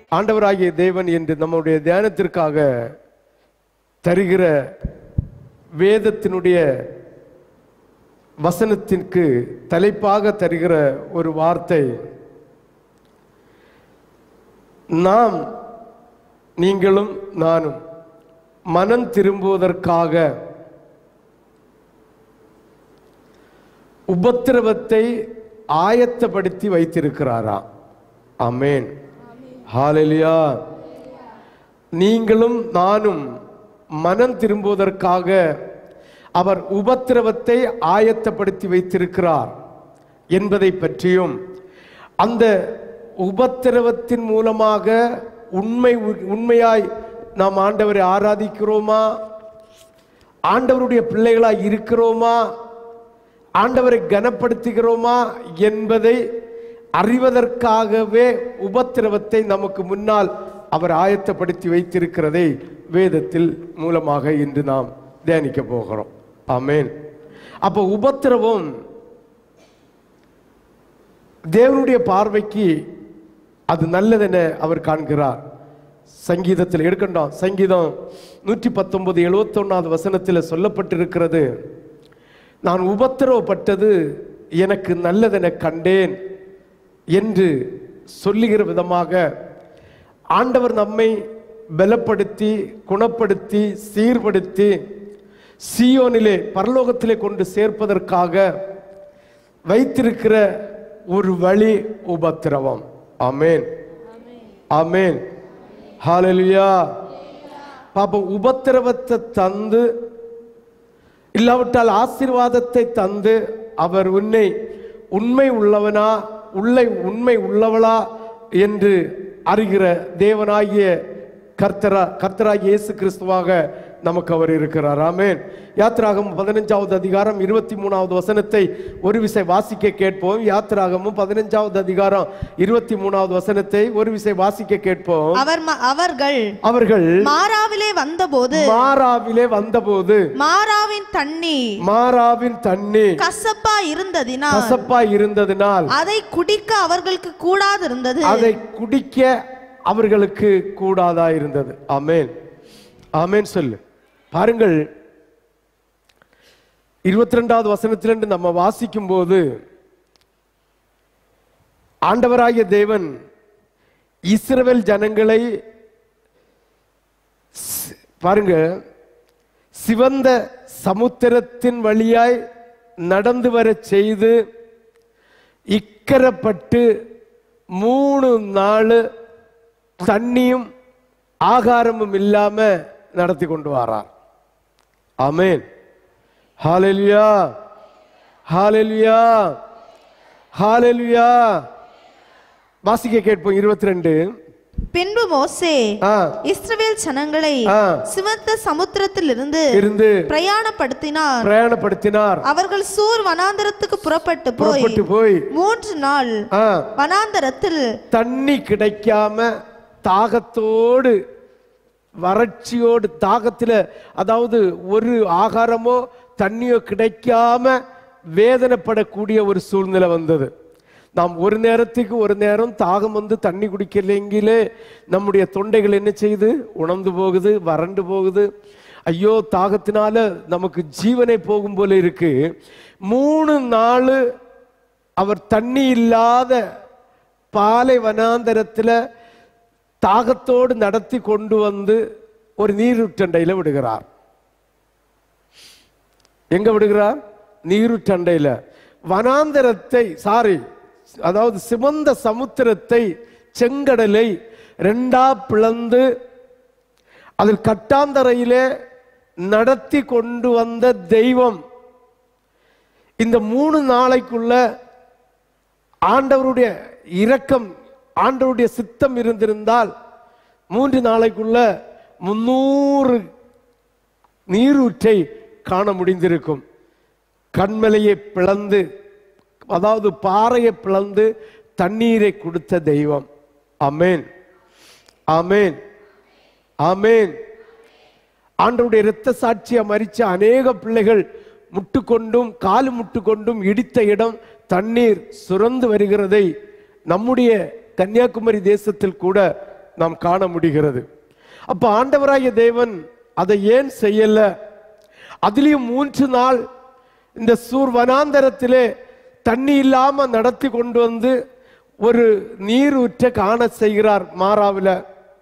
ஆண்டவராகிய தேவன் என்று நம்முடைய தியானத்திற்காக தருகிற வேதத்தினுடைய வசனத்திற்கு தலைப்பாக தருகிற ஒரு வார்த்தை நாம் நீங்களும் நானும் மனம் திரும்புவதற்காக உபத்திரவத்தை ஆயத்தப்படுத்தி வைத்திருக்கிறாராம் அமேன் ஹalleluya நீங்களும் நானும் மனம் திரும்புவதற்காக அவர் உபத்திரவத்தை ஆயத்தப்படுத்தி வைத்திருக்கிறார் என்பதை பற்றியும் அந்த உபத்திரவத்தின் மூலமாக உண்மை உண்மையாய் நாம் ஆண்டவரை ஆராதிக்கிறோமா ஆண்டவருடைய பிள்ளைகளாய் இருக்கிறோமா ஆண்டவரை கனப்படுத்துகிறோமா என்பதை அறிவதற்காகவே உபத்திரவத்தை நமக்கு முன்னால் அவர் ஆயத்தப்படுத்தி வைத்திருக்கிறதை வேதத்தில் மூலமாக இன்று நாம் தியானிக்க போகிறோம் ஆமென் அப்போ உபத்திரவம் தேவனுடைய பார்வைக்கு அது நல்லதென அவர் காண்கிறார் சங்கீதத்தில் எடுக்கண்டாம் சங்கீதம் நூற்றி பத்தொன்பது எழுபத்தொன்னாவது வசனத்தில் சொல்லப்பட்டிருக்கிறது நான் உபத்திரவப்பட்டது எனக்கு நல்லதென கண்டேன் என்று சொல்லுகிற விதமாக ஆண்டவர் நம்மை பலப்படுத்தி குணப்படுத்தி சீர்படுத்தி சீயோனிலே பரலோகத்திலே கொண்டு சேர்ப்பதற்காக வைத்திருக்கிற ஒரு வழி உபத்திரவம் ஆமென் ஆமென் ஹalleluya பாப்போம் உபத்திரவத்தை தந்து இல்லாவிட்டால் ஆசீர்வாதத்தை தந்து அவர் உன்னை உண்மை உள்ளவனா உள்ளை உண்மை உள்ளவளா என்று அறிகிற தேவனாகிய கர்த்தரா கர்த்தராகிய இயேசு கிறிஸ்துவாக நமக்கு அவர் இருக்கிறார் ஆமென் யாத்ராகம் பதினஞ்சாவது அதிகாரம் இருபத்தி மூணாவது வசனத்தை ஒரு விசை வாசிக்க கேட்போம் யாத்ராகமும் பதினஞ்சாவது அதிகாரம் இருபத்தி மூணாவது வசனத்தை ஒரு விசை வாசிக்க கேட்போம் அவர் ம- அவர்கள் அவர்கள் மாறாவிலே வந்தபோது மாறாவிலே வந்தபோது மாறாவின் தண்ணி மாறாவின் தண்ணி கசப்பா இருந்ததினால் கசப்பா இருந்ததினால் அதை குடிக்க அவர்களுக்கு கூடாதிருந்தது அதை குடிக்க அவர்களுக்கு கூடாதா இருந்தது ஆமென் ஆமென் சொல்லு பாருங்கள் இருபத்தி ரெண்டாவது வசனத்திலிருந்து நம்ம வாசிக்கும் போது ஆண்டவராகிய தேவன் இஸ்ரவேல் ஜனங்களை சி- பாருங்க சிவந்த சமுத்திரத்தின் வழியாய் நடந்து வர செய்து இக்கரப்பட்டு மூணு நாள் தண்ணியும் ஆகாரமும் இல்லாம நடத்தி கொண்டு வரார் ஆமென் ஹalleluya ஹalleluya ஹalleluya வாசிக்க கேட்போம் இருபத்தி ரெண்டு பின்பு மோசே ஆ இஸ்ரவேல் ஜனங்களை ஆ. சிவந்த சமுத்திரத்திலிருந்து இருந்து பிரயாணப்படுத்தினார் பிரயாணப்படுத்தினார் அவர்கள் சூர் வனாந்தரத்துக்கு புறப்பட்டு போய் புறப்பட்டு போய் மூன்று நாள் ஆ, வனாந்தரத்தில் தண்ணி கிடைக்காம தாகத்தோடு வறட்சியோடு தாகத்துல அதாவது ஒரு ஆகாரமோ தண்ணியோ கிடைக்காம வேதனைப்படக்கூடிய ஒரு சூழ்நிலை வந்தது நாம் ஒரு நேரத்துக்கு ஒரு நேரம் தாகம் வந்து தண்ணி குடிக்கலைங்கிலே நம்முடைய தொண்டைகள் என்ன செய்யுது உணர்ந்து போகுது வறண்டு போகுது ஐயோ தாகத்தினால நமக்கு ஜீவனை போகும் போல இருக்கு மூணு நாள் அவர் தண்ணி இல்லாத பாலை வனாந்தரத்தில் தாகத்தோடு நடத்தி கொண்டு வந்து ஒரு நீருற்றண்டையில் விடுகிறார் எங்க விடுகிறார் நீருற்றண்டையில் வனாந்தரத்தை சாரி அதாவது சிவந்த சமுத்திரத்தை செங்கடலை ரெண்டா பிளந்து அதில் கட்டாந்தரையிலே நடத்தி கொண்டு வந்த தெய்வம் இந்த மூணு நாளைக்குள்ள ஆண்டவருடைய இரக்கம் ஆண்டவருடைய சித்தம் இருந்திருந்தால் மூன்று நாளைக்குள்ள முன்னூறு நீரூற்றை காண முடிந்திருக்கும் கண்மலையை பிளந்து அதாவது பாறையை பிளந்து தண்ணீரை கொடுத்த தெய்வம் அமேன் ஆமேன் ஆமேன் ஆண்டவருடைய இரத்த சாட்சியா மரிச்ச அநேக பிள்ளைகள் முட்டுக்கொண்டும் காலு முட்டுக்கொண்டும் இடித்த இடம் தண்ணீர் சுரந்து வருகிறதை நம்முடைய கன்னியாகுமரி தேசத்தில் கூட நாம் காண முடிகிறது அப்ப ஆண்டவராகிய தேவன் அதை ஏன் செய்யல அதுலயும் மூன்று நாள் இந்த சூர் வனாந்தரத்திலே தண்ணி இல்லாம நடத்தி கொண்டு வந்து ஒரு நீரூற்ற காண செய்கிறார் மாறாவில்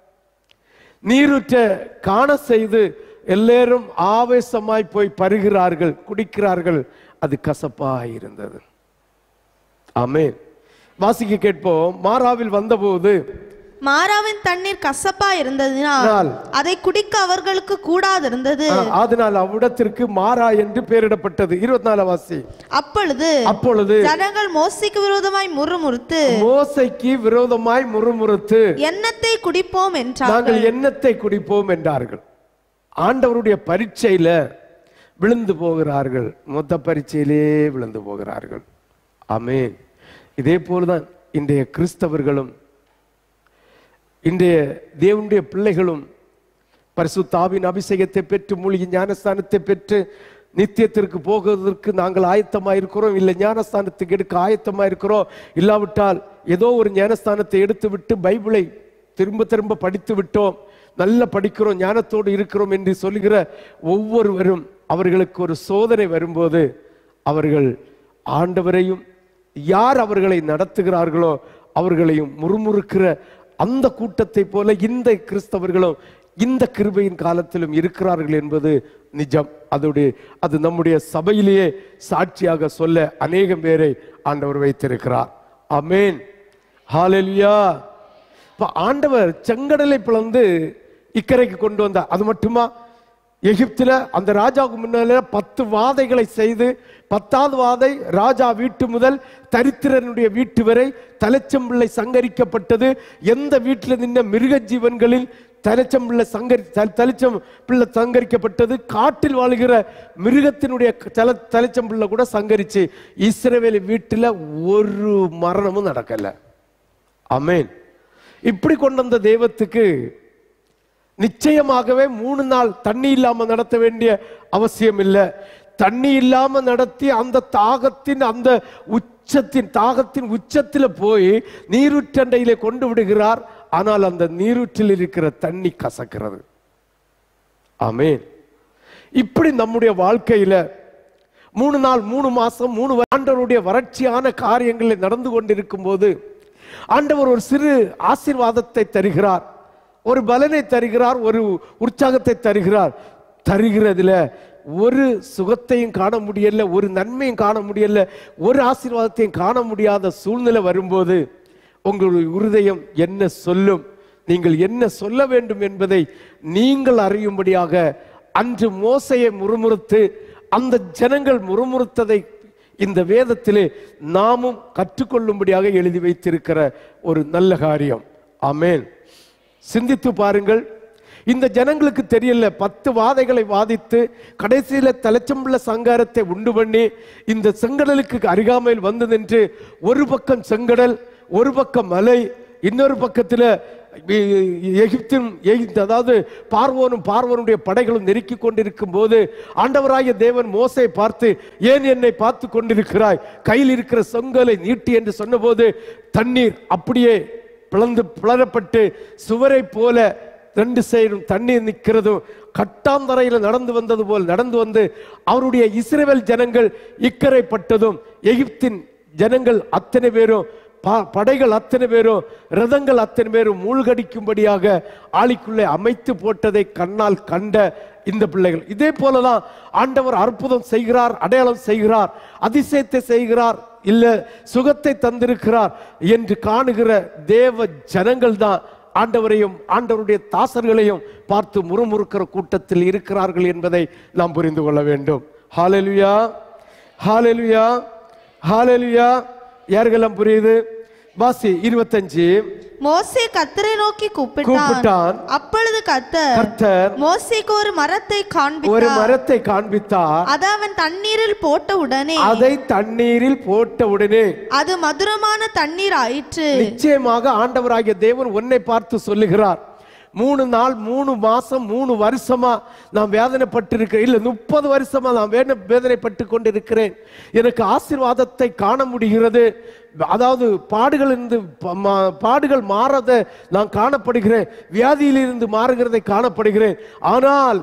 நீரூற்ற காண செய்து எல்லாரும் ஆவேசமாய் போய் பருகிறார்கள் குடிக்கிறார்கள் அது கசப்பாய் இருந்தது ஆமென் வாசிக்க கேட்போம் மாறாவில் வந்தபோது மாறாவின் தண்ணீர் கசப்பா இருந்ததினால் அதனால் அதை குடிக்க அவர்களுக்கு கூடாதிருந்தது ஆ, அதனால் அவ்விடத்திற்கு மாறா என்று பெயரிடப்பட்டது இருபத்தி நாலாம் வாசி அப்பொழுது அப்பொழுது ஜனங்கள் மோசைக்கு விரோதமாய் முறுமுறுத்து மோசைக்கு விரோதமாய் முறுமுறுத்து எண்ணத்தை குடிப்போம் என்றார்கள் நாங்கள் எண்ணத்தை குடிப்போம் என்றார்கள் ஆண்டவருடைய பரீட்சையில விழுந்து போகிறார்கள் மொத்த பரீட்சையிலே விழுந்து போகிறார்கள் ஆமென் இதே போலதான் இன்றைய கிறிஸ்தவர்களும் இன்றைய தேவனுடைய பிள்ளைகளும் பரிசுத்தாவின் அபிஷேகத்தை பெற்று மூழ்கி ஞானஸ்தானத்தை பெற்று நித்தியத்திற்கு போகிறதற்கு நாங்கள் ஆயத்தமாக இருக்கிறோம் இல்லை ஞானஸ்தானத்துக்கு எடுக்க ஆயத்தமாக இருக்கிறோம் இல்லாவிட்டால் ஏதோ ஒரு ஞானஸ்தானத்தை எடுத்து விட்டு பைபிளை திரும்ப திரும்ப படித்து விட்டோம் நல்ல படிக்கிறோம் ஞானத்தோடு இருக்கிறோம் என்று சொல்லுகிற ஒவ்வொருவரும் அவர்களுக்கு ஒரு சோதனை வரும்போது அவர்கள் ஆண்டவரையும் யார் அவர்களை நடத்துகிறார்களோ அவர்களையும் முறுமுறுக்கிற அந்த கூட்டத்தை போல இந்த கிறிஸ்தவர்களும் இந்த கிருபையின் காலத்திலும் இருக்கிறார்கள் என்பது நிஜம் அதோடைய அது நம்முடைய சபையிலேயே சாட்சியாக சொல்ல அநேகம் பேரை ஆண்டவர் வைத்திருக்கிறார் அமேன் ஹalleluya இப்ப ஆண்டவர் செங்கடலை பிளந்து இக்கரைக்கு கொண்டு வந்தார் அது மட்டுமா எகிப்துல அந்த ராஜாவுக்கு முன்னால பத்து வாதைகளை செய்து பத்தாவது வாதை ராஜா வீட்டு முதல் தரித்திரனுடைய வீட்டு வரை தலைச்சம்பிள்ளை சங்கரிக்கப்பட்டது எந்த வீட்டில் நின்ன மிருக ஜீவன்களில் தலைச்சம்பிள்ளை சங்கரி த- தலைச்சம் பிள்ளை சங்கரிக்கப்பட்டது காட்டில் வாழ்கிற மிருகத்தினுடைய தல தலைச்சம்பிள்ளை கூட சங்கரிச்சு இஸ்ரவேல் வீட்டில் ஒரு மரணமும் நடக்கல அமேன் இப்படி கொண்டு வந்த தெய்வத்துக்கு நிச்சயமாகவே மூணு நாள் தண்ணி இல்லாம நடத்த வேண்டிய அவசியம் இல்லை தண்ணி இல்லாம நடத்தி அந்த தாகத்தின் அந்த உச்சத்தின் தாகத்தின் உச்சத்தில் போய் நீரூற்றண்டையிலே கொண்டு விடுகிறார் ஆனால் அந்த நீரூற்றில் இருக்கிற தண்ணி கசக்கிறது ஆமென் இப்படி நம்முடைய வாழ்க்கையில மூணு நாள் மூணு மாசம் மூணு வ- ஆண்டவருடைய வறட்சியான காரியங்களில் நடந்து கொண்டிருக்கும் போது ஆண்டவர் ஒரு சிறு ஆசீர்வாதத்தை தருகிறார் ஒரு பலனை தருகிறார் ஒரு உற்சாகத்தை தருகிறார் தருகிறதுல ஒரு சுகத்தையும் காண முடியல ஒரு நன்மையும் காண முடியல ஒரு ஆசீர்வாதத்தையும் காண முடியாத சூழ்நிலை வரும்போது உங்களுடைய இருதயம் என்ன சொல்லும் நீங்கள் என்ன சொல்ல வேண்டும் என்பதை நீங்கள் அறியும்படியாக அன்று மோசையை முறுமுறுத்து அந்த ஜனங்கள் முறுமுறுத்ததை இந்த வேதத்திலே நாமும் கற்றுக்கொள்ளும்படியாக எழுதி வைத்திருக்கிற ஒரு நல்ல காரியம் ஆமென் சிந்தித்து பாருங்கள் இந்த ஜனங்களுக்கு தெரியல பத்து வாதைகளை வாதித்து கடைசியில தலைச்சம்புள்ள சங்காரத்தை உண்டு பண்ணி இந்த செங்கடலுக்கு அருகாமையில் வந்து நின்று ஒரு பக்கம் செங்கடல் ஒரு பக்கம் மலை இன்னொரு பக்கத்துல எ- எகிப்தின் எகிப்து அதாவது பார்வோனும் பார்வோனுடைய படைகளும் நெருக்கி கொண்டிருக்கும் போது ஆண்டவராகிய தேவன் மோசை பார்த்து ஏன் என்னை பார்த்து கொண்டிருக்கிறாய் கையில் இருக்கிற செங்கலை நீட்டி என்று சொன்னபோது தண்ணீர் அப்படியே பிளந்து பிளறப்பட்டு சுவரை போல ரெண்டு சைடும் தண்ணீர் நிற்கிறதும் கட்டாந்தரையில் நடந்து வந்தது போல் நடந்து வந்து அவருடைய இஸ்ரவேல் ஜனங்கள் இக்கரைப்பட்டதும் எகிப்தின் ஜனங்கள் அத்தனை பேரும் ப- படைகள் அத்தனை பேரும் ரதங்கள் அத்தனை பேரும் மூழ்கடிக்கும்படியாக ஆளிக்குள்ளே அமைத்து போட்டதை கண்ணால் கண்ட இந்த பிள்ளைகள் இதே போலதான் ஆண்டவர் அற்புதம் செய்கிறார் அடையாளம் செய்கிறார் அதிசயத்தை செய்கிறார் இல்ல சுகத்தை தந்திருக்கிறார் என்று காணுகிற தேவ ஜனங்கள் தான் ஆண்டவரையும் ஆண்டவருடைய தாசர்களையும் பார்த்து முறுமுறுக்கிற கூட்டத்தில் இருக்கிறார்கள் என்பதை நாம் புரிந்து கொள்ள வேண்டும் ஹalleluya ஹalleluya ஹalleluya யாருக்கெல்லாம் புரியுது வாசி இருபத்தஞ்சு மோசே கத்தரை நோக்கி கூப்பிட்டான் கூப்பிட்டான் அப்பொழுது கத்தர் கர்த்தர் மோசேக்கு ஒரு மரத்தை ஒரு காண்பித்தார் மரத்தை காண்பித்தார் அதை அவன் தண்ணீரில் போட்ட உடனே அதை தண்ணீரில் போட்ட உடனே அது மதுரமான தண்ணீர் ஆயிற்று நிச்சயமாக ஆண்டவராகிய தேவன் உன்னை பார்த்து சொல்லுகிறார் மூணு நாள் மூணு மாசம் மூணு வருஷமா நான் வேதனைப்பட்டிருக்கிறேன் இல்லை முப்பது வருஷமா நான் வேதனை வேதனைப்பட்டு கொண்டிருக்கிறேன் எனக்கு ஆசீர்வாதத்தை காண முடிகிறது அதாவது பாடுகள் இருந்து ப- மா- பாடுகள் மாறத நான் காணப்படுகிறேன் வியாதியிலிருந்து மாறுகிறதை காணப்படுகிறேன் ஆனால்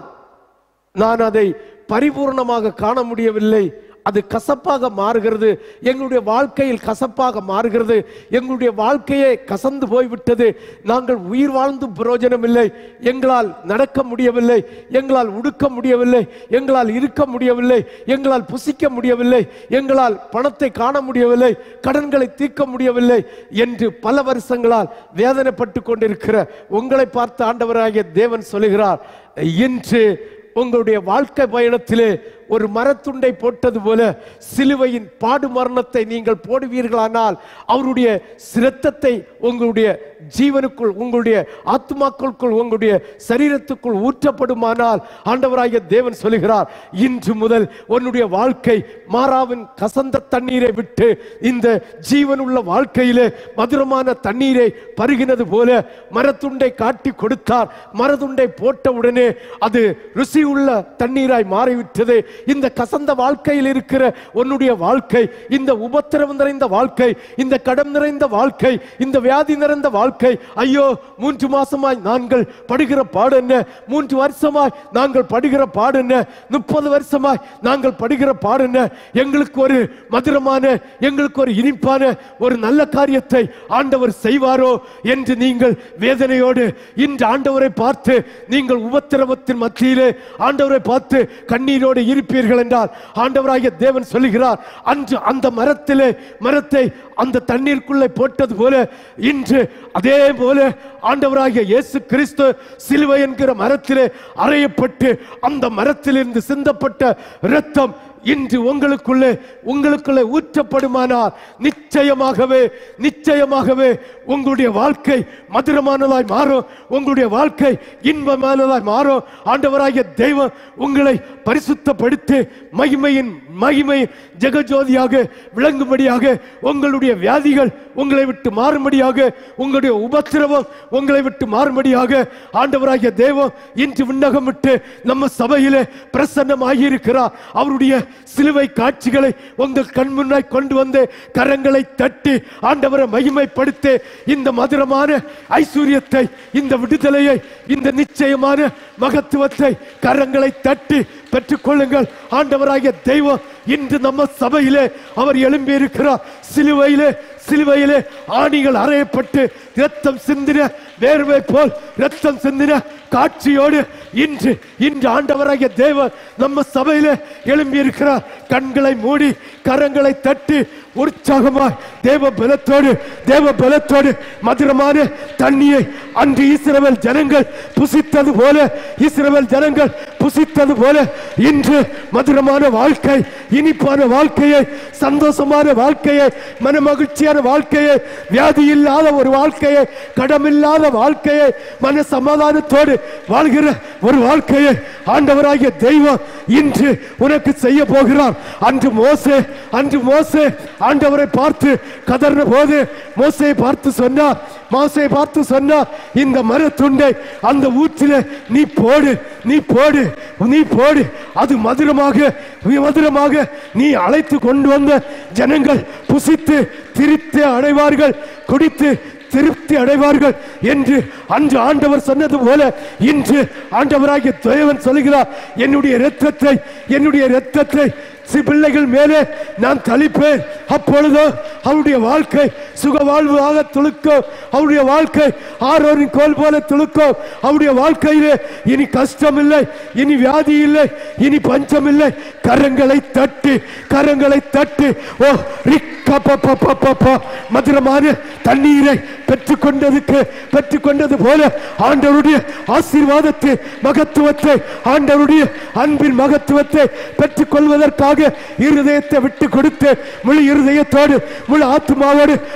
நான் அதை பரிபூர்ணமாக காண முடியவில்லை அது கசப்பாக மாறுகிறது எங்களுடைய வாழ்க்கையில் கசப்பாக மாறுகிறது எங்களுடைய வாழ்க்கையே கசந்து போய்விட்டது நாங்கள் உயிர் வாழ்ந்தும் பிரயோஜனம் இல்லை எங்களால் நடக்க முடியவில்லை எங்களால் உடுக்க முடியவில்லை எங்களால் இருக்க முடியவில்லை எங்களால் புசிக்க முடியவில்லை எங்களால் பணத்தை காண முடியவில்லை கடன்களை தீர்க்க முடியவில்லை என்று பல வருஷங்களால் வேதனைப்பட்டு கொண்டிருக்கிற உங்களை பார்த்து ஆண்டவராகிய தேவன் சொல்லுகிறார் இன்று உங்களுடைய வாழ்க்கை பயணத்திலே ஒரு மரத்துண்டை போட்டது போல சிலுவையின் பாடு மரணத்தை நீங்கள் போடுவீர்களானால் அவருடைய சிரத்தத்தை உங்களுடைய ஜீவனுக்குள் உங்களுடைய ஆத்மாக்களுக்குள் உங்களுடைய சரீரத்துக்குள் ஊற்றப்படுமானால் ஆண்டவராகிய தேவன் சொல்லுகிறார் இன்று முதல் உன்னுடைய வாழ்க்கை மாறாவின் கசந்த தண்ணீரை விட்டு இந்த ஜீவனுள்ள வாழ்க்கையிலே மதுரமான தண்ணீரை பருகினது போல மரத்துண்டை காட்டி கொடுத்தார் மரத்துண்டை போட்ட உடனே அது ருசியுள்ள தண்ணீராய் மாறிவிட்டது இந்த கசந்த வாழ்க்கையில் இருக்கிற உன்னுடைய வாழ்க்கை இந்த உபத்திரவம் நிறைந்த வாழ்க்கை இந்த கடம் நிறைந்த வாழ்க்கை இந்த வியாதி நிறைந்த வாழ்க்கை ஐயோ மூன்று மாசமாய் நாங்கள் படுகிற பாடு என்ன மூன்று வருஷமாய் நாங்கள் படுகிற பாடு என்ன முப்பது வருஷமாய் நாங்கள் படுகிற பாடு என்ன எங்களுக்கு ஒரு மதுரமான எங்களுக்கு ஒரு இனிப்பான ஒரு நல்ல காரியத்தை ஆண்டவர் செய்வாரோ என்று நீங்கள் வேதனையோடு இன்று ஆண்டவரை பார்த்து நீங்கள் உபத்திரவத்தின் மத்தியிலே ஆண்டவரை பார்த்து கண்ணீரோடு இருப்பீர்கள் என்றால் ஆண்டவராகிய தேவன் சொல்லுகிறார் அன்று அந்த மரத்திலே மரத்தை அந்த தண்ணீருக்குள்ளே போட்டது போல இன்று அதே போல ஆண்டவராகிய இயேசு கிறிஸ்து சிலுவை என்கிற மரத்திலே அறையப்பட்டு அந்த மரத்திலிருந்து சிந்தப்பட்ட இரத்தம் இன்று உங்களுக்குள்ளே உங்களுக்குள்ளே ஊற்றப்படுமானால் நிச்சயமாகவே நிச்சயமாகவே உங்களுடைய வாழ்க்கை மதுரமானதாய் மாறும் உங்களுடைய வாழ்க்கை இன்பமானதாய் மாறும் ஆண்டவராகிய தெய்வம் உங்களை பரிசுத்தப்படுத்தி மகிமையின் மகிமை ஜெகஜோதியாக விளங்கும்படியாக உங்களுடைய வியாதிகள் உங்களை விட்டு மாறும்படியாக உங்களுடைய உபத்திரவம் உங்களை விட்டு மாறும்படியாக ஆண்டவராகிய தேவம் இன்று விண்ணகம் விட்டு நம்ம சபையிலே பிரசன்னமாகி இருக்கிறார் அவருடைய சிலுவை காட்சிகளை உங்கள் கண் முன்னாய் கொண்டு வந்து கரங்களை தட்டி ஆண்டவரை மகிமைப்படுத்தி இந்த மதுரமான ஐஸ்வர்யத்தை இந்த விடுதலையை இந்த நிச்சயமான மகத்துவத்தை கரங்களை தட்டி பெற்றுக்கொள்ளுங்கள் ஆண்டவராகிய தெய்வம் இன்று நம்ம சபையிலே அவர் எழும்பி இருக்கிறார் சிலுவையிலே சிலுவையிலே ஆணிகள் அறையப்பட்டு இரத்தம் சிந்தின வேர்வை போல் இரத்தம் சிந்தின காட்சியோடு இன்று இன்று ஆண்டவராகிய தேவன் நம்ம சபையிலே எழும்பி இருக்கிறார் கண்களை மூடி கரங்களை தட்டி உற்சாகமாய் தேவ பலத்தோடு தேவ பலத்தோடு மதுரமான தண்ணியை அன்று இஸ்ரவேல் ஜனங்கள் புசித்தது போல இஸ்ரவேல் ஜனங்கள் புசித்தது போல இன்று மதுரமான வாழ்க்கை இனிப்பான வாழ்க்கையை சந்தோஷமான வாழ்க்கையை மனமகிழ்ச்சியான வாழ்க்கையை வியாதி இல்லாத ஒரு வாழ்க்கையை கடமில்லாத வாழ்க்கையை மன சமாதானத்தோடு வாழ்கிற ஒரு வாழ்க்கையை ஆண்டவராகிய தெய்வம் இன்று உனக்கு செய்ய போகிறார் அன்று மோசே அன்று மோசே ஆண்டவரை பார்த்து கதறின போது மோசையை பார்த்து சொன்னார் மோசையை பார்த்து சொன்னார் இந்த மரத்துண்டை அந்த ஊற்றில நீ போடு நீ போடு நீ போடு அது மதுரமாக மதுரமாக நீ அழைத்து கொண்டு வந்த ஜனங்கள் புசித்து திருப்தி அடைவார்கள் குடித்து திருப்தி அடைவார்கள் என்று அன்று ஆண்டவர் சொன்னது போல இன்று ஆண்டவராகிய தேவன் சொல்கிறார் என்னுடைய இரத்தத்தை என்னுடைய இரத்தத்தை சி பிள்ளைகள் மேலே நான் தளிப்பேன் அப்பொழுதோ அவருடைய வாழ்க்கை சுக வாழ்வாக துளுக்கும் அவருடைய வாழ்க்கை ஆரோரின் கோல் போல துளுக்கும் அவருடைய வாழ்க்கையிலே இனி கஷ்டம் இல்லை இனி வியாதி இல்லை இனி பஞ்சம் இல்லை கரங்களை தட்டி கரங்களை தட்டி ஓ ரிக்கப்பப்பப்பப்பப்ப மதுரமான தண்ணீரை பெற்றுக்கொண்டதுக்கு பெற்றுக்கொண்டது போல ஆண்டவருடைய ஆசீர்வாதத்தை மகத்துவத்தை ஆண்டவருடைய அன்பின் மகத்துவத்தை பெற்றுக்கொள்வதற்காக இருதயத்தை விட்டு கொடுத்து முழு இருதயத்தோடு முழு ஆத்மாவோடு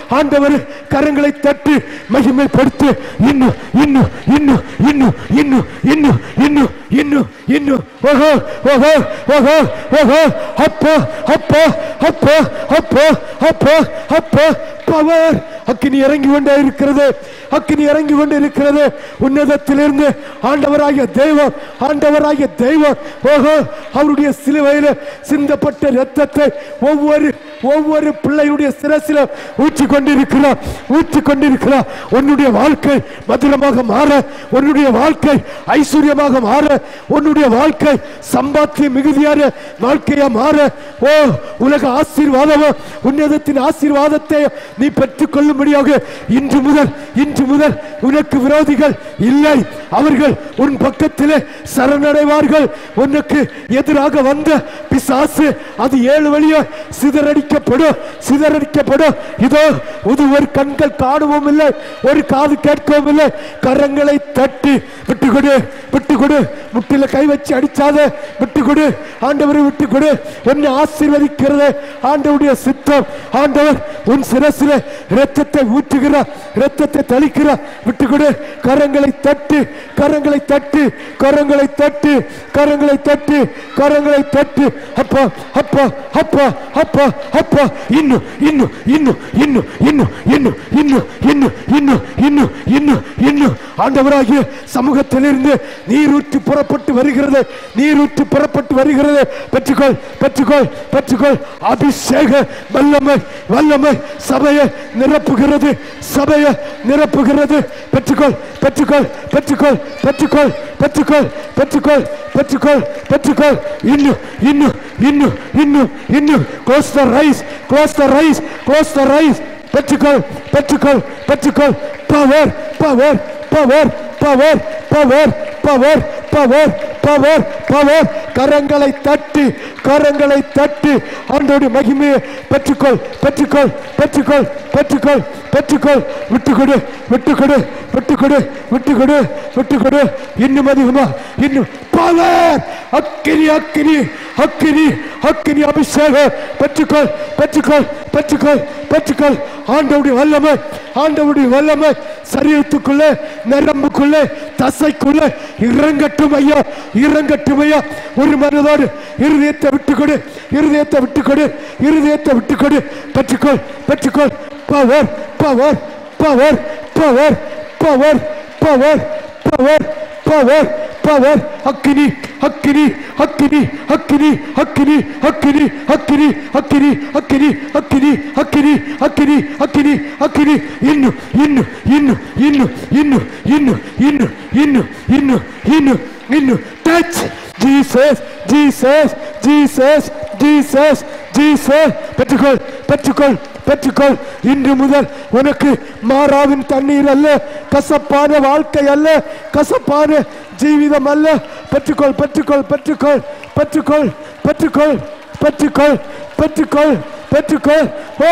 ஆண்டவர் கரங்களை தட்டி மகிமைப்படுத்து இன்னும் இன்னும் இன்னும் இன்னும் இன்னும் இன்னும் இன்னும் இன்னும் இன்னும் ஓஹோ ஓஹோ ஓஹோ ஓஹோ அப்பா அப்பா அப்பா அப்பா அப்பா அப்பா பவர் அக்கினி இறங்கி கொண்டே இருக்கிறது அக்கினி இறங்கி கொண்டு இருக்கிறது உன்னதத்திலிருந்து ஆண்டவராகிய தெய்வம் ஆண்டவராகிய தெய்வம் ஓஹோ அவருடைய சிலுவையில் சிந்தப்பட்ட இரத்தத்தை ஒவ்வொரு ஒவ்வொரு பிள்ளையுடைய சிரசில ஊற்றி கொண்டிருக்கிறார் ஊற்றி கொண்டிருக்கிறார் உன்னுடைய வாழ்க்கை மதுரமாக மாற உன்னுடைய வாழ்க்கை ஐஸ்வர்யமாக மாற உன்னுடைய வாழ்க்கை சம்பாத்திய மிகுதியான வாழ்க்கையா மாற ஓ உலக ஆசீர்வாதமோ உன்னதத்தின் ஆசீர்வாதத்தை நீ பெற்றுக் கொள்ளும்படியாக இன்று முதல் இன்று முதல் உனக்கு விரோதிகள் இல்லை அவர்கள் உன் பக்கத்திலே சரணடைவார்கள் உனக்கு எதிராக வந்த பிசாசு அது ஏழு வழியா சிதறடிக்கப்படும் சிதறடிக்கப்படும் இதோ இது ஒரு கண்கள் காணவும் இல்லை ஒரு காது கேட்கவும் இல்லை கரங்களை தட்டி விட்டு கொடு விட்டு கொடு முட்டில கை வச்சு அடிச்சாத விட்டு கொடு ஆண்டவரை விட்டு கொடு உன்னை ஆசீர்வதிக்கிறது ஆண்டவருடைய சித்தம் ஆண்டவர் உன் சிரசில இரத்தத்தை ஊற்றுகிறார் இரத்தத்தை தளிக்கிறார் விட்டு கொடு கரங்களை தட்டு கரங்களை தட்டு கரங்களை தட்டு கரங்களை தட்டு கரங்களை தட்டு அப்பா அப்பா அப்பா அப்பா அப்பா இன்னும் இன்னும் இன்னும் இன்னும் இன்னும் இன்னும் இன்னும் இன்னும் இன்னும் இன்னும் இன்னும் இன்னும் ஆண்டவராகிய சமூகத்திலிருந்து நீரூற்றி புறப்பட்டு வருகிறது நீரூற்றி புறப்பட்டு வருகிறது பெற்றுக்கொள் பெற்றுக்கொள் பெற்றுக்கொள் அபிஷேக வல்லமை வல்லமை சபையை நிரப்புகிறது சபையை நிரப்புகிறது பெற்றுக்கொள் பெற்றுக்கொள் பெற்றுக்கொள் பெற்றுக்கொள் பெற்றுக்கொள் பெற்றுக்கொள் பெற்றுக்கொள் பெற்றுக்கொள் இன்னும் இன்னும் இன்னும் இன்னும் இன்னும் close the rise close the rise close the rise பெற்றுக்கொள் பெற்றுக்கொள் பெற்றுக்கொள் power power power power power power power power power கரங்களை தட்டி கரங்களை தட்டி ஆண்டோடைய மகிமையை பெற்றுக்கொள் பெற்றுக்கொள் பெற்றுக்கொள் பெற்றுக்கொள் பெற்றுக்கொள் விட்டுக்கொடு விட்டுக்கொடு விட்டுக்கொடு விட்டுக்கொடு விட்டுக்கொடு இன்னும் அதிகமா இன்னும் பவர் அக்கினி அக்கினி அக்கினி அக்கினி அபிஷேகம் பெற்றுக்கொள் பெற்றுக்கொள் பெற்றுக்கொள் பெற்றுக்கொள் ஆண்டவுடைய வல்லமை ஆண்டவுடைய வல்லமை சரீரத்துக்குள்ளே நரம்புக்குள்ளே தசைக்குள்ளே இறங்கட்டும் ஐயா இறங்கட்டும் ஐயா ஒரு மனதோடு இருதயத்தை விட்டுக்கொடு இருதயத்தை விட்டுக்கொடு இருதயத்தை விட்டுக்கொடு பெற்றுக்கொள் பெற்றுக்கொள் power power power power power power power power power அக்கினி அக்கினி அக்கினி அக்கினி அக்கினி அக்கினி அக்கினி அக்கினி அக்கினி அக்கினி அக்கினி அக்கினி அக்கினி அக்கினி இன்னும் இன்னும் இன்னும் இன்னும் இன்னும் இன்னும் இன்னும் இன்னும் இன்னும் இன்னும் இன்னும் touch Jesus Jesus Jesus Jesus Jesus பெற்றுக்கொள் பெற்றுக்கொள் பெற்றுக்கொள் இன்று முதல் உனக்கு மாறாவின் தண்ணீர் அல்ல கசப்பான வாழ்க்கை அல்ல கசப்பான ஜீவிதம் அல்ல பெற்றுக்கொள் பெற்றுக்கொள் பெற்றுக்கொள் பெற்றுக்கொள் பெற்றுக்கொள் பெற்றுக்கொள் பெற்றுக்கொள் பெற்றுக்கொள் ஓ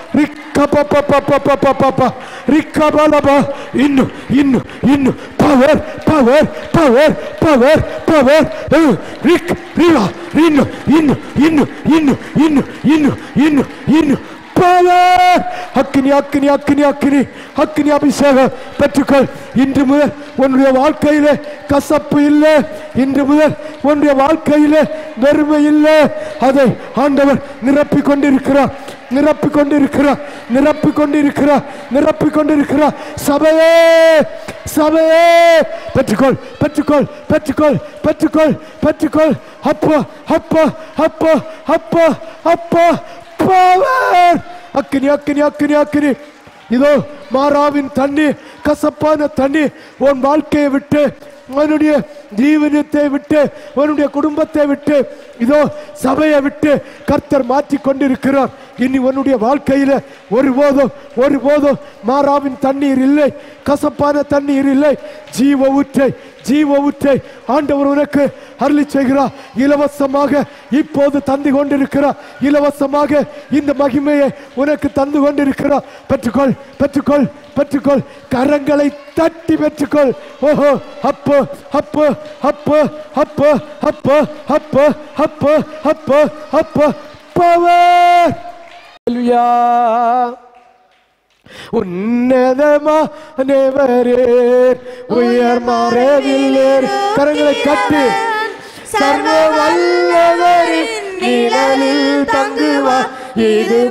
ரிக்கபபபபபபப ரிக்கபலப இன்னும் இன்னும் இன்னும் power power power power power ரிக் ரிவா இன்னும் இன்னும் இன்னும் இன்னும் இன்னும் இன்னும் இன்னும் இன்னும் பவர் அக்கினி அக்கினி அக்கினி அக்கினி அக்கினி அபிஷேகம் பெற்றுக்கொள் இன்று முதல் உன்னுடைய வாழ்க்கையிலே கசப்பு இல்லை இன்று முதல் உன்னுடைய வாழ்க்கையிலே வெறுமை இல்லை அதை ஆண்டவர் நிரப்பிக் கொண்டிருக்கிறார் நிரப்பிக் கொண்டிருக்கிறார் நிரப்பிக் கொண்டிருக்கிறார் நிரப்பிக் கொண்டிருக்கிறார் சபையே சபையே பெற்றுக்கொள் பெற்றுக்கொள் பெற்றுக்கொள் பெற்றுக்கொள் பெற்றுக்கொள் அப்பா அப்பா அப்பா அப்பா அப்பா பவர் அக்கினி அக்கினி அக்கினி அக்கினி இதோ மாறாவின் தண்ணி கசப்பான தண்ணி உன் வாழ்க்கையை விட்டு உன்னுடைய ஜீவனத்தை விட்டு உன்னுடைய குடும்பத்தை விட்டு இதோ சபையை விட்டு கர்த்தர் மாற்றி கொண்டிருக்கிறார் இனி உன்னுடைய வாழ்க்கையில ஒருபோதும் ஒருபோதும் மாறாவின் தண்ணீர் இல்லை கசப்பான தண்ணீர் இல்லை ஜீவ ஊற்றை ஜீவ ஊற்றை ஆண்டவர் உனக்கு அருளி செய்கிறார் இலவசமாக இப்போது தந்து கொண்டிருக்கிறார் இலவசமாக இந்த மகிமையை உனக்கு தந்து கொண்டிருக்கிறார் பெற்றுக்கொள் பெற்றுக்கொள் பெற்றுக்கொள் கரங்களை தட்டி பெற்றுக்கொள் ஓஹோ அப்போ அப்போ அப்போ அப்போ அப்போ அப்போ அப்போ அப்போ அப்போ பவர் உன்னதமானவரே உயர் மறைவிலே கரங்களை கட்டு சர்வ வல்லவரின் நிழலில் தங்குவார் இது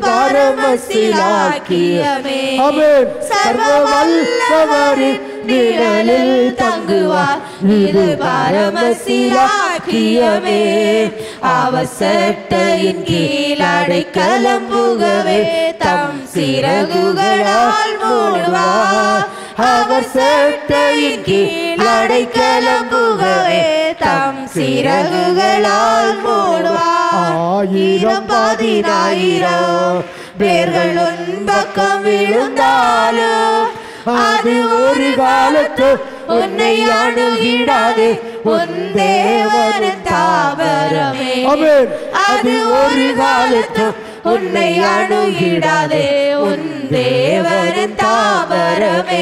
பரமசிலாக்கியமே ஆமென் சர்வ வல்லவரின் நிழலில் தங்குவார் இது பரமசிலாக்கியமே அவர் சட்டையின் கீழ் அடைக்கலம் புகவே தம் சிறகுகளால் மூடுவார் அவர் சட்டையின் கீழ் அடைக்கலம் புகவே தம் சிறகுகளால் மூடுவார் ஆயிரம் பதினாயிரம் பேர்கள் உன் பக்கம் விழுந்தாலும் அது ஒரு காலத்து உன்னை அணுகிடாது உன் தேவன தாவரமே ஆமென். அது ஒரு காலத்து உன்னை அணுகிடாதே உன் தேவன தாவரமே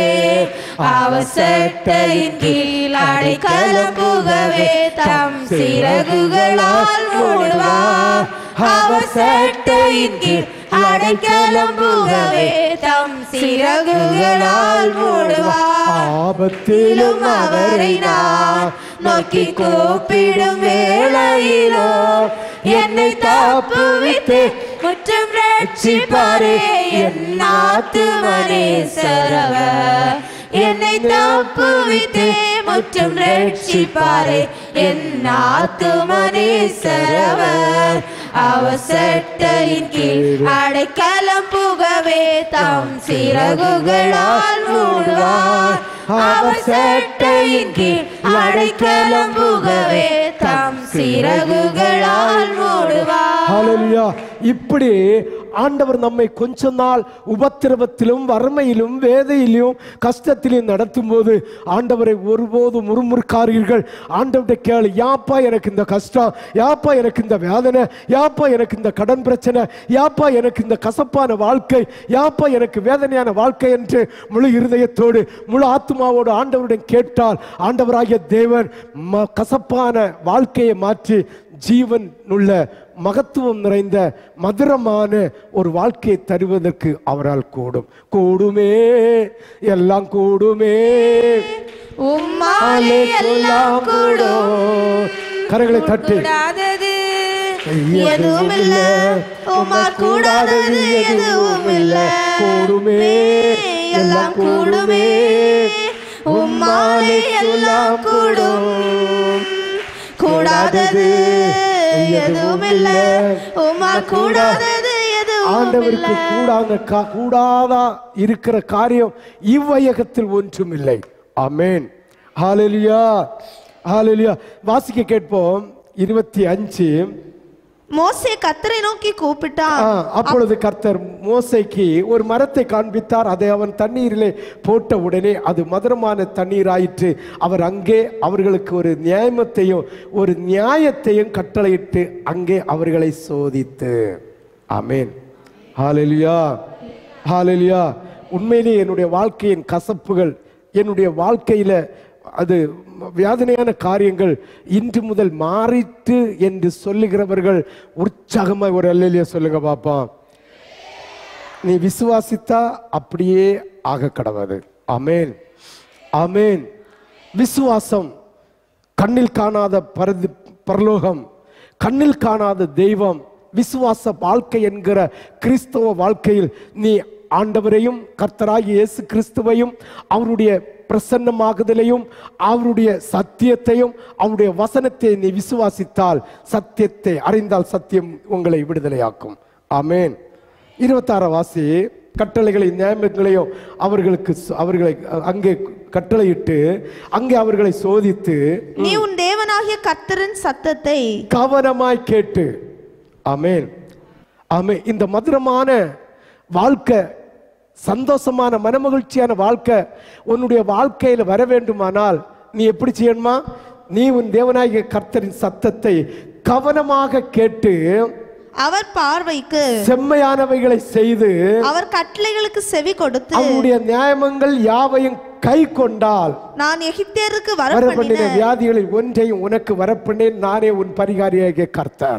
அவசட்டையின் கீழ் அடைக்கலம் புகவே தம் சிறகுகளால் மூடுவார் அவசட்டையின் கீழ் அடைக்கலம் புகவே தம் சிறகுகளால் மூடுவார் ஆபத்திலும் அவரை நான் நோக்கி கூப்பிடும் வேளையிலோ என்னை தப்புவித்து முற்றும் ரட்சிப்பாரே என் ஆத்துமனே சரவ என்னை தப்புவித்து முற்றும் ரட்சிப்பாரே என் ஆத்துமனே சரவ அவசட்டையின் கீழ் அடைக்கலம் புகவே தம் சிறகுகளால் மூடுவார் அவர் சட்டையின் கீழ் அடைக்கலம் புகவே தம் சிறகுகளால் மூடுவார் ஹalleluya இப்படி ஆண்டவர் நம்மை கொஞ்ச நாள் உபத்திரவத்திலும் வறுமையிலும் வேதையிலும் கஷ்டத்திலும் நடத்தும் போது ஆண்டவரை ஒருபோதும் முறுமுறுக்காரீர்கள் ஆண்டவர்கிட்ட கேளு யாப்பா எனக்கு இந்த கஷ்டம் யாப்பா எனக்கு இந்த வேதனை யாப்பா எனக்கு இந்த கடன் பிரச்சனை யாப்பா எனக்கு இந்த கசப்பான வாழ்க்கை யாப்பா எனக்கு வேதனையான வாழ்க்கை என்று முழு இருதயத்தோடு முழு ஆத்மாவோடு ஆண்டவரிடம் கேட்டால் ஆண்டவராகிய தேவன் ம- கசப்பான வாழ்க்கையை மாற்றி ஜீவன் உள்ள மகத்துவம் நிறைந்த மதுரமான ஒரு வாழ்க்கையை தருவதற்கு அவரால் கூடும் கூடுமே எல்லாம் கூடுமே உம்மாலே எல்லாம் கூடும் கரங்களை தட்டி கூடாதது எதுவும் எதுவும் இல்ல உம்மால் கூடாதது எதுவும் இல்ல கூடுமே எல்லாம் கூடுமே உம்மாலே எல்லாம் கூடும் கூடாதது எதுவும் இல்ல உம்மால் கூடாதது எதுவும் ஆண்டவருக்கு இல்ல கூடாத கா- கூடாதா இருக்கிற காரியம் இவ்வையகத்தில் ஒன்றும் இல்லை ஆமென் ஹalleluya ஹalleluya வாசிக்க கேட்போம் இருபத்தி அஞ்சு மோசே கத்தரை நோக்கி கூப்பிட்டான் ஆ, அப்பொழுது கர்த்தர் மோசைக்கு ஒரு மரத்தை காண்பித்தார் அதை அவன் தண்ணீரிலே போட்ட உடனே அது மதுரமான தண்ணீராயிற்று அவர் அங்கே அவர்களுக்கு ஒரு நியாயத்தையும் ஒரு நியாயத்தையும் கட்டளையிட்டு அங்கே அவர்களை சோதித்து ஆமென் ஹalleluya ஹalleluya உண்மையிலேயே என்னுடைய வாழ்க்கையின் கசப்புகள் என்னுடைய வாழ்க்கையில அது வேதனையான காரியங்கள் இன்று முதல் மாறிட்டு என்று சொல்லுகிறவர்கள் உற்சாகமாக ஒரு அல்லையா சொல்லுங்க பாப்பா நீ விசுவாசித்தா அப்படியே ஆக கடவுது அமேன் அமேன் விசுவாசம் கண்ணில் காணாத பரது பரலோகம் கண்ணில் காணாத தெய்வம் விசுவாச வாழ்க்கை என்கிற கிறிஸ்தவ வாழ்க்கையில் நீ ஆண்டவரையும் கர்த்தராகிய இயேசு கிறிஸ்துவையும் அவருடைய பிரசன்னமாகுதலையும் அவருடைய சத்தியத்தையும் அவருடைய வசனத்தை நீ விசுவாசித்தால் சத்தியத்தை அறிந்தால் சத்தியம் உங்களை விடுதலையாக்கும் ஆமென் இருபத்தாறு வாசி கட்டளைகளை நியமங்களையும் அவர்களுக்கு ச- அவர்களை அ- அங்கே கட்டளையிட்டு அங்கே அவர்களை சோதித்து நீ உன் தேவனாகிய கர்த்தரின் சத்தத்தை கவனமாய் கேட்டு ஆமென் ஆமென் இந்த மதுரமான வாழ்க்கை சந்தோஷமான மனமகிழ்ச்சியான வாழ்க்கை உன்னுடைய வாழ்க்கையில் வர வேண்டுமானால் நீ எப்படி செய்யணுமா நீ உன் தேவனாகிய கர்த்தரின் சத்தத்தை கவனமாக கேட்டு அவர் பார்வைக்கு செம்மையானவைகளை செய்து அவர் கட்டளைகளுக்கு செவி கொடுத்து அவருடைய நியாயங்கள் யாவையும் கை கொண்டால் நான் எகிப்தியருக்கு வரப்பண்ணின வரப்பண்ணின வியாதிகளில் ஒன்றையும் உனக்கு வரப்பண்ணேன் நானே உன் பரிகாரியாகிய கர்த்தர்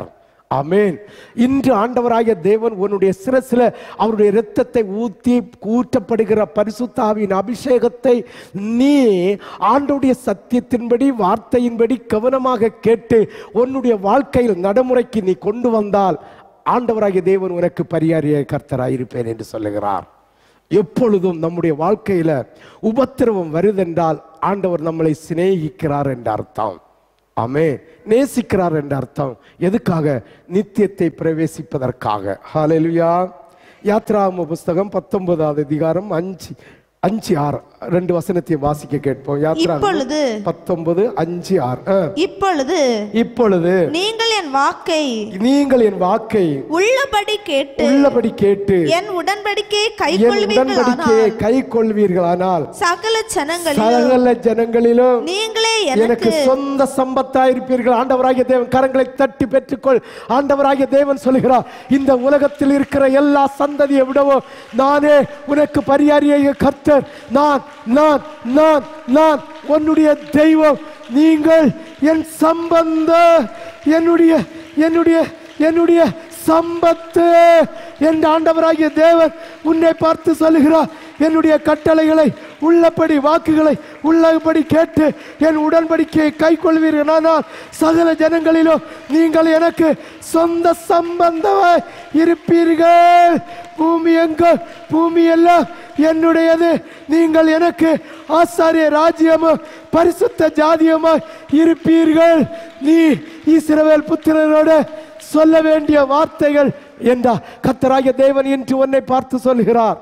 ஆமென் இன்று ஆண்டவராகிய தேவன் உன்னுடைய சிரசில் அவருடைய இரத்தத்தை ஊற்றி ஊற்றப்படுகிற பரிசுத்தாவின் அபிஷேகத்தை நீ ஆண்டவருடைய சத்தியத்தின்படி வார்த்தையின்படி கவனமாக கேட்டு உன்னுடைய வாழ்க்கையில் நடைமுறைக்கு நீ கொண்டு வந்தால் ஆண்டவராகிய தேவன் உனக்கு பரிகாரிய கர்த்தராயிருப்பேன் என்று சொல்லுகிறார் எப்பொழுதும் நம்முடைய வாழ்க்கையில உபத்திரவம் வருதென்றால் ஆண்டவர் நம்மளை சிநேகிக்கிறார் என்ற அர்த்தம் ஆமே நேசிக்கிறார் என்ற அர்த்தம் எதுக்காக நித்தியத்தை பிரவேசிப்பதற்காக ஹalleluya யாத்ராம புஸ்தகம் பத்தொன்பதாவது அதிகாரம் அஞ்சு அஞ்சு ஆறு ரெண்டு வசனத்தையும் வாசிக்க கேட்போம் யாத்ரா இப்பொழுது பத்தொன்பது அஞ்சு ஆறு ஆ. இப்பொழுது இப்பொழுது நீங்கள் என் வாக்கை நீங்கள் என் வாக்கை உள்ளபடி கேட்டு உள்ளபடி கேட்டு என் உடன்படிக்கையை கை என் உடன்படிக்கையை கை கொள்வீர்களானால் சகல ஜனங்களிலும் சகல ஜனங்களிலும் நீங்களே எனக்கு எனக்கு சொந்த சம்பத்தா இருப்பீர்கள் ஆண்டவராகிய தேவன் கரங்களை தட்டி பெற்றுக்கொள் ஆண்டவராகிய தேவன் சொல்கிறார் இந்த உலகத்தில் இருக்கிற எல்லா சந்ததியை விடவும் நானே உனக்கு பரியாரிய கர்த்தர் நான் நான் நான் நான் உன்னுடைய தெய்வம் நீங்கள் என் சம்பந்த என்னுடைய என்னுடைய என்னுடைய சம்பத்து என்ற ஆண்டவராகிய தேவன் உன்னை பார்த்து சொல்லுகிறார் என்னுடைய கட்டளைகளை உள்ளபடி வாக்குகளை உள்ளபடி கேட்டு என் உடன்படிக்கையை கை கொள்வீர்களானால் சகல ஜனங்களிலும் நீங்கள் எனக்கு சொந்த சம்பந்தமாய் இருப்பீர்கள் பூமி எங்கள் பூமி எல்லாம் என்னுடையது நீங்கள் எனக்கு ஆசாரிய ராஜ்யமும் பரிசுத்த ஜாதியமாய் இருப்பீர்கள் நீ இஸ்ரவேல் புத்திரரோட சொல்ல வேண்டிய வார்த்தைகள் என்றார் கத்தராகிய தேவன் என்று உன்னை பார்த்து சொல்கிறார்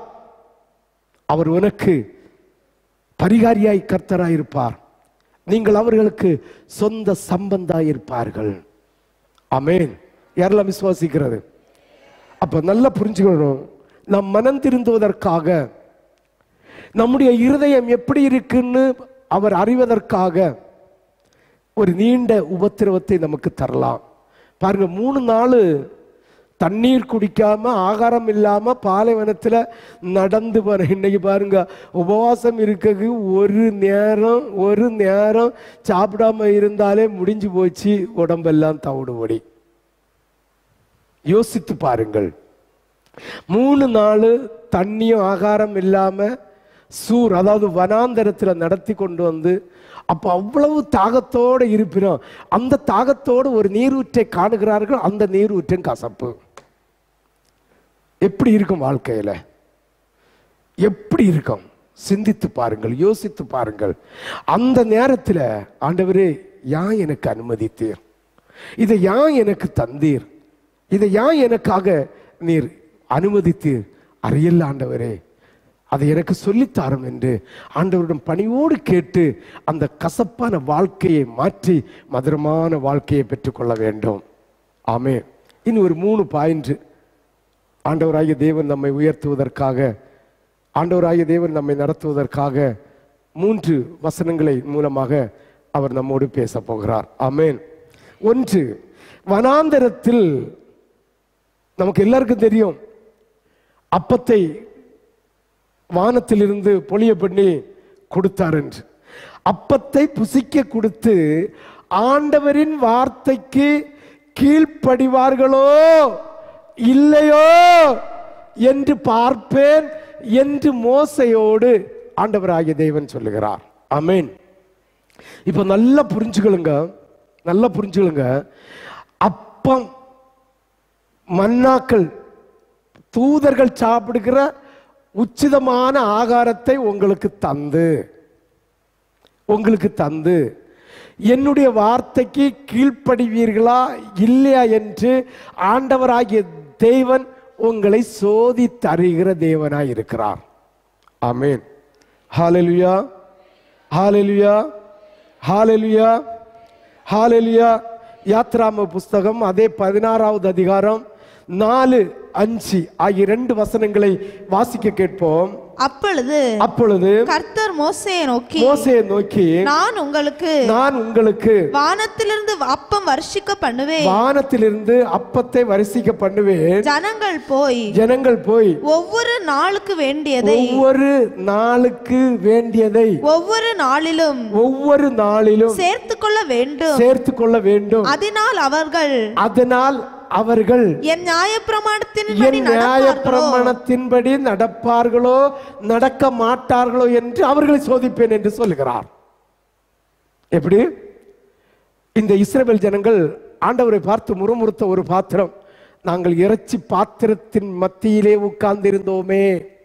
அவர் உனக்கு பரிகாரியாய் கர்த்தராய் இருப்பார் நீங்கள் அவர்களுக்கு சொந்த சம்பந்தாய் இருப்பார்கள் அமேன் யாரெல்லாம் விசுவாசிக்கிறது அப்ப நல்லா புரிஞ்சுக்கணும் நம் மனம் திருந்துவதற்காக நம்முடைய இருதயம் எப்படி இருக்குன்னு அவர் அறிவதற்காக ஒரு நீண்ட உபத்திரவத்தை நமக்கு தரலாம் பாருங்க மூணு நாள் தண்ணீர் குடிக்காம ஆகாரம் இல்லாம பாலைவனத்துல நடந்து போற இன்னைக்கு பாருங்க உபவாசம் இருக்கிறது ஒரு நேரம் ஒரு நேரம் சாப்பிடாம இருந்தாலே முடிஞ்சு போச்சு உடம்பெல்லாம் தவிடுபடி யோசித்து பாருங்கள் மூணு நாள் தண்ணியும் ஆகாரம் இல்லாம சூர் அதாவது வனாந்தரத்துல நடத்தி கொண்டு வந்து அப்ப அவ்வளவு தாகத்தோட இருப்பினோம் அந்த தாகத்தோடு ஒரு நீரூற்றை காணுகிறார்கள் அந்த நீரூற்றின் கசப்பு எப்படி இருக்கும் வாழ்க்கையில எப்படி இருக்கும் சிந்தித்து பாருங்கள் யோசித்து பாருங்கள் அந்த நேரத்தில் ஆண்டவரே யான் எனக்கு அனுமதித்தீர் இதை யான் எனக்கு தந்தீர் இதை யான் எனக்காக நீர் அனுமதித்தீர் அறியல்ல ஆண்டவரே அதை எனக்கு சொல்லித்தாரும் என்று ஆண்டவரிடம் பணிவோடு கேட்டு அந்த கசப்பான வாழ்க்கையை மாற்றி மதுரமான வாழ்க்கையை பெற்றுக்கொள்ள வேண்டும் ஆமே இனி ஒரு மூணு பாயிண்ட் ஆண்டவராகிய தேவன் நம்மை உயர்த்துவதற்காக ஆண்டவராகிய தேவன் நம்மை நடத்துவதற்காக மூன்று வசனங்களை மூலமாக அவர் நம்மோடு பேச போகிறார் ஆமென் ஒன்று வனாந்தரத்தில் நமக்கு எல்லாருக்கும் தெரியும் அப்பத்தை வானத்திலிருந்து பொழிய பண்ணி கொடுத்தார் என்று அப்பத்தை புசிக்க கொடுத்து ஆண்டவரின் வார்த்தைக்கு கீழ்ப்படிவார்களோ இல்லையோ என்று பார்ப்பேன் என்று மோசையோடு ஆண்டவராகிய தேவன் சொல்லுகிறார் ஆமென் இப்ப நல்லா புரிஞ்சுக்கலுங்க நல்லா புரிஞ்சுக்கலுங்க அப்பம் மன்னாக்கள் தூதர்கள் சாப்பிடுகிற உச்சிதமான ஆகாரத்தை உங்களுக்கு தந்து உங்களுக்கு தந்து என்னுடைய வார்த்தைக்கு கீழ்ப்படிவீர்களா இல்லையா என்று ஆண்டவராகிய தேவன் உங்களை சோதி தருகிற தேவனாய் இருக்கிறார் ஆமென் ஹalleluya ஹalleluya ஹalleluya ஹalleluya யாத்ராம புஸ்தகம் அதே பதினாறாவது அதிகாரம் நாலு அஞ்சு ஆகிய ரெண்டு வசனங்களை வாசிக்க கேட்போம் அப்பொழுது அப்பொழுது கர்த்தர் மோசையை நோக்கி மோசையை நோக்கி நான் உங்களுக்கு நான் உங்களுக்கு வானத்திலிருந்து அப்பம் வர்ஷிக்க பண்ணுவேன் வானத்திலிருந்து அப்பத்தை வரிசிக்க பண்ணுவேன் ஜனங்கள் போய் ஜனங்கள் போய் ஒவ்வொரு நாளுக்கு வேண்டியதை ஒவ்வொரு நாளுக்கு வேண்டியதை ஒவ்வொரு நாளிலும் ஒவ்வொரு நாளிலும் சேர்த்து கொள்ள வேண்டும் சேர்த்து கொள்ள வேண்டும் அதனால் அவர்கள் அதனால் அவர்கள் என் நியாயப்பிரமாணத்தின்படி என் நடப்பார்களோ நியாயப்பிரமாணத்தின்படி நடப்பார்களோ நடக்க மாட்டார்களோ என்று அவர்களை சோதிப்பேன் என்று சொல்லுகிறார் எப்படி இந்த இஸ்ரவேல் ஜனங்கள் ஆண்டவரை பார்த்து முறுமுறுத்த ஒரு பாத்திரம் நாங்கள் இறைச்சி பாத்திரத்தின் மத்தியிலே உட்கார்ந்திருந்தோமே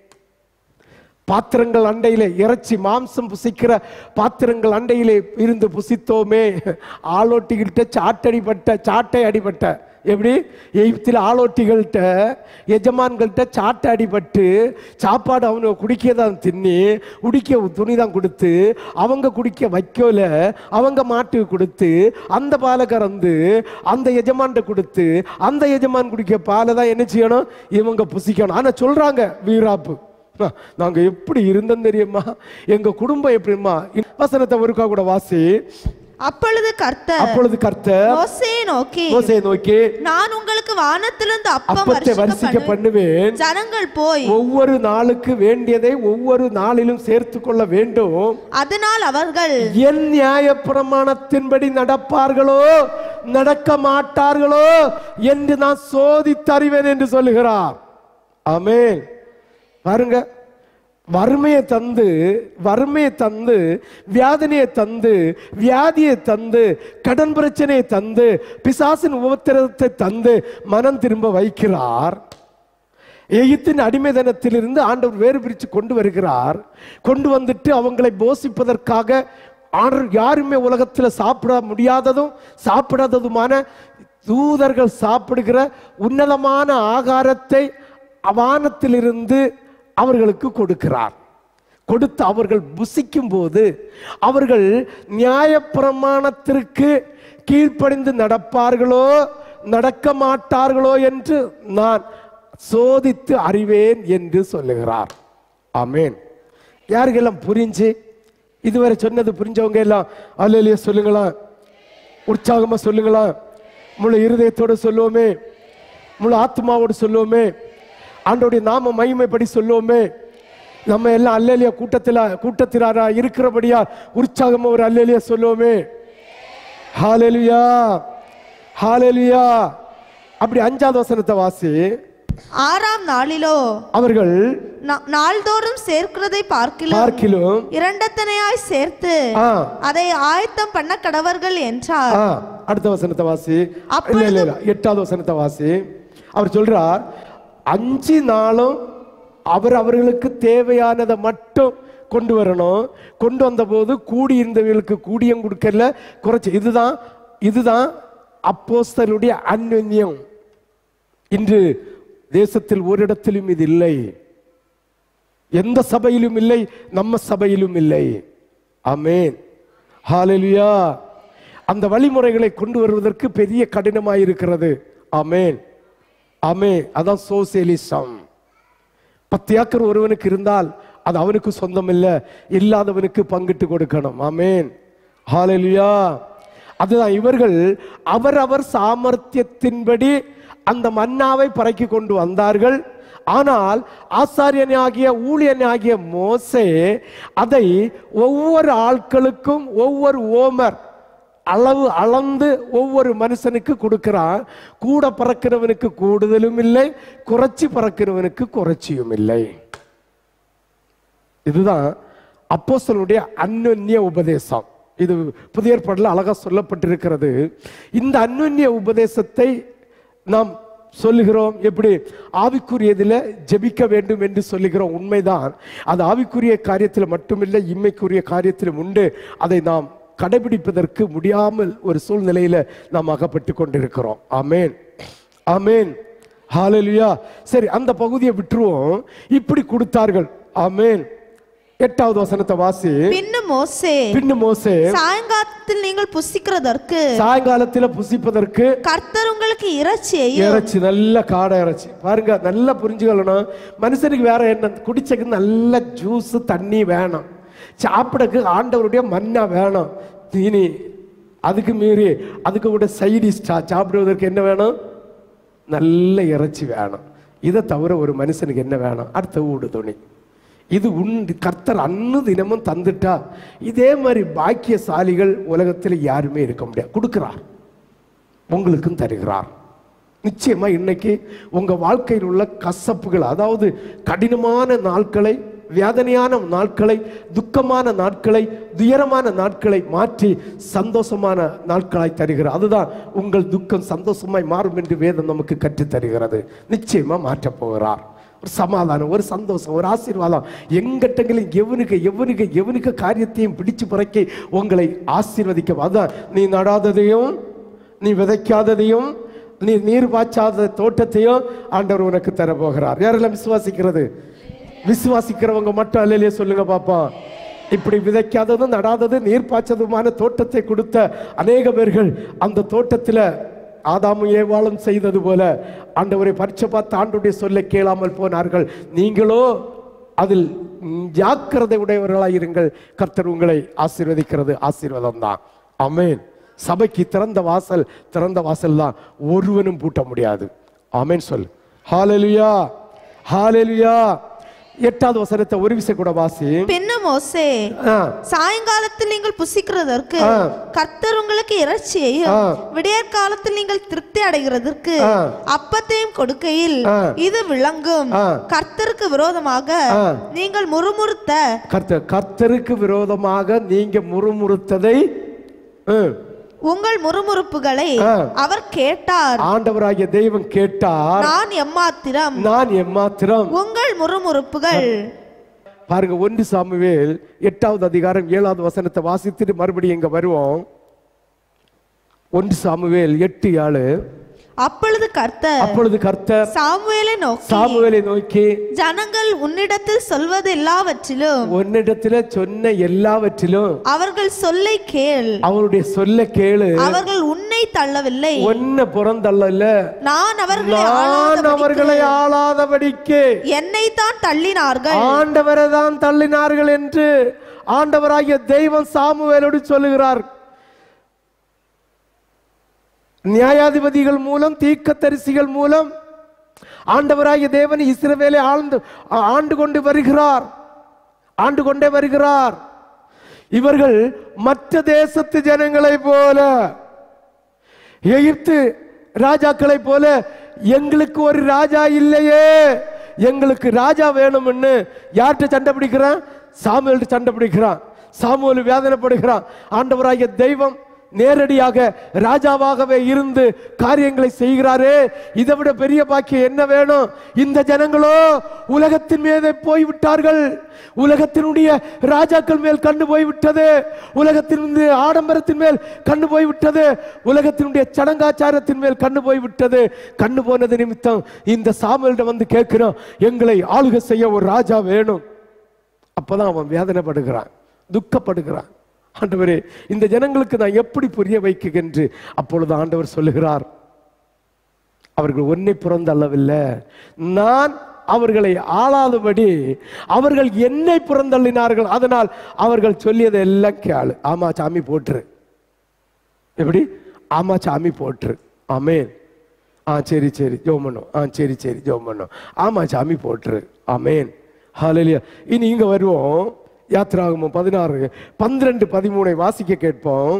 பாத்திரங்கள் அண்டையிலே இறைச்சி மாம்சம் புசிக்கிற பாத்திரங்கள் அண்டையிலே இருந்து புசித்தோமே ஆளோட்டிகிட்ட சாட்டடிப்பட்ட சாட்டை அடிபட்ட எப்படி எகிப்தில் ஆளோட்டிகள்கிட்ட எஜமான்கள்கிட்ட சாட்டை அடிபட்டு சாப்பாடு அவங்க குடிக்கதான் தின்னி குடிக்க துணி தான் கொடுத்து அவங்க குடிக்க வைக்கல அவங்க மாட்டுக்கு கொடுத்து அந்த பாலை கறந்து அந்த எஜமான்கிட்ட கொடுத்து அந்த எஜமான் குடிக்க பாலை தான் என்ன செய்யணும் இவங்க புசிக்கணும் ஆனா சொல்றாங்க வீராப்பு அஹ், நாங்க எப்படி இருந்தோம் தெரியுமா எங்க குடும்பம் எப்படிமா வசனத்தை ஒருக்கா கூட வாசி அப்பொழுது கர்த்தர் அப்பொழுது கர்த்தர் மோசேயை நோக்கி மோசையை நோக்கி நான் உங்களுக்கு வானத்திலிருந்து அப்பம் அப்பத்தை வருஷிக்க வரிசிக்க பண்ணுவேன் பண்ணுவேன் ஜனங்கள் போய் ஒவ்வொரு நாளுக்கு வேண்டியதை ஒவ்வொரு நாளிலும் சேர்த்து கொள்ள வேண்டும் அதனால் அவர்கள் என் நியாய பிரமாணத்தின்படி நடப்பார்களோ நடக்க மாட்டார்களோ என்று நான் சோதித்தறிவேன் என்று சொல்லுகிறார் ஆமென் பாருங்க வறுமையை தந்து வறுமையை தந்து வியாதனையை தந்து வியாதியை தந்து கடன் பிரச்சனையை தந்து பிசாசின் உபத்திரத்தை தந்து மனம் திரும்ப வைக்கிறார் எகிப்தின் அடிமைதனத்திலிருந்து ஆண்டவர் வேறு பிரித்து கொண்டு வருகிறார் கொண்டு வந்துட்டு அவங்களை போஷிப்பதற்காக ஆண்டவர் யாருமே உலகத்தில் சாப்பிட முடியாததும் சாப்பிடாததுமான தூதர்கள் சாப்பிடுகிற உன்னதமான ஆகாரத்தை வானத்திலிருந்து அவர்களுக்கு கொடுக்கிறார் கொடுத்து அவர்கள் புசிக்கும் போது அவர்கள் நியாயப்பிரமாணத்திற்கு கீழ்ப்படிந்து நடப்பார்களோ நடக்க மாட்டார்களோ என்று நான் சோதித்து அறிவேன் என்று சொல்லுகிறார் ஆமென் யாருக்கெல்லாம் புரிஞ்சு இதுவரை சொன்னது புரிஞ்சவங்க எல்லாம் அல்லையா சொல்லுங்களா உற்சாகமா சொல்லுங்களா முழு இருதயத்தோட சொல்லுவோமே முழு ஆத்மாவோடு சொல்லுவோமே ஆண்டோடைய நாம மகிமைப்படி சொல்லுவோமே நம்ம எல்லாம் அல்லேலியா கூட்டத்தில் கூட்டத்தினாரா இருக்கிறபடியா உற்சாகமா ஒரு அல்லேலியா சொல்லுவோமே ஹாலேலுயா ஹாலேலுயா அப்படி அஞ்சாவது வசனத்தை வாசி ஆறாம் நாளிலோ அவர்கள் நா- நாள்தோறும் சேர்க்கிறதை பார்க்கிலும் பார்க்கிலும் இரண்டத்தனையாய் சேர்த்து ஆ அதை ஆயத்தம் பண்ண கடவர்கள் என்றார் ஆ, அடுத்த வசனத்தை வாசி இல்ல அப்பொழுது- இல்ல இல்ல எட்டாவது வசனத்தை வாசி அவர் சொல்றார் அஞ்சு நாளும் அவர் அவர்களுக்கு தேவையானதை மட்டும் கொண்டு வரணும் கொண்டு வந்தபோது கூடி இருந்தவர்களுக்கு கூடியும் கொடுக்கல குறைச்சு இதுதான் இதுதான் அப்போஸ்தலருடைய அந்யோன்யம் இன்று தேசத்தில் ஓரிடத்திலும் இது இல்லை எந்த சபையிலும் இல்லை நம்ம சபையிலும் இல்லை ஆமென் ஹalleluya அந்த வழிமுறைகளை கொண்டு வருவதற்கு பெரிய கடினமாயிருக்கிறது ஆமென் ஆமே அதான் சோசியலிசம் பத்து ஏக்கர் ஒருவனுக்கு இருந்தால் அது அவனுக்கு சொந்தம் இல்லை இல்லாதவனுக்கு பங்கிட்டு கொடுக்கணும் ஆமென் ஹalleluya அதுதான் இவர்கள் அவரவர் சாமர்த்தியத்தின்படி அந்த மன்னாவை பறக்கி கொண்டு வந்தார்கள் ஆனால் ஆசாரியனாகிய ஊழியனாகிய மோசே அதை ஒவ்வொரு ஆட்களுக்கும் ஒவ்வொரு ஓமர் அளவு அளந்து ஒவ்வொரு மனுஷனுக்கு கொடுக்கிறான் கூட பறக்கிறவனுக்கு கூடுதலும் இல்லை குறைச்சி பறக்கிறவனுக்கு குறைச்சியும் இல்லை இதுதான் அப்போஸ்தலனுடைய அந்யோன்ய உபதேசம் இது புதிய ஏற்பாட்டில் அழகா சொல்லப்பட்டிருக்கிறது இந்த அந்யோன்ய உபதேசத்தை நாம் சொல்லுகிறோம் எப்படி ஆவிக்குரியதில் ஜெபிக்க வேண்டும் என்று சொல்லுகிறோம் உண்மைதான் அது ஆவிக்குரிய காரியத்தில் மட்டுமில்லை இம்மைக்குரிய காரியத்திலும் உண்டு அதை நாம் கடைபிடிப்பதற்கு முடியாமல் ஒரு சூழ்நிலையில நாம் அகப்பட்டு கொண்டிருக்கிறோம் ஆமேன் ஆமேன் ஹalleluya சரி அந்த பகுதியை விட்டுருவோம் இப்படி கொடுத்தார்கள் ஆமேன் எட்டாவது வசனத்தை வாசி பின்னும் மோசே பின்னு மோசே சாயங்காலத்தில் நீங்கள் புசிக்கிறதற்கு சாயங்காலத்துல புசிப்பதற்கு கர்த்தர் உங்களுக்கு இறைச்சியையும் இறைச்சி நல்ல காடை இறைச்சி பாருங்க நல்லா புரிஞ்சுக்கணும் மனுஷனுக்கு வேற என்ன குடிச்சக்கு நல்ல ஜூஸ் தண்ணி வேணும் சாப்பிடக்கு ஆண்டவருடைய மன்னா வேணும் தீனி அதுக்கு மீறி அதுக்கு கூட சைடிஸ்டா சாப்பிடுவதற்கு என்ன வேணும் நல்ல இறைச்சி வேணும் இதை தவிர ஒரு மனுஷனுக்கு என்ன வேணும் அடுத்த ஊடு துணி இது உண்டு கர்த்தர் அன்னு தினமும் தந்துட்டா இதே மாதிரி பாக்கியசாலிகள் உலகத்தில் யாருமே இருக்க முடியாது கொடுக்கிறார் உங்களுக்கும் தருகிறார் நிச்சயமா இன்னைக்கு உங்க வாழ்க்கையில் உள்ள கசப்புகள் அதாவது கடினமான நாட்களை வேதனையான நாட்களை துக்கமான நாட்களை துயரமான நாட்களை மாற்றி சந்தோஷமான நாட்களாய் தருகிறது அதுதான் உங்கள் துக்கம் சந்தோஷமாய் மாறும் என்று வேதம் நமக்கு கற்றுத் தருகிறது நிச்சயமா மாற்றப் போகிறார் ஒரு சமாதானம் ஒரு சந்தோஷம் ஒரு ஆசீர்வாதம் எங்கட்டங்களும் எவனுக்கு எவனுக்கு எவனுக்கு காரியத்தையும் பிடிச்சு புறக்கி உங்களை ஆசீர்வதிக்க அதான் நீ நடாததையும் நீ விதைக்காததையும் நீ நீர் பாய்ச்சாத தோட்டத்தையும் ஆண்டவர் உனக்கு தர போகிறார் யாரெல்லாம் விசுவாசிக்கிறது விசுவாசிக்கிறவங்க மட்டும் அல்லையே சொல்லுங்க பாப்போம் இப்படி விதைக்காததும் நடாதது நீர் பாய்ச்சதுமான தோட்டத்தை கொடுத்த அநேக பேர்கள் அந்த தோட்டத்தில் ஆதாமும் ஏவாளும் செய்தது போல ஆண்டவரை பரிச்சை பார்த்து ஆண்டுடைய சொல்லை கேளாமல் போனார்கள் நீங்களோ அதில் ம், ஜாக்கிரதை உடையவர்களாய் இருங்கள் கர்த்தர் உங்களை ஆசீர்வதிக்கிறது ஆசீர்வாதம் தான் ஆமென் சபைக்கு திறந்த வாசல் திறந்த வாசல் தான் ஒருவனும் பூட்ட முடியாது ஆமென் சொல் ஹalleluya ஹalleluya எட்டாவது வசனத்தை ஒரு விசை கூட வாசி பின்னும் மோசே ஆ, சாயங்காலத்தில் நீங்கள் புசிக்கிறதற்கு ஆ. கர்த்தர் உங்களுக்கு இறைச்சியையும் ஆ. விடியற் காலத்தில் நீங்கள் திருப்தி அடைகிறதற்கு ஆ. அப்பத்தையும் கொடுக்கையில் ஆ. இது விளங்கும் ஆ. கர்த்தருக்கு விரோதமாக ஆ. நீங்கள் முறுமுறுத்த கர்த்தர் கர்த்தருக்கு விரோதமாக நீங்க முறுமுறுத்ததை ம், உங்கள் முறுமுறுப்புகளை ஆ. அவர் கேட்டார் ஆண்டவராகிய தெய்வம் கேட்டார் நான் எம்மாத்திரம் நான் எம்மாத்திரம் உங்கள் முறுமுறுப்புகள் பாருங்க ஒன்று சாமுவேல் எட்டாவது அதிகாரம் ஏழாவது வசனத்தை வாசித்துட்டு மறுபடியும் இங்க வருவோம் ஒன்று சாமுவேல் எட்டு ஏழு அப்பொழுது கர்த்தர் அப்பொழுது கர்த்தர் சாமுவேலை நோக்கி சாமுவேலை நோக்கி ஜனங்கள் உன்னிடத்தில் சொல்வது எல்லாவற்றிலும் உன்னிடத்துல சொன்ன எல்லாவற்றிலும் அவர்கள் சொல்லை கேள் அவருடைய சொல்ல கேளு அவர்கள் உன்னை தள்ளவில்லை ஒன்ன புறந்தல்ல நான் அவர்களை நான் ஆளாதபடிக்கு அவர்களை ஆளாதபடிக்கு என்னை தான் தள்ளினார்கள் ஆண்டவரை தான் தள்ளினார்கள் என்று ஆண்டவராகிய தெய்வம் சாமுவேலோடு சொல்லுகிறார் நியாயாதிபதிகள் மூலம் தீர்க்கதரிசிகள் மூலம் ஆண்டவராகிய தேவன் இஸ்ரவேலை ஆழ்ந்து ஆண்டு கொண்டு வருகிறார் ஆண்டு கொண்டே வருகிறார் இவர்கள் மற்ற தேசத்து ஜனங்களைப் போல எகிப்து ராஜாக்களைப் போல எங்களுக்கு ஒரு ராஜா இல்லையே எங்களுக்கு ராஜா வேணும்னு யார்கிட்ட சண்டை பிடிக்கிறான் சாமுவேல்கிட்ட சண்டை பிடிக்கிறான் சாமுவேல் வேதனைப்படுகிறான் ஆண்டவராகிய தெய்வம் நேரடியாக ராஜாவாகவே இருந்து காரியங்களை செய்கிறாரே இதை விட பெரிய பாக்கியம் என்ன வேணும் இந்த ஜனங்களோ உலகத்தின் மீது போய்விட்டார்கள் உலகத்தினுடைய ராஜாக்கள் மேல் கண்டு போய்விட்டது உலகத்தின் மீது ஆடம்பரத்தின் மேல் கண்டு போய்விட்டது உலகத்தினுடைய சடங்காச்சாரத்தின் மேல் கண்டு போய்விட்டது கண்டு போனது நிமித்தம் இந்த சாமுவேல்கிட்ட வந்து கேட்கிறோம் எங்களை ஆளுகை செய்ய ஒரு ராஜா வேணும் அப்பதான் அவன் வேதனைப்படுகிறான் துக்கப்படுகிறான் ஆண்டவரே இந்த ஜனங்களுக்கு நான் எப்படி புரிய வைக்குகின்று அப்பொழுது ஆண்டவர் சொல்லுகிறார் அவர்கள் ஒன்னை புறந்தள்ளவில்லை நான் அவர்களை ஆளாதபடி அவர்கள் என்னை புறந்தள்ளினார்கள் அதனால் அவர்கள் சொல்லியதை எல்லாம் கேளு ஆமா சாமி போட்டுரு எப்படி ஆமா சாமி போட்டுரு ஆமென் ஆ சரி சரி ஜோம் பண்ணும் ஆ சரி சரி ஜோம் பண்ணும் ஆமா சாமி போட்டுரு ஆமென் ஹalleluya இனி இங்க வருவோம் யாத்ராகமம் பதினாறு பன்னிரெண்டு பதிமூணை வாசிக்க கேட்போம்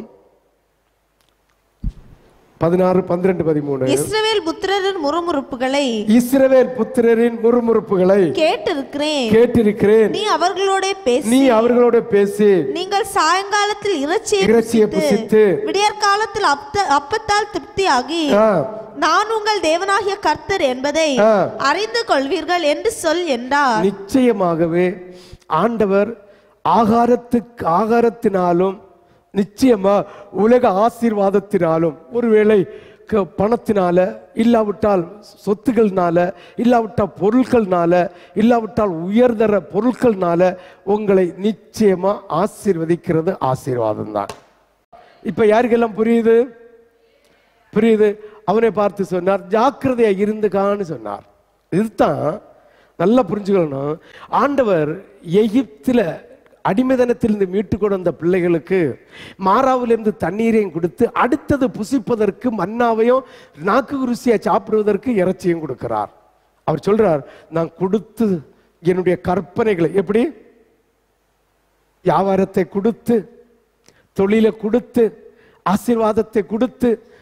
பதினாறு பன்னிரெண்டு பதிமூணு இஸ்ரவேல் புத்திரரின் முறுமுறுப்புகளை இஸ்ரவேல் புத்திரரின் முறுமுறுப்புகளை கேட்டிருக்கிறேன் கேட்டிருக்கிறேன் நீ அவர்களோட பேசி நீ அவர்களோட பேசி நீங்கள் சாயங்காலத்தில் இறைச்சியை இறைச்சியை புசித்து விடியற் காலத்தில் அப்ப- அப்பத்தால் திருப்தியாகி ஆ, நான் உங்கள் தேவனாகிய கர்த்தர் என்பதை ஆ. அறிந்து கொள்வீர்கள் என்று சொல் என்றார் நிச்சயமாகவே ஆண்டவர் ஆகாரத்துக்கு ஆகாரத்தினாலும் நிச்சயமா உலக ஆசீர்வாதத்தினாலும் ஒருவேளை க- பணத்தினால இல்லாவிட்டால் சொத்துக்கள்னால இல்லாவிட்டால் பொருட்கள்னால இல்லாவிட்டால் உயர்தர பொருட்கள்னால உங்களை நிச்சயமா ஆசீர்வதிக்கிறது ஆசீர்வாதம் தான் இப்ப யாருக்கெல்லாம் புரியுது புரியுது அவனை பார்த்து சொன்னார் ஜாக்கிரதையா இருந்துக்கான்னு சொன்னார் இதுதான் நல்லா புரிஞ்சுக்கணும் ஆண்டவர் எகிப்தில் அடிமைதனத்திலிருந்து மீட்டு கொண்டு வந்த பிள்ளைகளுக்கு மாறாவிலிருந்து தண்ணீரையும் கொடுத்து அடுத்தது புசிப்பதற்கு மன்னாவையும் நாக்கு ருசியா சாப்பிடுவதற்கு இறைச்சியும் கொடுக்கிறார் அவர் சொல்றார் நான் கொடுத்து என்னுடைய கற்பனைகளை எப்படி வியாபாரத்தை கொடுத்து தொழிலை கொடுத்து ஆசீர்வாதத்தை கொடுத்து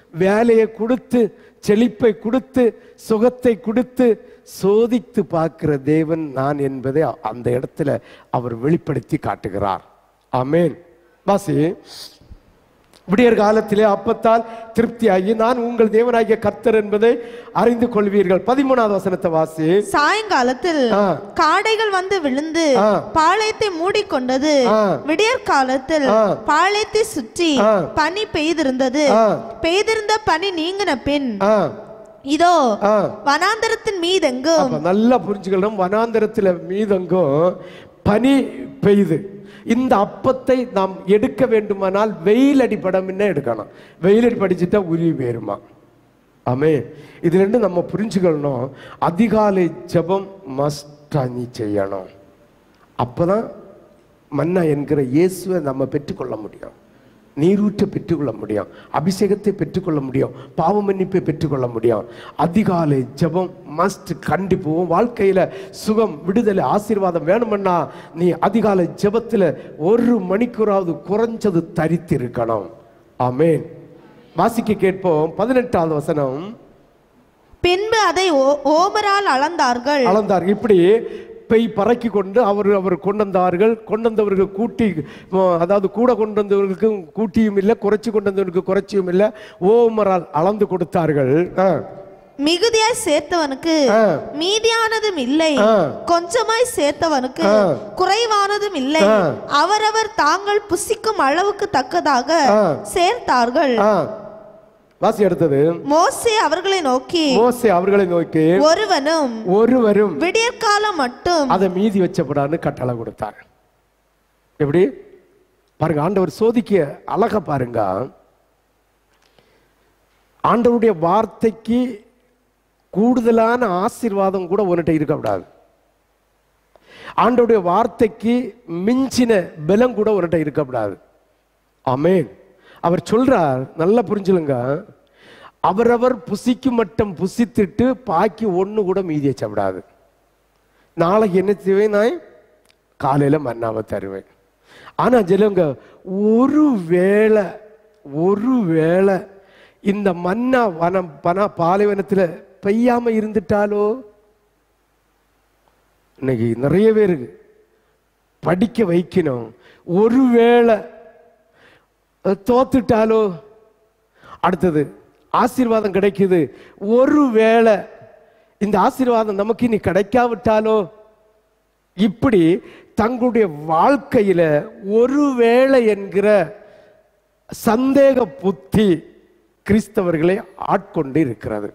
வேலையை கொடுத்து செழிப்பை கொடுத்து சுகத்தை கொடுத்து சோதித்து பார்க்கிற தேவன் நான் என்பதை அந்த இடத்துல அவர் வெளிப்படுத்தி காட்டுகிறார் ஆமென் வாசி விடியற் காலத்திலே அப்பத்தால் திருப்தியாகி நான் உங்கள் தேவனாகிய கர்த்தர் என்பதை அறிந்து கொள்வீர்கள் பதிமூணாவது வசனத்தை வாசி சாயங்காலத்தில் ஆ. காடைகள் வந்து விழுந்து ஆ. பாளையத்தை மூடிக்கொண்டது ஆ. விடியற் காலத்தில் ஆ. பாளையத்தை சுற்றி ஆ. பனி பெய்திருந்தது ஆ. பெய்திருந்த பனி நீங்கின பின் ஆ இதோ ஆ வனாந்தரத்தின் மீதெங்கும் அப்ப நல்லா புரிஞ்சுக்கணும் வனாந்தரத்துல மீதெங்கும் பனி பெய்யுது இந்த அப்பத்தை நாம் எடுக்க வேண்டுமானால் வெயில் அடிப்படம் என்ன எடுக்கணும் வெயில் அடி படிச்சுட்டா உருவி போயிருமா ஆமே இது ரெண்டும் நம்ம புரிஞ்சுக்கணும் அதிகாலை ஜெபம் மஸ்டா நீ செய்யணும் அப்பதான் மன்னா என்கிற இயேசுவை நம்ம பெற்றுக்கொள்ள முடியும் நீரூற்றை பெற்றுக்கொள்ள முடியும் அபிஷேகத்தை பெற்றுக்கொள்ள முடியும் பாவ மன்னிப்பை பெற்றுக்கொள்ள முடியும் அதிகாலை ஜெபம் மஸ்ட் கண்டிப்பு உன் வாழ்க்கையில சுகம் விடுதலை ஆசீர்வாதம் வேணுமன்னா நீ அதிகாலை ஜெபத்துல ஒரு மணிக்கூறாவது குறைஞ்சது தரித்து இருக்கணும் ஆமென் வாசிக்க கேட்போம் பதினெட்டாவது வசனம் பின்பு அதை ஓ- ஓமரால் அளந்தார்கள் அளந்தார் இப்படி பெய் பறக்கி கொண்டு அவர் அவர் கொண்டு வந்தார்கள் கொண்டு வந்தவர்கள் கூட்டி அஹ், அதாவது கூட கொண்டு வந்தவர்களுக்கு கூட்டியும் இல்லை குறைச்சி கொண்டு வந்தவர்களுக்கு குறைச்சியும் இல்லை ஓமரால் அளந்து கொடுத்தார்கள் ஆ, மிகுதியாய் சேர்த்தவனுக்கு ஆ. மீதியானதும் இல்லை ஆ. கொஞ்சமாய் சேர்த்தவனுக்கு ஆ. குறைவானதும் இல்லை ஆ. அவரவர் தாங்கள் புசிக்கும் அளவுக்கு தக்கதாக ஆ. சேர்த்தார்கள் ஆ. வாசி எடுத்தது மோசே அவர்களை நோக்கி மோசே அவர்களை நோக்கி ஒருவனும் ஒருவரும் விடியற்காலம் மட்டும் அதை மீதி வச்சப்படான்னு கட்டளை கொடுத்தார் எப்படி பாருங்க ஆண்டவர் சோதிக்க அழகா பாருங்க ஆண்டவருடைய வார்த்தைக்கு கூடுதலான ஆசீர்வாதம் கூட உன்கிட்ட இருக்கக்கூடாது ஆண்டவருடைய வார்த்தைக்கு மிஞ்சின பலம் கூட உன்கிட்ட இருக்கக்கூடாது ஆமென் அவர் சொல்றார் நல்லா புரிஞ்சுலுங்க அவரவர் புசிக்கு மட்டும் புசித்துட்டு பாக்கி ஒண்ணு கூட மீதி வச்சப்படாது நாளைக்கு என்ன செய்வேன் நான் காலையில மன்னாவை தருவேன் ஆனா ஜெலுங்க ஒரு வேளை ஒரு வேளை இந்த மன்னா வனம் பன பாலைவனத்துல பெய்யாம இருந்துட்டாலோ இன்னைக்கு நிறைய பேருக்கு படிக்க வைக்கணும் ஒருவேளை அது தோத்துட்டாலோ அடுத்தது ஆசீர்வாதம் கிடைக்குது ஒருவேளை இந்த ஆசீர்வாதம் நமக்கு இனி கிடைக்காவிட்டாலோ இப்படி தங்களுடைய வாழ்க்கையில ஒருவேளை என்கிற சந்தேக புத்தி கிறிஸ்தவர்களை ஆட்கொண்டு இருக்கிறது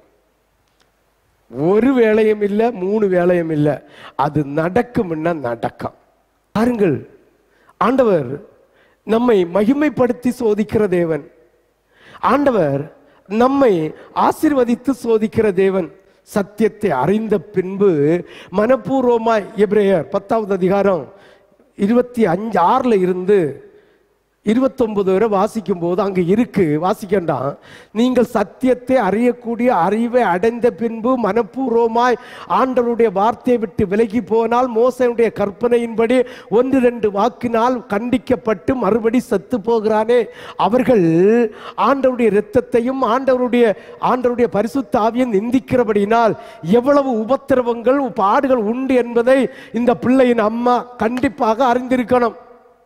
ஒரு வேலையும் இல்லை மூணு வேலையும் இல்லை அது நடக்கும்னா நடக்கும் பாருங்கள் ஆண்டவர் நம்மை மகிமைப்படுத்தி சோதிக்கிற தேவன் ஆண்டவர் நம்மை ஆசீர்வதித்து சோதிக்கிற தேவன் சத்தியத்தை அறிந்த பின்பு மனப்பூர்வமாய் எபிரேயர் பத்தாவது அதிகாரம் இருபத்தி அஞ்சு ஆறுல இருந்து இருபத்தொன்பது வரை வாசிக்கும் போது அங்க இருக்கு வாசிக்கண்டாம் நீங்கள் சத்தியத்தை அறியக்கூடிய அறிவை அடைந்த பின்பு மனப்பூர்வமாய் ஆண்டவருடைய வார்த்தையை விட்டு விலகி போனால் மோசனுடைய கற்பனையின்படி ஒன்று ரெண்டு வாக்கினால் கண்டிக்கப்பட்டு மறுபடி செத்து போகிறானே அவர்கள் ஆண்டவருடைய இரத்தத்தையும் ஆண்டவருடைய ஆண்டவருடைய பரிசுத்த ஆவியை நிந்திக்கிறபடியினால் எவ்வளவு உபத்திரவங்கள் பாடுகள் உண்டு என்பதை இந்த பிள்ளையின் அம்மா கண்டிப்பாக அறிந்திருக்கணும்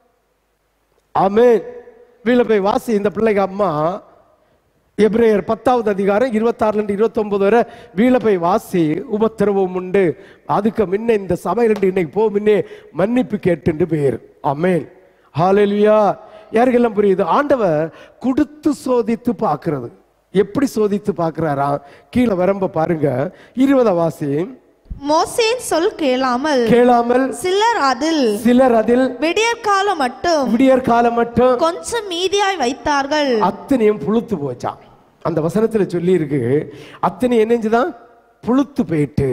ஆமென் வீல போய் வாசி இந்த பிள்ளைக்கு அம்மா எப்ரேயர் பத்தாவது அதிகாரம் இருபத்தாறுல இருந்து இருபத்தொன்பது வரை வீல போய் வாசி உபத்திரவம் உண்டு அதுக்கு முன்ன இந்த சபையிலிருந்து இன்னைக்கு போ முன்னே மன்னிப்பு கேட்டுண்டு பேர் ஆமென் ஹalleluya யாருக்கெல்லாம் புரியுது ஆண்டவர் கொடுத்து சோதித்து பார்க்கிறது எப்படி சோதித்து பார்க்கிறாரா கீழே வரம்ப பாருங்க இருபத வாசி மோசேன் சொல் கேளாமல் கேளாமல் சிலர் அதில் சிலர் அதில் விடியற்காலம் மட்டும் விடியற் காலம் மட்டும் கொஞ்சம் மீதியாய் வைத்தார்கள் அத்தனையும் புழுத்து போச்சான் அந்த வசனத்துல சொல்லி இருக்கு அத்தனை என்னஞ்சுதான் புழுத்து போயிட்டு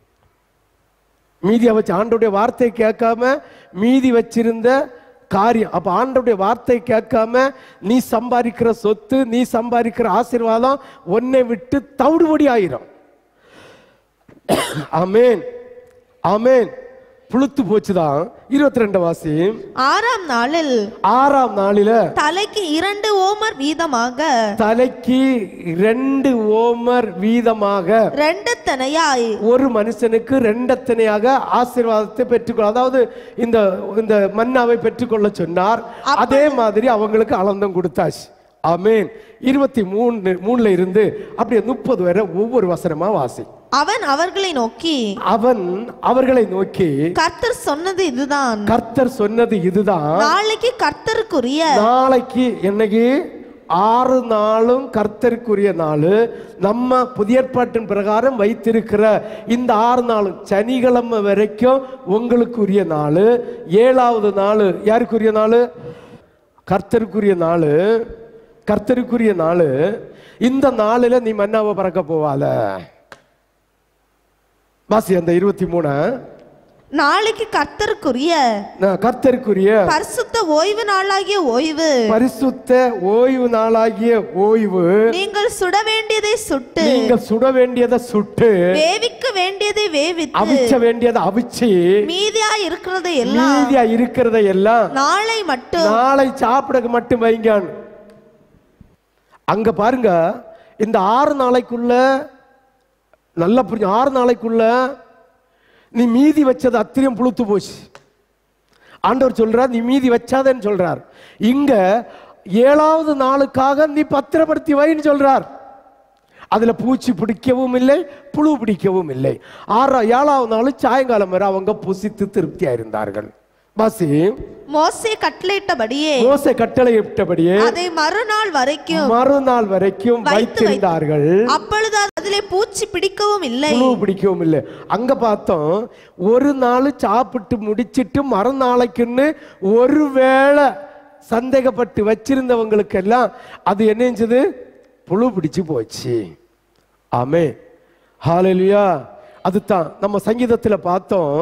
மீதியை வச்சு ஆண்டோடைய வார்த்தை கேட்காம மீதி வச்சிருந்த காரியம் அப்ப ஆண்டோடைய வார்த்தை கேட்காம நீ சம்பாதிக்கிற சொத்து நீ சம்பாதிக்கிற ஆசீர்வாதம் உன்னை விட்டு தவிடுபடி ஆயிரும் ஆமென் ஆமென் புழுத்து போச்சுதான் இருபத்தி ரெண்டு வாசி ஆறாம் நாளில் ஆறாம் நாளில தலைக்கு இரண்டு ஓமர் வீதமாக தலைக்கு ரெண்டு ஓமர் வீதமாக ரெண்டு தனையாய் ஒரு மனுஷனுக்கு ரெண்டத்தனையாக ஆசீர்வாதத்தை பெற்றுக்கொள்ள அதாவது இந்த இந்த மன்னாவை பெற்றுக்கொள்ள சொன்னார் அதே மாதிரி அவங்களுக்கு அளந்தம் கொடுத்தாச்சு ஆமென் இருபத்தி மூணு மூணுல இருந்து அப்படியே முப்பது வரை ஒவ்வொரு வசனமா வாசி அவன் அவர்களை நோக்கி அவன் அவர்களை நோக்கி கர்த்தர் சொன்னது இதுதான் கர்த்தர் சொன்னது இதுதான் நாளைக்கு கர்த்தருக்குரிய நாளைக்கு என்னைக்கு ஆறு நாளும் கர்த்தருக்குரிய நாள் நம்ம புதிய ஏற்பாட்டின் பிரகாரம் வைத்திருக்கிற இந்த ஆறு நாளும் சனிக்கிழமை வரைக்கும் உங்களுக்குரிய நாள் ஏழாவது நாள் யாருக்குரிய நாள் கர்த்தருக்குரிய நாள் கர்த்தருக்குரிய நாள் இந்த நாளில் நீ மன்னாவை பறக்க போவாத வாசி அந்த இருபத்தி மூணு நாளைக்கு கர்த்தருக்குரிய கர்த்தருக்குரிய பரிசுத்த ஓய்வு நாளாகிய ஓய்வு பரிசுத்த ஓய்வு நாளாகிய ஓய்வு நீங்கள் சுட வேண்டியதை சுட்டு நீங்கள் சுட வேண்டியதை சுட்டு வேவிக்க வேண்டியதை வேவித்து அவிச்ச வேண்டியதை அவிச்சு மீதியா இருக்கிறதை எல்லாம் மீதியா இருக்கிறதை எல்லாம் நாளை மட்டும் நாளை சாப்பிட மட்டும் வைங்கான் அங்க பாருங்க இந்த ஆறு நாளைக்குள்ள நல்லா புரிஞ்சு ஆறு நாளைக்குள்ள நீ மீதி வச்சது அத்திரியம் புழுத்து போச்சு ஆண்டவர் சொல்றார் நீ மீதி வச்சாதேன்னு சொல்றார் இங்க ஏழாவது நாளுக்காக நீ பத்திரப்படுத்தி வைன்னு சொல்றார் அதுல பூச்சி பிடிக்கவும் இல்லை புழு பிடிக்கவும் இல்லை ஆறா ஏழாவது நாள் சாயங்காலம் வரை அவங்க புசித்து திருப்தியா இருந்தார்கள் வாசி மோசே கட்டளையிட்டபடியே மோசே கட்டளையிட்டபடியே அதை மறுநாள் வரைக்கும் மறுநாள் வரைக்கும் வைத்து வைத்திருந்தார்கள் அப்பொழுது அதிலே பூச்சி பிடிக்கவும் இல்லை புழு பிடிக்கவும் இல்லை அங்க பார்த்தோம் ஒரு நாள் சாப்பிட்டு முடிச்சிட்டு மறுநாளைக்குன்னு ஒருவேளை சந்தேகப்பட்டு வச்சிருந்தவங்களுக்கு எல்லாம் அது என்ன செஞ்சது புழு பிடிச்சு போச்சு ஆமே ஹாலேலுயா அதுதான் நம்ம சங்கீதத்துல பார்த்தோம்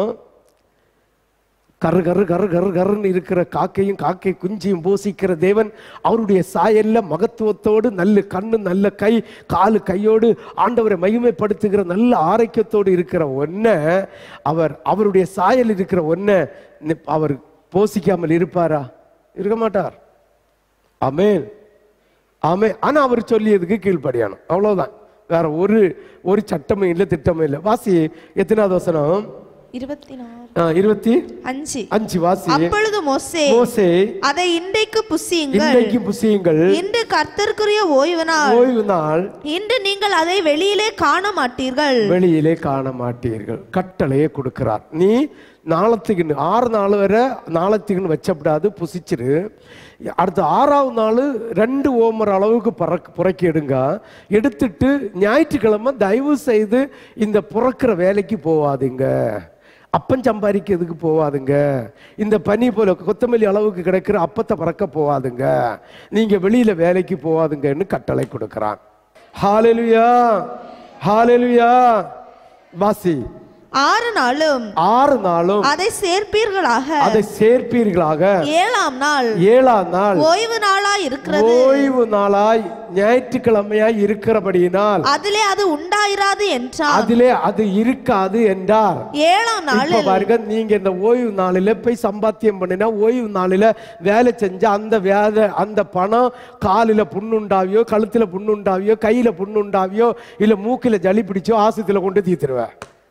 கரு கரு கரு கரு கருன்னு இருக்கிற காக்கையும் காக்கை குஞ்சியும் போசிக்கிற தேவன் அவருடைய சாயல்ல மகத்துவத்தோடு நல்ல கண்ணு நல்ல கை காலு கையோடு ஆண்டவரை மகிமைப்படுத்துகிற நல்ல ஆரோக்கியத்தோடு இருக்கிற ஒன்ன அவர் அவருடைய சாயல் இருக்கிற ஒன்ன நி- அவர் போசிக்காமல் இருப்பாரா இருக்க மாட்டார் ஆமென் ஆமே ஆனா அவர் சொல்லியதுக்கு கீழ்ப்படியானும் அவ்வளவுதான் வேற ஒரு ஒரு சட்டமும் இல்லை திட்டமும் இல்லை வாசி எத்தனாவது வசனம் இருபத்தி நாலு ஆ, இருபத்தி அஞ்சு அஞ்சு வாசி அப்பொழுது மோசே மோசே அதை இன்றைக்கு புசியுங்கள் இன்றைக்கு புசியுங்கள் இன்று கர்த்தருக்குரிய ஓய்வு நாள் ஓய்வு நாள் இன்று நீங்கள் அதை வெளியிலே காண மாட்டீர்கள் வெளியிலே காண மாட்டீர்கள் கட்டளையே கொடுக்கிறார் நீ நாளத்துக்குன்னு ஆறு நாள் வரை நாளத்துக்குன்னு வச்சப்படாது புசிச்சிரு அடுத்த ஆறாவது நாள் ரெண்டு ஓமர் அளவுக்கு பறக்க புறக்கி எடுங்க எடுத்துட்டு ஞாயிற்றுக்கிழமை தயவு செய்து இந்த புறக்கிற வேலைக்கு போவாதீங்க அப்பம் சம்பாதிக்கிறதுக்கு போவாதுங்க இந்த பனி போல கொத்தமல்லி அளவுக்கு கிடைக்கிற அப்பத்தை பறக்க போவாதுங்க நீங்க வெளியில வேலைக்கு போவாதுங்கன்னு கட்டளை கொடுக்கிறான் ஹாலெலுயா ஹாலெலுயா வாசி ஆறு நாளும் ஆறு நாளும் அதை சேர்ப்பீர்களாக அதை சேர்ப்பீர்களாக ஏழாம் நாள் ஏழாம் நாள் ஓய்வு நாளா இருக்கிறது ஓய்வு நாளாய் ஞாயிற்றுக்கிழமையாய் இருக்கிறபடியினால் அதிலே அது உண்டாயிராது என்றார் அதிலே அது இருக்காது என்றார் ஏழாம் இப்ப நாளில் பாருங்க நீங்க இந்த ஓய்வு நாளில போய் சம்பாத்தியம் பண்ணினா ஓய்வு நாளில வேலை செஞ்சா அந்த வேலை அந்த பணம் காலில புண்ணுண்டாவியோ கழுத்துல புண்ணுண்டாவியோ கையில புண்ணுண்டாவியோ இல்ல மூக்கில ஜலி பிடிச்சோ ஆசத்துல கொண்டு தீத்துருவேன்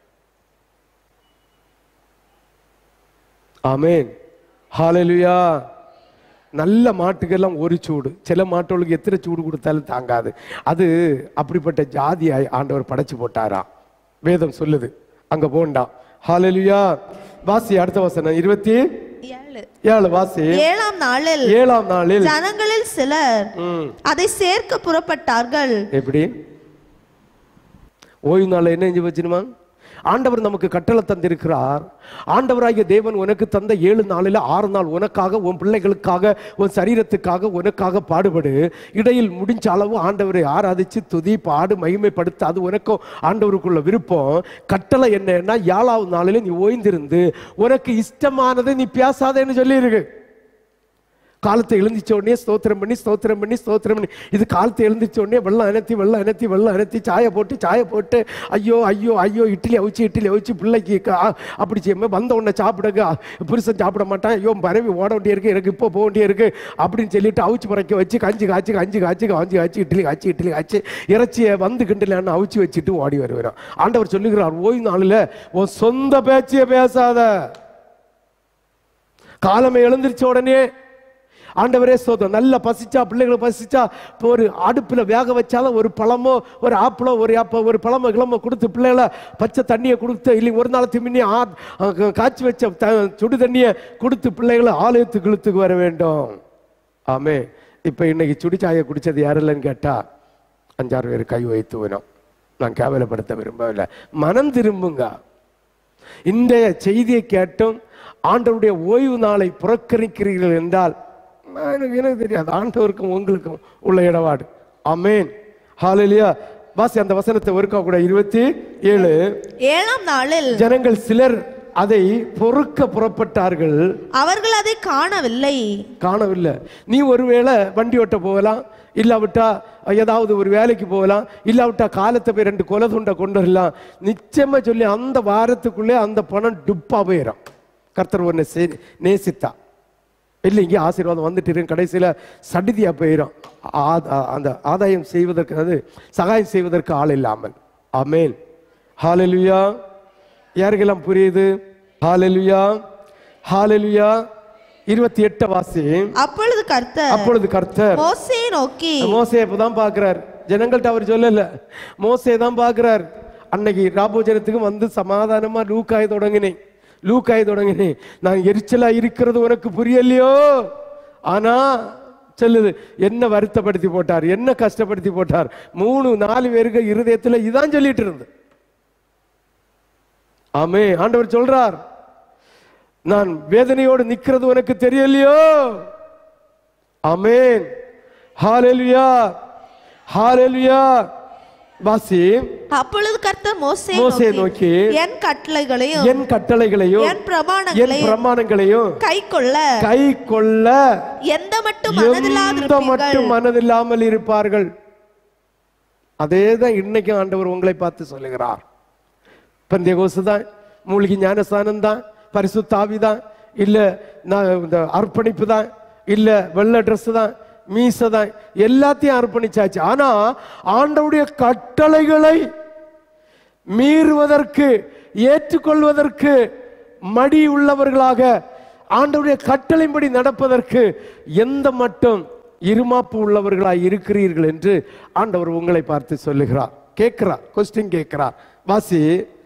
ஆமென் ஹalleluya நல்ல மாட்டுக்கெல்லாம் ஒரு சூடு சில மாட்டுகளுக்கு எத்தனை சூடு கொடுத்தாலும் தாங்காது அது அப்படிப்பட்ட ஜாதியாய் ஆண்டவர் படைச்சு போட்டாரா வேதம் சொல்லுது அங்க போண்டாம் ஹalleluya வாசி அடுத்த வசனம் இருபத்தி ஏழு ஏழு வாசி ஏழாம் நாளில் ஏழாம் நாளில் ஜனங்களில் சிலர் ம், அதை சேர்க்க புறப்பட்டார்கள் எப்படி ஓய்வு நாள் என்ன செஞ்சு வச்சிருமா ஆண்டவர் நமக்கு கட்டளை தந்திருக்கிறார் ஆண்டவராகிய தேவன் உனக்கு தந்த ஏழு நாளில் ஆறு நாள் உனக்காக உன் பிள்ளைகளுக்காக உன் சரீரத்துக்காக உனக்காக பாடுபடு இடையில் முடிஞ்ச அளவு ஆண்டவரை ஆராதிச்சு துதி பாடு மகிமைப்படுத்த அது உனக்கும் ஆண்டவருக்குள்ள விருப்பம் கட்டளை என்னன்னா ஏழாவது நாளில் நீ ஓய்ந்திருந்து உனக்கு இஷ்டமானதை நீ பேசாதேன்னு சொல்லியிருக்கு காலத்தை எழுந்திரிச்ச உடனே ஸ்தோத்திரம் பண்ணி ஸ்தோத்திரம் பண்ணி ஸ்தோத்திரம் பண்ணி இது காலத்தை எழுந்திரிச்ச உடனே வெள்ளம் அனத்தி வெள்ளம் அனத்தி வெள்ளம் அனத்தி சாயை போட்டு சாயை போட்டு ஐயோ ஐயோ ஐயோ இட்லி அவிச்சு இட்லி அவிச்சு பிள்ளைக்கு க- ஆ, அப்படி செய்யும்போது வந்த உடனே சாப்பிடுங்க புருஷன் சாப்பிட மாட்டான் ஐயோ பரவி ஓட வேண்டிய இருக்கு எனக்கு இப்போ போக வேண்டிய இருக்கு அப்படின்னு சொல்லிட்டு அவிச்சு பறக்க வச்சு கஞ்சி காய்ச்சி கஞ்சி காய்ச்சி கஞ்சி காய்ச்சி இட்லி காய்ச்சி இட்லி காய்ச்சி இறைச்சியை வந்து கிண்டலான்னு அவிச்சு வச்சுட்டு ஓடி வருவாராம் ஆண்டவர் சொல்லுகிறார் ஓய்வு நாளில் உன் சொந்த பேச்சையே பேசாத காலமே எழுந்திருச்ச உடனே ஆண்டவரே சோதம் நல்லா பசிச்சா பிள்ளைகளை பசிச்சா இப்போ ஒரு அடுப்பில் வேக வச்சாலும் ஒரு பழமோ ஒரு ஆப்பிளோ ஒரு ஆப்போ ஒரு பழமோ கிளம்போ கொடுத்து பிள்ளைகளை பச்சை தண்ணியை கொடுத்து இல்லை ஒரு நாள் முன்னே ஆ அஹ் காய்ச்சி வச்ச த சுடு தண்ணியை கொடுத்து பிள்ளைகளை ஆலயத்துக்கு இழுத்துக்கு வர வேண்டும் ஆமே இப்போ இன்னைக்கு சுடி சாயை குடிச்சது யார் இல்லைன்னு கேட்டா அஞ்சாறு பேர் கை வைத்து வேணும் நான் கேவலப்படுத்த விரும்பவில்லை மனம் திரும்புங்க இன்றைய செய்தியை கேட்டும் ஆண்டவருடைய ஓய்வு நாளை புறக்கணிக்கிறீர்கள் என்றால் நான் எனக்கு எனக்கு தெரியாது ஆண்டவருக்கும் உங்களுக்கும் உள்ள இடபாடு ஆமென் ஹalleluya வாசி அந்த வசனத்தை ஒருக்கா கூட இருபத்தி ஏழு ஏழாம் நாளில் ஜனங்கள் சிலர் அதை பொறுக்க புறப்பட்டார்கள் அவர்கள் அதை காணவில்லை காணவில்லை நீ ஒருவேளை வண்டி ஓட்ட போகலாம் இல்லாவிட்டா ஏதாவது ஒரு வேலைக்கு போகலாம் இல்லாவிட்டா காலத்தை போய் ரெண்டு கொலை துண்டை கொண்டு வரலாம் நிச்சயமா சொல்லி அந்த வாரத்துக்குள்ளே அந்த பணம் டுப்பா போயிடும் கர்த்தர் ஒன்று நேசித்தா இல்லை இங்கே ஆசீர்வாதம் வந்துட்டு இருக்கு கடைசியில் சடிதியா போயிடும் ஆ- ஆ- அந்த ஆதாயம் செய்வதற்கு அது சகாயம் செய்வதற்கு ஆள் இல்லாமல் ஆமேன் ஹalleluya யாருக்கெல்லாம் புரியுது ஹalleluya ஹalleluya இருபத்தி எட்ட வாசி அப்பொழுது கர்த்தர் அப்பொழுது கர்த்தர் மோசேயை நோக்கி மோசே தான் பார்க்கிறார் ஜனங்கள்ட்ட அவர் சொல்லல மோசே தான் பார்க்கிறார் அன்னைக்கு ராபோஜனத்துக்கு வந்து சமாதானமா லூக்காய் தொடங்கினேன் லூக்காய் தொடங்கினேன் நான் எரிச்சலா இருக்கிறது உனக்கு புரியலையோ ஆனா சொல்லுது என்ன வருத்தப்படுத்தி போட்டார் என்ன கஷ்டப்படுத்தி போட்டார் மூணு நாலு பேருக்கு இருதயத்துல இதான் சொல்லிட்டு இருந்து ஆமே ஆண்டவர் சொல்றார் நான் வேதனையோடு நிக்கிறது உனக்கு தெரியலையோ ஆமென் ஹalleluya ஹalleluya வாசி அப்பொழுது கர்த்தர் மோசேயை மோசேயை நோக்கி நோக்கி, என் கட்டளைகளையும் என் கட்டளைகளையும் என் என் பிரமாணங்களையும் பிரமாணங்களையும் கை கொள்ள கை கொள்ள எந்த மட்டும் எந்த மனதில்லாதிருப்பீர்கள் மட்டும் மனதில்லாமல் இருப்பார்கள் அதேதான் இன்னைக்கும் ஆண்டவர் உங்களை பார்த்து சொல்லுகிறார் பந்தேகோசு தான் மூலிகை ஞானஸ்தானம் தான் பரிசுத்தாவி தான் இல்ல நான் இந்த அர்ப்பணிப்பு தான் இல்ல வெள்ளை ட்ரெஸ் தான் மீசை தான் எல்லாத்தையும் அர்ப்பணிச்சாச்சு ஆனா ஆண்டவருடைய கட்டளைகளை மீறுவதற்கு ஏற்றுக்கொள்வதற்கு மடி உள்ளவர்களாக ஆண்டவருடைய கட்டளைப்படி நடப்பதற்கு எந்த மட்டும் இருமாப்பு உள்ளவர்களாய் இருக்கிறீர்கள் என்று ஆண்டவர் உங்களை பார்த்து சொல்லுகிறார் கேட்கிறார் கொஸ்டின் கேட்கிறார் வாசி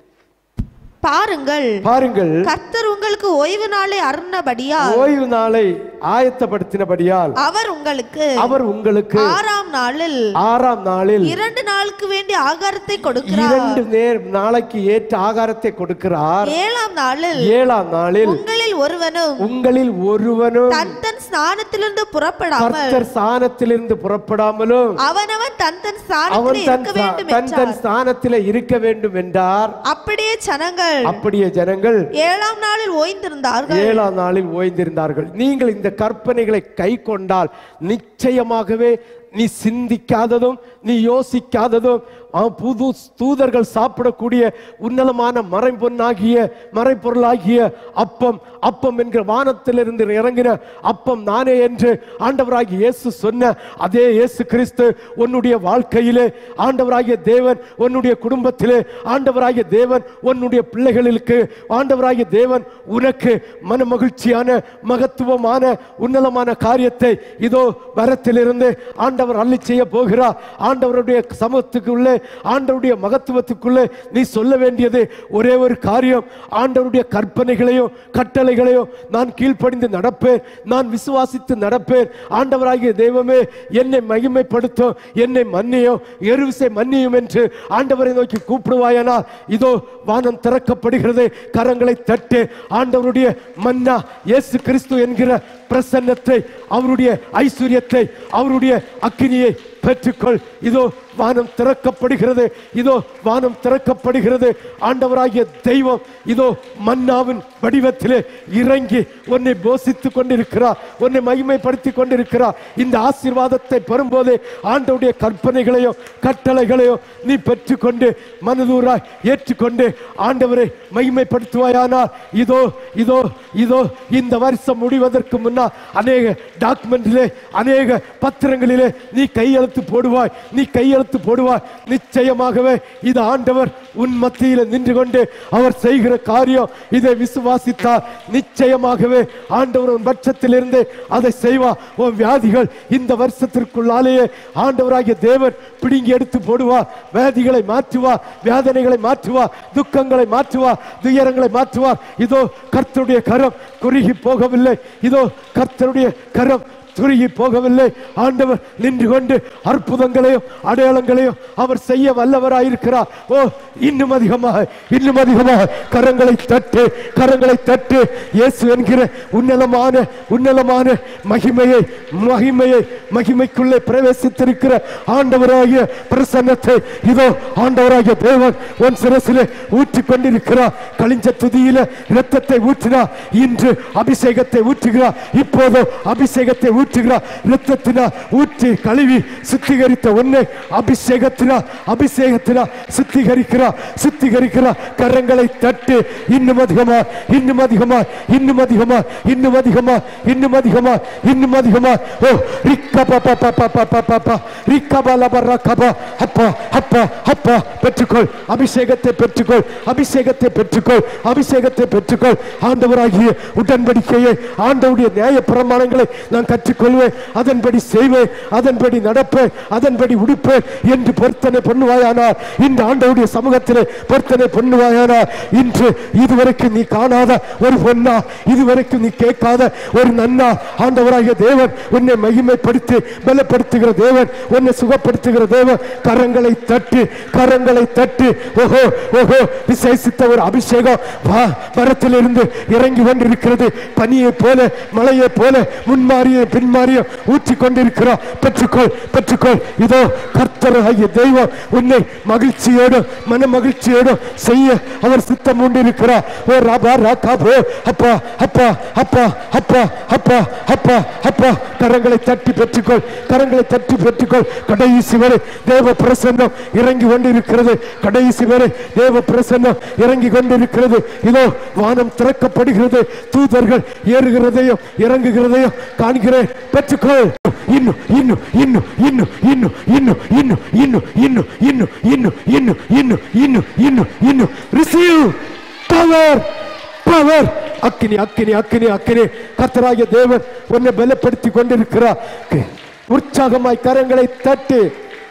பாருங்கள் பாருங்கள் கர்த்தர் உங்களுக்கு ஓய்வு நாளை அருணபடியா ஓய்வு நாளை ஆயத்தப்படுத்தினபடியால் அவர் உங்களுக்கு அவர் உங்களுக்கு ஆறாம் நாளில் ஆறாம் நாளில் இரண்டு நாளுக்கு வேண்டிய ஆகாரத்தை கொடுக்கிறார் இரண்டு நேர் நாளைக்கு ஏற்ற ஆகாரத்தை கொடுக்கிறார் ஏழாம் நாளில் ஏழாம் நாளில் உங்களில் ஒருவனும் உங்களில் ஒருவனும் தன் தன் ஸ்நானத்திலிருந்து புறப்படாமல் கர்த்தர் ஸ்தானத்திலிருந்து புறப்படாமலும் அவனவன் தன் தன் அவன் ஸ்தானத்தில் தன் இருக்க வேண்டும் தன் தன் என்றார் ஸ்தானத்திலே இருக்க வேண்டும் என்றார் அப்படியே ஜனங்கள் அப்படியே ஜனங்கள் ஏழாம் நாளில் ஓய்ந்திருந்தார்கள் ஏழாம் நாளில் ஓய்ந்திருந்தார்கள் நீங்கள் இந்த கற்பனைகளை கை கொண்டால் நிச்சயமாகவே நீ சிந்திக்காததும் நீ யோசிக்காததும் ஆ, புது தூதர்கள் சாப்பிடக்கூடிய உன்னதமான மறைபொன்னாகிய மறைப்பொருளாகிய அப்பம் அப்பம் என்கிற வானத்திலிருந்து இறங்கின அப்பம் நானே என்று ஆண்டவராகிய இயேசு சொன்ன அதே இயேசு கிறிஸ்து உன்னுடைய வாழ்க்கையிலே ஆண்டவராகிய தேவன் உன்னுடைய குடும்பத்திலே ஆண்டவராகிய தேவன் உன்னுடைய பிள்ளைகளுக்கு ஆண்டவராகிய தேவன் உனக்கு மன மகிழ்ச்சியான மகத்துவமான உன்னதமான காரியத்தை இதோ வரத்திலிருந்து ஆண்டவர் அள்ளி செய்ய போகிறார் ஆண்டவருடைய சமூகத்துக்குள்ளே ஆண்டவருடைய மகத்துவத்துக்குள்ளே நீ சொல்ல வேண்டியது ஒரே ஒரு காரியம் ஆண்டவருடைய கற்பனைகளையும் கட்டளைகளையும் நான் கீழ்ப்படிந்து நடப்பேன் நான் விசுவாசித்து நடப்பேன் ஆண்டவராகிய தெய்வமே என்னை மகிமைப்படுத்தும் என்னை மன்னியும் எருவிசை மன்னியும் என்று ஆண்டவரை நோக்கி கூப்பிடுவாயனால் இதோ வானம் திறக்கப்படுகிறது கரங்களை தட்டு ஆண்டவருடைய மன்னா இயேசு கிறிஸ்து என்கிற பிரசன்னத்தை அவருடைய ஐஸ்வர்யத்தை அவருடைய அக்கினியை பெற்றுக்கொள் இதோ வானம் திறக்கப்படுகிறது இதோ வானம் திறக்கப்படுகிறது ஆண்டவராகிய தெய்வம் இதோ மன்னாவின் வடிவத்திலே இறங்கி உன்னை போசித்துக் கொண்டிருக்கிறார் உன்னை மகிமைப்படுத்திக் கொண்டிருக்கிறார் இந்த ஆசீர்வாதத்தை பெறும்போதே ஆண்டவருடைய கற்பனைகளையும் கட்டளைகளையும் நீ பெற்றுக்கொண்டு மனதூராய் ஏற்றுக்கொண்டு ஆண்டவரை மகிமைப்படுத்துவாயானால் இதோ இதோ இதோ இந்த வருஷம் முடிவதற்கு முன்னால் அநேக டாக்குமெண்ட்டிலே அநேக பத்திரங்களிலே நீ கையெழுத்து போடுவாய் நீ கையெழுத்து போடுவாய் நிச்சயமாகவே இது ஆண்டவர் உன் மத்தியில் நின்று கொண்டு அவர் செய்கிற காரியம் இதை விசுவாசித்தார் நிச்சயமாகவே ஆண்டவர் உன் பட்சத்திலிருந்து அதை செய்வார் உன் வியாதிகள் இந்த வருஷத்திற்குள்ளாலேயே ஆண்டவராகிய தேவன் பிடுங்கி எடுத்து போடுவார் வியாதிகளை மாற்றுவார் வேதனைகளை மாற்றுவார் துக்கங்களை மாற்றுவார் துயரங்களை மாற்றுவார் இதோ கர்த்தருடைய கரம் குறுகி போகவில்லை இதோ கர்த்தருடைய கரம் துருகி போகவில்லை ஆண்டவர் நின்று கொண்டு அற்புதங்களையும் அடையாளங்களையும் அவர் செய்ய வல்லவராயிருக்கிறார் ஓ இன்னும் அதிகமாக இன்னும் அதிகமாக கரங்களை தட்டு கரங்களை தட்டு இயேசு என்கிற உன்னதமான உன்னதமான மகிமையை மகிமையை மகிமைக்குள்ளே பிரவேசித்திருக்கிற ஆண்டவராகிய பிரசன்னத்தை இதோ ஆண்டவராகிய தேவன் உன் சிரசிலே ஊற்றி கொண்டிருக்கிறார் கலிஞ்ச துதியில இரத்தத்தை ஊற்றினார் இன்று அபிஷேகத்தை ஊற்றுகிறார் இப்போது அபிஷேகத்தை ஊற்றுகிறார் இரத்தத்தினால் ஊற்றி கழுவி சுத்திகரித்த உன்னை அபிஷேகத்தினால் அபிஷேகத்தினால் சுத்திகரிக்கிறார் சுத்திகரிக்கிறார் கரங்களை தட்டு இன்னும் அதிகமா இன்னும் அதிகமா இன்னும் அதிகமா இன்னும் அதிகமா இன்னும் அதிகமா இன்னும் அதிகமா ஓ ரிக்கா பாப்பா பாப்பா பாப்பா பாப்பா ரிக்கா பாலா பர்ரா கபா அப்பா அப்பா அப்பா பெற்றுக்கொள் அபிஷேகத்தை பெற்றுக்கொள் அபிஷேகத்தை பெற்றுக்கொள் அபிஷேகத்தை பெற்றுக்கொள் ஆண்டவராகிய உடன்படிக்கையை ஆண்டவருடைய நியாய பிரமாணங்களை நான் கற்றுக்கொள்வேன் அதன்படி செய்வேன் அதன்படி நடப்பேன் அதன்படி உடுப்பேன் என்று பொருத்தனை பண்ணுவாயானால் இந்த ஆண்டவருடைய சமூகத்திலே பொருத்தனை பண்ணுவாயானால் இன்று இதுவரைக்கும் நீ காணாத ஒரு பொன்னா இதுவரைக்கும் நீ கேட்காத ஒரு நன்னா ஆண்டவராகிய தேவன் உன்னை மகிமைப்படுத்தி பலப்படுத்துகிற தேவன் உன்னை சுகப்படுத்துகிற தேவன் கரங்களை தட்டு கரங்களை தட்டு ஓஹோ ஓஹோ விசேஷித்த ஒரு அபிஷேகம் வா மரத்திலிருந்து இறங்கி கொண்டிருக்கிறது பனியை போல மலையை போல முன்மாறிய பின்மாறிய ஊற்றி கொண்டிருக்கிறோம் பெற்றுக்கொள் பெற்றுக்கொள் இதோ கர்த்தராகிய தெய்வம் உன்னை மகிழ்ச்சியோடும் மன மகிழ்ச்சியோடும் செய்ய அவர் சித்தம் கொண்டிருக்கிறார் ஓ ராபா ராக்கா போ அப்பா அப்பா அப்பா அப்பா அப்பா அப்பா அப்பா கரங்களை தட்டி பெற்றுக்கொள் கரங்களை தட்டி பெற்றுக்கொள் கடைசி வரை தேவ பிரசன்னம் இறங்கி கொண்டிருக்கிறது கடைசி வரை தேவ பிரசன்னம் இறங்கி கொண்டிருக்கிறது இதோ வானம் திறக்கப்படுகிறது தூதர்கள் ஏறுகிறதையும் இறங்குகிறதையும் காண்கிறேன் பெற்றுக்கொள் இன்னும் இன்னும் இன்னும் இன்னும் இன்னும் இன்னும் இன்னும் இன்னும் இன்னும் இன்னும் இன்னும் இன்னும் இன்னும் இன்னும் இன்னும் இன்னும் ரிசீவ் பவர் பவர் அக்கினி அக்கினி அக்கினி அக்கினி கர்த்தராகிய தேவன் உன்னை பலப்படுத்தி கொண்டிருக்கிறார் உற்சாகமாய் கரங்களை தட்டு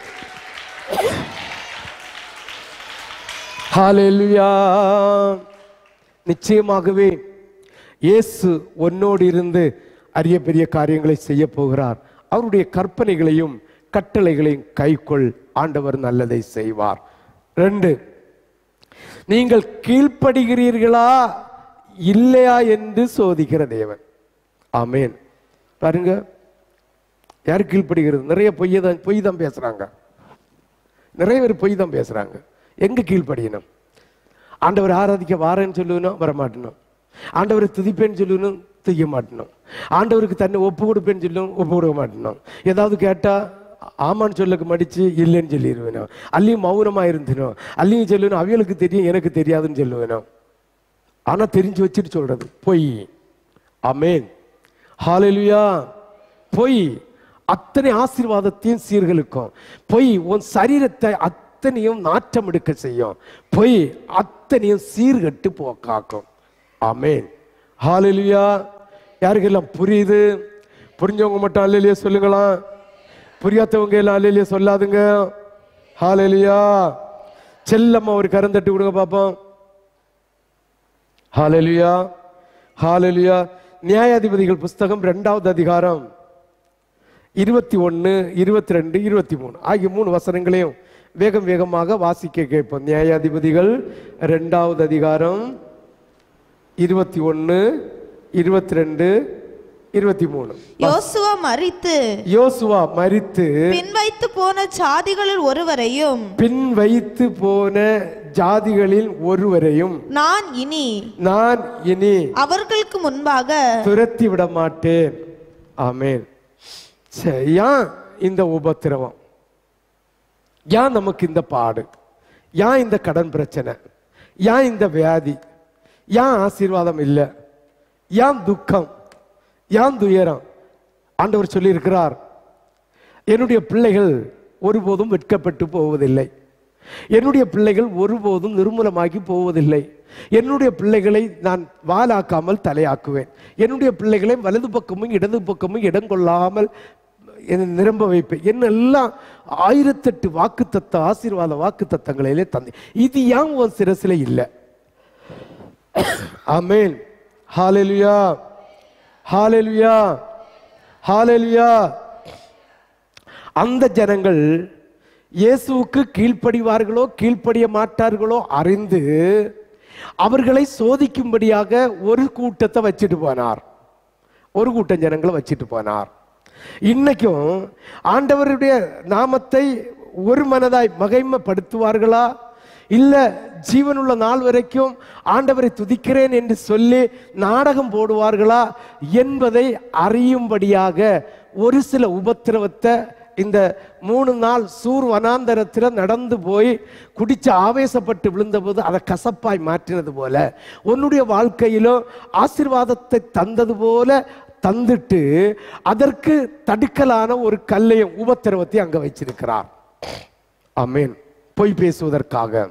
ஹalleluya நிச்சயமாகவே இயேசு உன்னோடு இருந்து அரிய பெரிய காரியங்களை செய்ய போகிறார் அவருடைய கற்பனைகளையும் கட்டளைகளையும் கைக்கொள் ஆண்டவர் நல்லதை செய்வார் ரெண்டு நீங்கள் கீழ்ப்படுகிறீர்களா இல்லையா என்று சோதிக்கிற தேவன் ஆமென் பாருங்க யார் கீழ்ப்படுகிறது நிறைய பொய்யை தான் பொய் தான் பேசுறாங்க நிறைய பேர் பொய் தான் பேசுறாங்க எங்க கீழ்ப்படியணும் ஆண்டவர் ஆராதிக்க வாரேன்னு சொல்லுவனும் வரமாட்டணும் ஆண்டவரை துதிப்பேன்னு சொல்லுவனும் துதிக்க மாட்டணும் ஆண்டவருக்கு தன்னை ஒப்பு கொடுப்பேன்னு சொல்லும் ஒப்பு கொடுக்க மாட்டணும் ஏதாவது கேட்டா ஆமான்னு சொல்லக்கு மடிச்சு இல்லைன்னு சொல்லிடுவேனோ அல்லையும் மௌனமா இருந்தனும் அல்லையும் சொல்லணும் அவியலுக்கு தெரியும் எனக்கு தெரியாதுன்னு சொல்லுவேனோ ஆனா தெரிஞ்சு வச்சுட்டு சொல்றது பொய் அமேன் ஹalleluya பொய் அத்தனை ஆசீர்வாதத்தையும் சீர்களுக்கும் பொய் உன் சரீரத்தை அத்தனையும் நாட்டம் எடுக்க செய்யும் பொய் அத்தனையும் சீர்கட்டு போக்காக்கும் ஆமென் ஹalleluya யாருக்கெல்லாம் புரியுது புரிஞ்சவங்க மட்டும் அல்லையா சொல்லுங்களா புரியாதவங்க எல்லாம் அல்லையா சொல்லாதுங்க ஹalleluya செல்லம்மா ஒரு கரந்தட்டு கொடுங்க பாப்போம் ஹalleluya ஹalleluya நியாயாதிபதிகள் புஸ்தகம் ரெண்டாவது அதிகாரம் இருபத்தி ஒன்று இருபத்தி ரெண்டு இருபத்தி மூணு ஆகிய மூணு வசனங்களையும் வேகம் வேகமாக வாசிக்க கேட்போம் நியாயாதிபதிகள் ரெண்டாவது அதிகாரம் இருபத்தி ஒன்று இருபத்தி ரெண்டு இருபத்தி மூணு யோசுவா மரித்து யோசுவா மரித்து பின் வைத்து போன ஜாதிகளில் ஒருவரையும் பின் வைத்து போன ஜாதிகளில் ஒருவரையும் நான் இனி நான் இனி அவர்களுக்கு முன்பாக துரத்தி விட மாட்டேன் ஆமென் சரி, ஏன் இந்த உபத்திரவம் ஏன் நமக்கு இந்த பாடு ஏன் இந்த கடன் பிரச்சனை ஏன் இந்த வியாதி ஏன் ஆசீர்வாதம் இல்லை ஏன் துக்கம் ஏன் துயரம் ஆண்டவர் சொல்லியிருக்கிறார் என்னுடைய பிள்ளைகள் ஒருபோதும் வெட்கப்பட்டு போவதில்லை என்னுடைய பிள்ளைகள் ஒருபோதும் நிர்மூலமாகி போவதில்லை என்னுடைய பிள்ளைகளை நான் வாலாக்காமல் தலையாக்குவேன் என்னுடைய பிள்ளைகளை வலது பக்கமும் இடது பக்கமும் இடம் கொள்ளாமல் என்னை நிரம்ப வைப்பேன் என்னெல்லாம் ஆயிரத்தெட்டு வாக்குத்தத்த ஆசீர்வாத வாக்குத்தத்தங்களிலே தந்தை இது ஏன் உன் சிரசில இல்லை ஆமென் ஹalleluya ஹalleluya ஹalleluya அந்த ஜனங்கள் இயேசுவுக்கு கீழ்ப்படிவார்களோ கீழ்ப்படிய மாட்டார்களோ அறிந்து அவர்களை சோதிக்கும்படியாக ஒரு கூட்டத்தை வச்சுட்டு போனார் ஒரு கூட்டம் ஜனங்களை வச்சுட்டு போனார் இன்னைக்கும் ஆண்டவருடைய நாமத்தை ஒரு மனதாய் மகிமைப்படுத்துவார்களா இல்ல ஜீவனுள்ள நாள் வரைக்கும் ஆண்டவரை துதிக்கிறேன் என்று சொல்லி நாடகம் போடுவார்களா என்பதை அறியும்படியாக ஒரு சில உபத்திரவத்தை இந்த மூணு நாள் சூர் வனாந்தரத்தில் நடந்து போய் குடிச்சு ஆவேசப்பட்டு விழுந்தபோது அதை கசப்பாய் மாற்றினது போல உன்னுடைய வாழ்க்கையிலோ ஆசீர்வாதத்தை தந்தது போல தந்துட்டு அதற்கு தடுக்கலான ஒரு கல்லையும் உபத்திரவத்தை அங்க வச்சிருக்கிறார் ஆமென் பொய் பேசுவதற்காக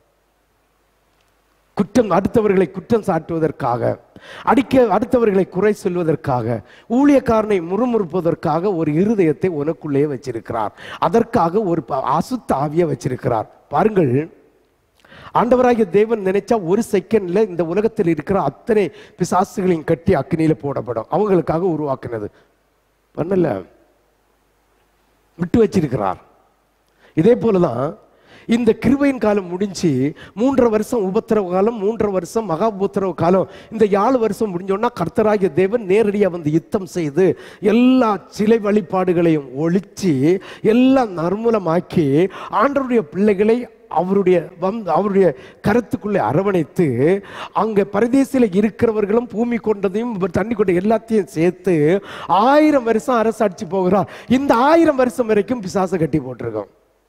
குற்றம் அடுத்தவர்களை குற்றம் சாட்டுவதற்காக அடிக்க அடுத்தவர்களை குறை சொல்வதற்காக ஊழியக்காரனை முறுமுறுப்பதற்காக ஒரு இருதயத்தை உனக்குள்ளே வச்சிருக்கிறார் அதற்காக ஒரு ப- அசுத்த ஆவியை வச்சிருக்கிறார் பாருங்கள் ஆண்டவராகிய தேவன் நினைச்சா ஒரு செகண்ட்ல இந்த உலகத்தில் இருக்கிற அத்தனை பிசாசுகளையும் கட்டி அக்னியில போடப்படும் அவங்களுக்காக உருவாக்குனது பண்ணல விட்டு வச்சிருக்கிறார் இதே போலதான் இந்த கிருபையின் காலம் முடிஞ்சு மூன்றரை வருஷம் உபத்திரவ காலம் மூன்றரை வருஷம் மகா உபத்திரவ காலம் இந்த ஏழு வருஷம் முடிஞ்சோன்னா கர்த்தராகிய தேவன் நேரடியாக வந்து யுத்தம் செய்து எல்லா சிலை வழிபாடுகளையும் ஒழிச்சு எல்லாம் நறுமூலமாக்கி ஆண்டவருடைய பிள்ளைகளை அவருடைய வம் அவருடைய கருத்துக்குள்ளே அரவணைத்து அங்கே பரதேசில இருக்கிறவர்களும் பூமி கொண்டதையும் இவர் தண்ணி கொண்ட எல்லாத்தையும் சேர்த்து ஆயிரம் வருஷம் அரசாட்சி போகிறார் இந்த ஆயிரம் வருஷம் வரைக்கும் பிசாசை கட்டி போட்டிருக்கோம்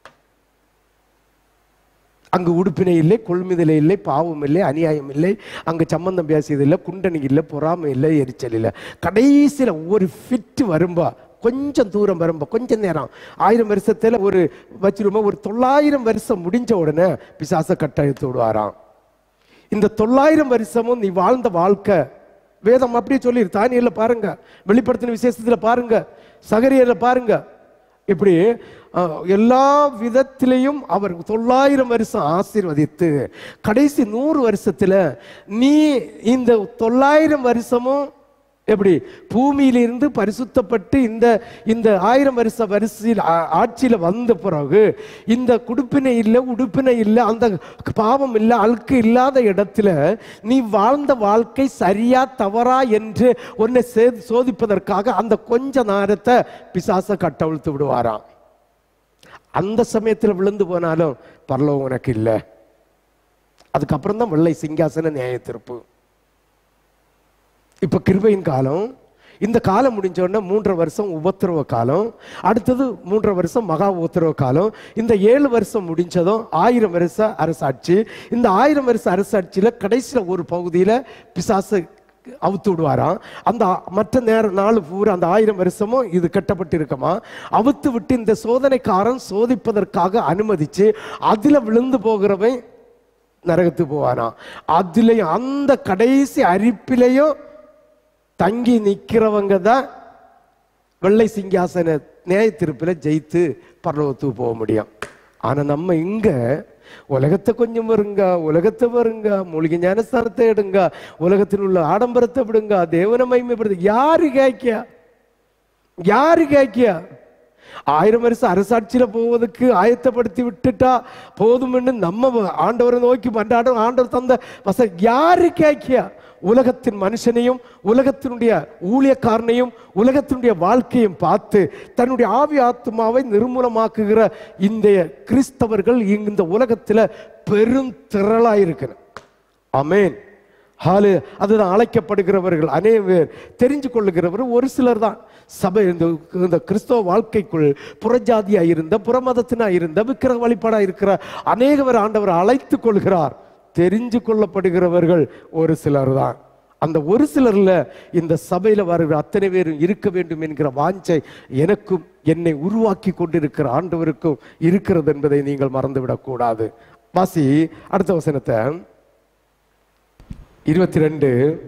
அங்கு உடுப்பினை இல்லை கொள்முதலை இல்லை பாவம் இல்லை அநியாயம் இல்லை அங்கு சம்பந்தம் பேசியது இல்லை குண்டனி இல்லை பொறாமை இல்லை எரிச்சல் இல்லை கடைசியில் ஒரு ஃபிட் வரும்பா கொஞ்சம் தூரம் வரும்பா கொஞ்சம் நேரம் ஆயிரம் வருஷத்துல ஒரு வச்சிருமா ஒரு தொள்ளாயிரம் வருஷம் முடிஞ்ச உடனே பிசாச கட்டழுத்து விடுவாராம் இந்த தொள்ளாயிரம் வருஷமும் நீ வாழ்ந்த வாழ்க்கை வேதம் அப்படியே சொல்லி தானியல்ல பாருங்க வெளிப்படுத்தின விசேஷத்துல பாருங்க சகரியர்ல பாருங்க இப்படி அஹ், எல்லா விதத்திலையும் அவர் தொள்ளாயிரம் வருஷம் ஆசீர்வதித்து கடைசி நூறு வருஷத்துல நீ இந்த தொள்ளாயிரம் வருஷமும் எப்படி பூமியிலிருந்து பரிசுத்தப்பட்டு இந்த இந்த ஆயிரம் வருஷ வரிசையில் ஆ- ஆட்சியில வந்த பிறகு இந்த குடுப்பினை இல்லை உடுப்பினை இல்லை அந்த பாவம் இல்லை அழுக்கு இல்லாத இடத்துல நீ வாழ்ந்த வாழ்க்கை சரியா தவறா என்று உன்னை சே- சோதிப்பதற்காக அந்த கொஞ்ச நேரத்தை பிசாச கட்டவிழ்த்து விடுவாராம் அந்த சமயத்தில் விழுந்து போனாலும் பரலோகம் உனக்கு இல்லை அதுக்கப்புறம் தான் வெள்ளை சிங்காசன நியாய தீர்ப்பு இப்ப கிருபையின் காலம் இந்த காலம் முடிஞ்ச உடனே மூன்றரை வருஷம் உபத்திரவ காலம் அடுத்தது மூன்றரை வருஷம் மகா உபத்திரவ காலம் இந்த ஏழு வருஷம் முடிஞ்சதும் ஆயிரம் வருஷ அரசாட்சி இந்த ஆயிரம் வருஷ அரசாட்சியில கடைசியில ஒரு பகுதியில பிசாசு அவுத்து விடுவாராம் அந்த மற்ற நேர நாள் பூரா அந்த ஆயிரம் வருஷமும் இது கட்டப்பட்டு இருக்குமா அவுத்து விட்டு இந்த சோதனைக்காரன் சோதிப்பதற்காக அனுமதிச்சு அதுல விழுந்து போகிறவன் நரகத்துக்கு போவாராம் அதுலயும் அந்த கடைசி அரிப்பிலையும் தங்கி நிக்கிறவங்க தான் வெள்ளை சிங்காசன நியாயத்திருப்பில் ஜெயித்து பரலோகத்துக்கு போக முடியும் ஆனா நம்ம இங்க உலகத்தை கொஞ்சம் வருங்க உலகத்தை வருங்க மூலிகை ஞானஸ்தானத்தை எடுங்க உலகத்தில் உள்ள ஆடம்பரத்தை விடுங்க தேவனை மகிமைப்படுத்து யாரு கேட்கியா யாரு கேட்கியா ஆயிரம் வருஷம் அரசாட்சியில போவதற்கு ஆயத்தப்படுத்தி விட்டுட்டா போதும்னு நம்ம ஆண்டவரை நோக்கி மன்றாடும் ஆண்டவர் தந்த வச யாரு கேட்கியா உலகத்தின் மனுஷனையும் உலகத்தினுடைய ஊழியக்காரனையும் உலகத்தினுடைய வாழ்க்கையும் பார்த்து தன்னுடைய ஆவி ஆத்மாவை நிர்மூலமாக்குகிற இந்த கிறிஸ்தவர்கள் இந்த உலகத்தில் பெரும் திரளாயிருக்கிறார் அமேன் ஹாலு அதுதான் அழைக்கப்படுகிறவர்கள் அநேக பேர் தெரிஞ்சு கொள்ளுகிறவர் ஒரு சிலர் தான் சபை இந்த இந்த கிறிஸ்தவ வாழ்க்கைக்குள் புறஜாதியா இருந்த புறமதத்தினா இருந்த விக்கிரக வழிபாடா இருக்கிற அநேகவர் ஆண்டவர் அழைத்து கொள்கிறார் தெரிஞ்சு கொள்ளப்படுகிறவர்கள் ஒரு சிலர் தான் அந்த ஒரு சிலர்ல இந்த சபையில வருகிற அத்தனை பேரும் இருக்க வேண்டும் என்கிற வாஞ்சை எனக்கும் என்னை உருவாக்கி கொண்டிருக்கிற ஆண்டவருக்கும் இருக்கிறது என்பதை நீங்கள் மறந்துவிடக் கூடாது வாசி அடுத்த வசனத்தை இருபத்தி ரெண்டு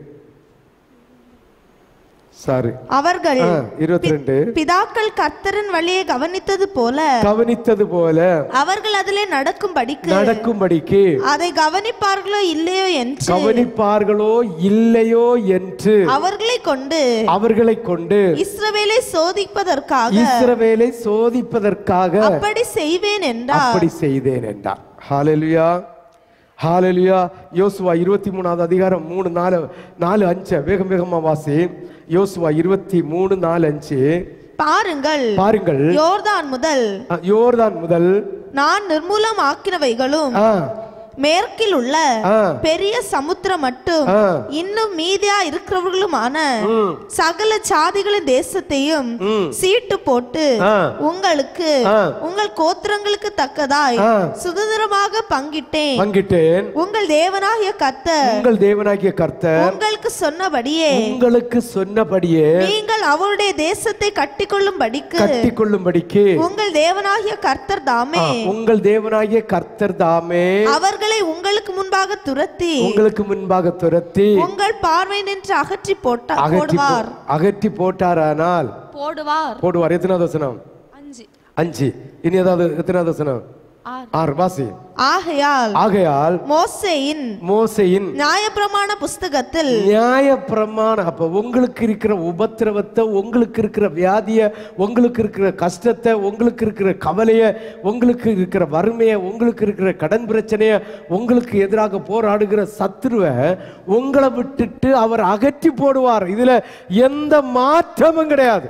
சாரி அவர்கள் இருபத்தி ரெண்டு பிதாக்கள் கர்த்தரின் வழியை கவனித்தது போல கவனித்தது போல அவர்கள் அதிலே நடக்கும்படிக்கு நடக்கும்படிக்கு அதை கவனிப்பார்களோ இல்லையோ என்று கவனிப்பார்களோ இல்லையோ என்று அவர்களை கொண்டு அவர்களை கொண்டு இஸ்ரவேலை சோதிப்பதற்காக இஸ்ரவேலை சோதிப்பதற்காக அப்படி செய்வேன் என்றார் அப்படி செய்தேன் என்றார் ஹalleluya ஹalleluya யோசுவா இருபத்தி மூணாவது அதிகாரம் மூணு நாலு நாலு அஞ்சு வேகம் வேகமா வாசி யோசுவா இருபத்தி மூணு நாலு அஞ்சு பாருங்கள் பாருங்கள் யோர்தான் முதல் அஹ், யோர்தான் முதல் நான் நிர்மூலமாக்கினவைகளும் ஆ, மேற்கில் உள்ள ஆ. பெரிய சமுத்திரம் மட்டும் ஆ. இன்னும் மீதியா இருக்கிறவர்களுமான சகல சாதிகளின் தேசத்தையும் ம். சீட்டு போட்டு ஆ. உங்களுக்கு ஆ. உங்கள் கோத்திரங்களுக்கு தக்கதாய் ஆ. சுதந்திரமாக பங்கிட்டேன் பங்கிட்டேன் உங்கள் தேவனாகிய கர்த்தர் உங்கள் தேவனாகிய கர்த்தர் உங்களுக்கு சொன்னபடியே உங்களுக்கு சொன்னபடியே நீங்கள் அவருடைய தேசத்தை கட்டிக்கொள்ளும்படிக்கு கட்டி கொள்ளும்படிக்கு உங்கள் தேவனாகிய கர்த்தர் தாமே உங்கள் தேவனாகிய கர்த்தர் தாமே அவர்களை உங்களுக்கு முன்பாக துரத்தி உங்களுக்கு முன்பாக துரத்தி உங்கள் பார்வை நின்று அகற்றி போட்டா அகற்றி போ- போடுவார் அகற்றி போட்டாரானால் போடுவார் போடுவார் எத்தனாவது வசனம் அஞ்சு அஞ்சு இனி ஏதாவது எத்தனாவது வசனம் ஆறு. ஆறு வாசி ஆகையால் ஆகையால் மோசேயின் மோசையின் நியாயப்பிரமாண புஸ்தகத்தில் நியாய பிரமாணம் அப்ப உங்களுக்கு இருக்கிற உபத்திரவத்தை உங்களுக்கு இருக்கிற வியாதிய உங்களுக்கு இருக்கிற கஷ்டத்தை உங்களுக்கு இருக்கிற கவலைய உங்களுக்கு இருக்கிற வறுமைய உங்களுக்கு இருக்கிற கடன் பிரச்சனைய உங்களுக்கு எதிராக போராடுகிற சத்துருவை உங்களை விட்டுட்டு அவர் அகற்றி போடுவார் இதுல எந்த மாற்றமும் கிடையாது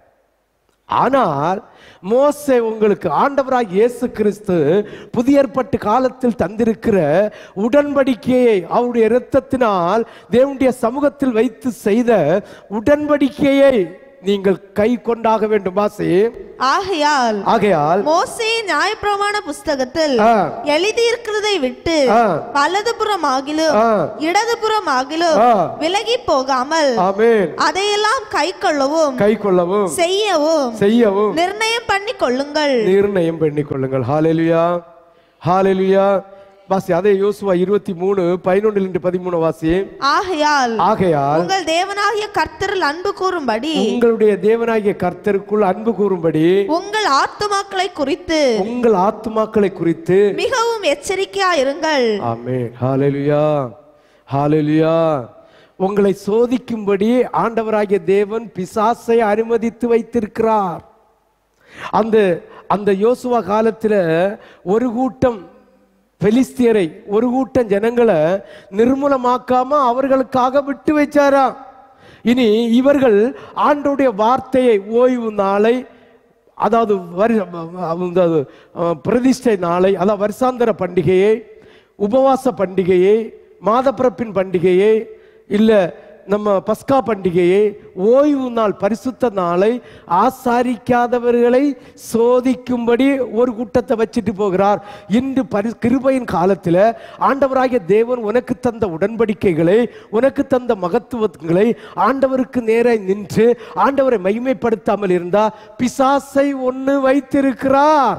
ஆனால் மோசே உங்களுக்கு ஆண்டவராக இயேசு கிறிஸ்து புதிய ஏற்பாட்டு காலத்தில் தந்திருக்கிற உடன்படிக்கையை அவருடைய இரத்தத்தினால் தேவனுடைய சமூகத்தில் வைத்து செய்த உடன்படிக்கையை நீங்கள் கை கொண்டாக வேண்டும் வாசி ஆகையால் ஆகையால் மோசேயின் நியாயப்பிரமாண புஸ்தகத்தில் ஆ. எழுதியிருக்கிறதை விட்டு ஆ. வலதுபுறமாகிலும் ஆ. இடதுபுறமாகிலும் ஆ. விலகி போகாமல் ஆமென் அதையெல்லாம் கை கொள்ளவும் கை கொள்ளவும் செய்யவும் செய்யவும் நிர்ணயம் பண்ணி கொள்ளுங்கள் நிர்ணயம் பண்ணிக் கொள்ளுங்கள் ஹalleluya ஹalleluya வாசி அதே யோசுவா இருபத்தி மூணு பதினொன்றிலிருந்து பதிமூணு வாசி ஆகையால் ஆகையால் உங்கள் தேவனாகிய கர்த்தரில் அன்பு கூறும்படி உங்களுடைய தேவனாகிய கர்த்தருக்குள் அன்பு கூறும்படி உங்கள் ஆத்துமாக்களை குறித்து உங்கள் ஆத்துமாக்களை குறித்து மிகவும் எச்சரிக்கையா இருங்கள் ஆமென் ஹalleluya ஹalleluya உங்களை சோதிக்கும்படி ஆண்டவராகிய தேவன் பிசாசை அனுமதித்து வைத்திருக்கிறார் அந்த அந்த யோசுவா காலத்துல ஒரு கூட்டம் பெலிஸ்தியரை ஒரு கூட்டம் ஜனங்களை நிர்மூலமாக்காம அவர்களுக்காக விட்டு வச்சாராம் இனி இவர்கள் ஆண்டோடைய வார்த்தையை ஓய்வு நாளை அதாவது வரி அதாவது, அஹ், பிரதிஷ்டை நாளை அதாவது வருஷாந்தர பண்டிகையை உபவாச பண்டிகையை மாதப்பிறப்பின் பண்டிகையை இல்லை நம்ம பஸ்கா பண்டிகையை ஓய்வு நாள் பரிசுத்த நாளை ஆசாரிக்காதவர்களை சோதிக்கும்படி ஒரு கூட்டத்தை வச்சுட்டு போகிறார் இன்று பரி கிருபையின் காலத்தில் ஆண்டவராகிய தேவன் உனக்கு தந்த உடன்படிக்கைகளை உனக்கு தந்த மகத்துவங்களை ஆண்டவருக்கு நேராய் நின்று ஆண்டவரை மகிமைப்படுத்தாமல் இருந்தா பிசாசை ஒன்று வைத்திருக்கிறார்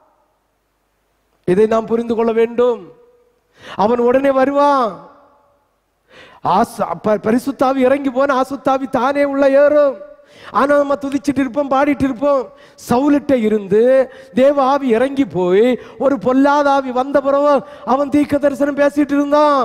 இதை நாம் புரிந்து கொள்ள வேண்டும் அவன் உடனே வருவான் ஆச- ப- பரிசுத்தாவி இறங்கி போன ஆசுத்தாவி தானே உள்ள ஏறும் ஆனா நம்ம துதிச்சிட்டு இருப்போம் பாடிட்டு இருப்போம் சவுலிட்ட இருந்து தேவ ஆவி இறங்கி போய் ஒரு பொல்லாத ஆவி வந்த பிறகு அவன் தீர்க்க தரிசனம் பேசிட்டு இருந்தான்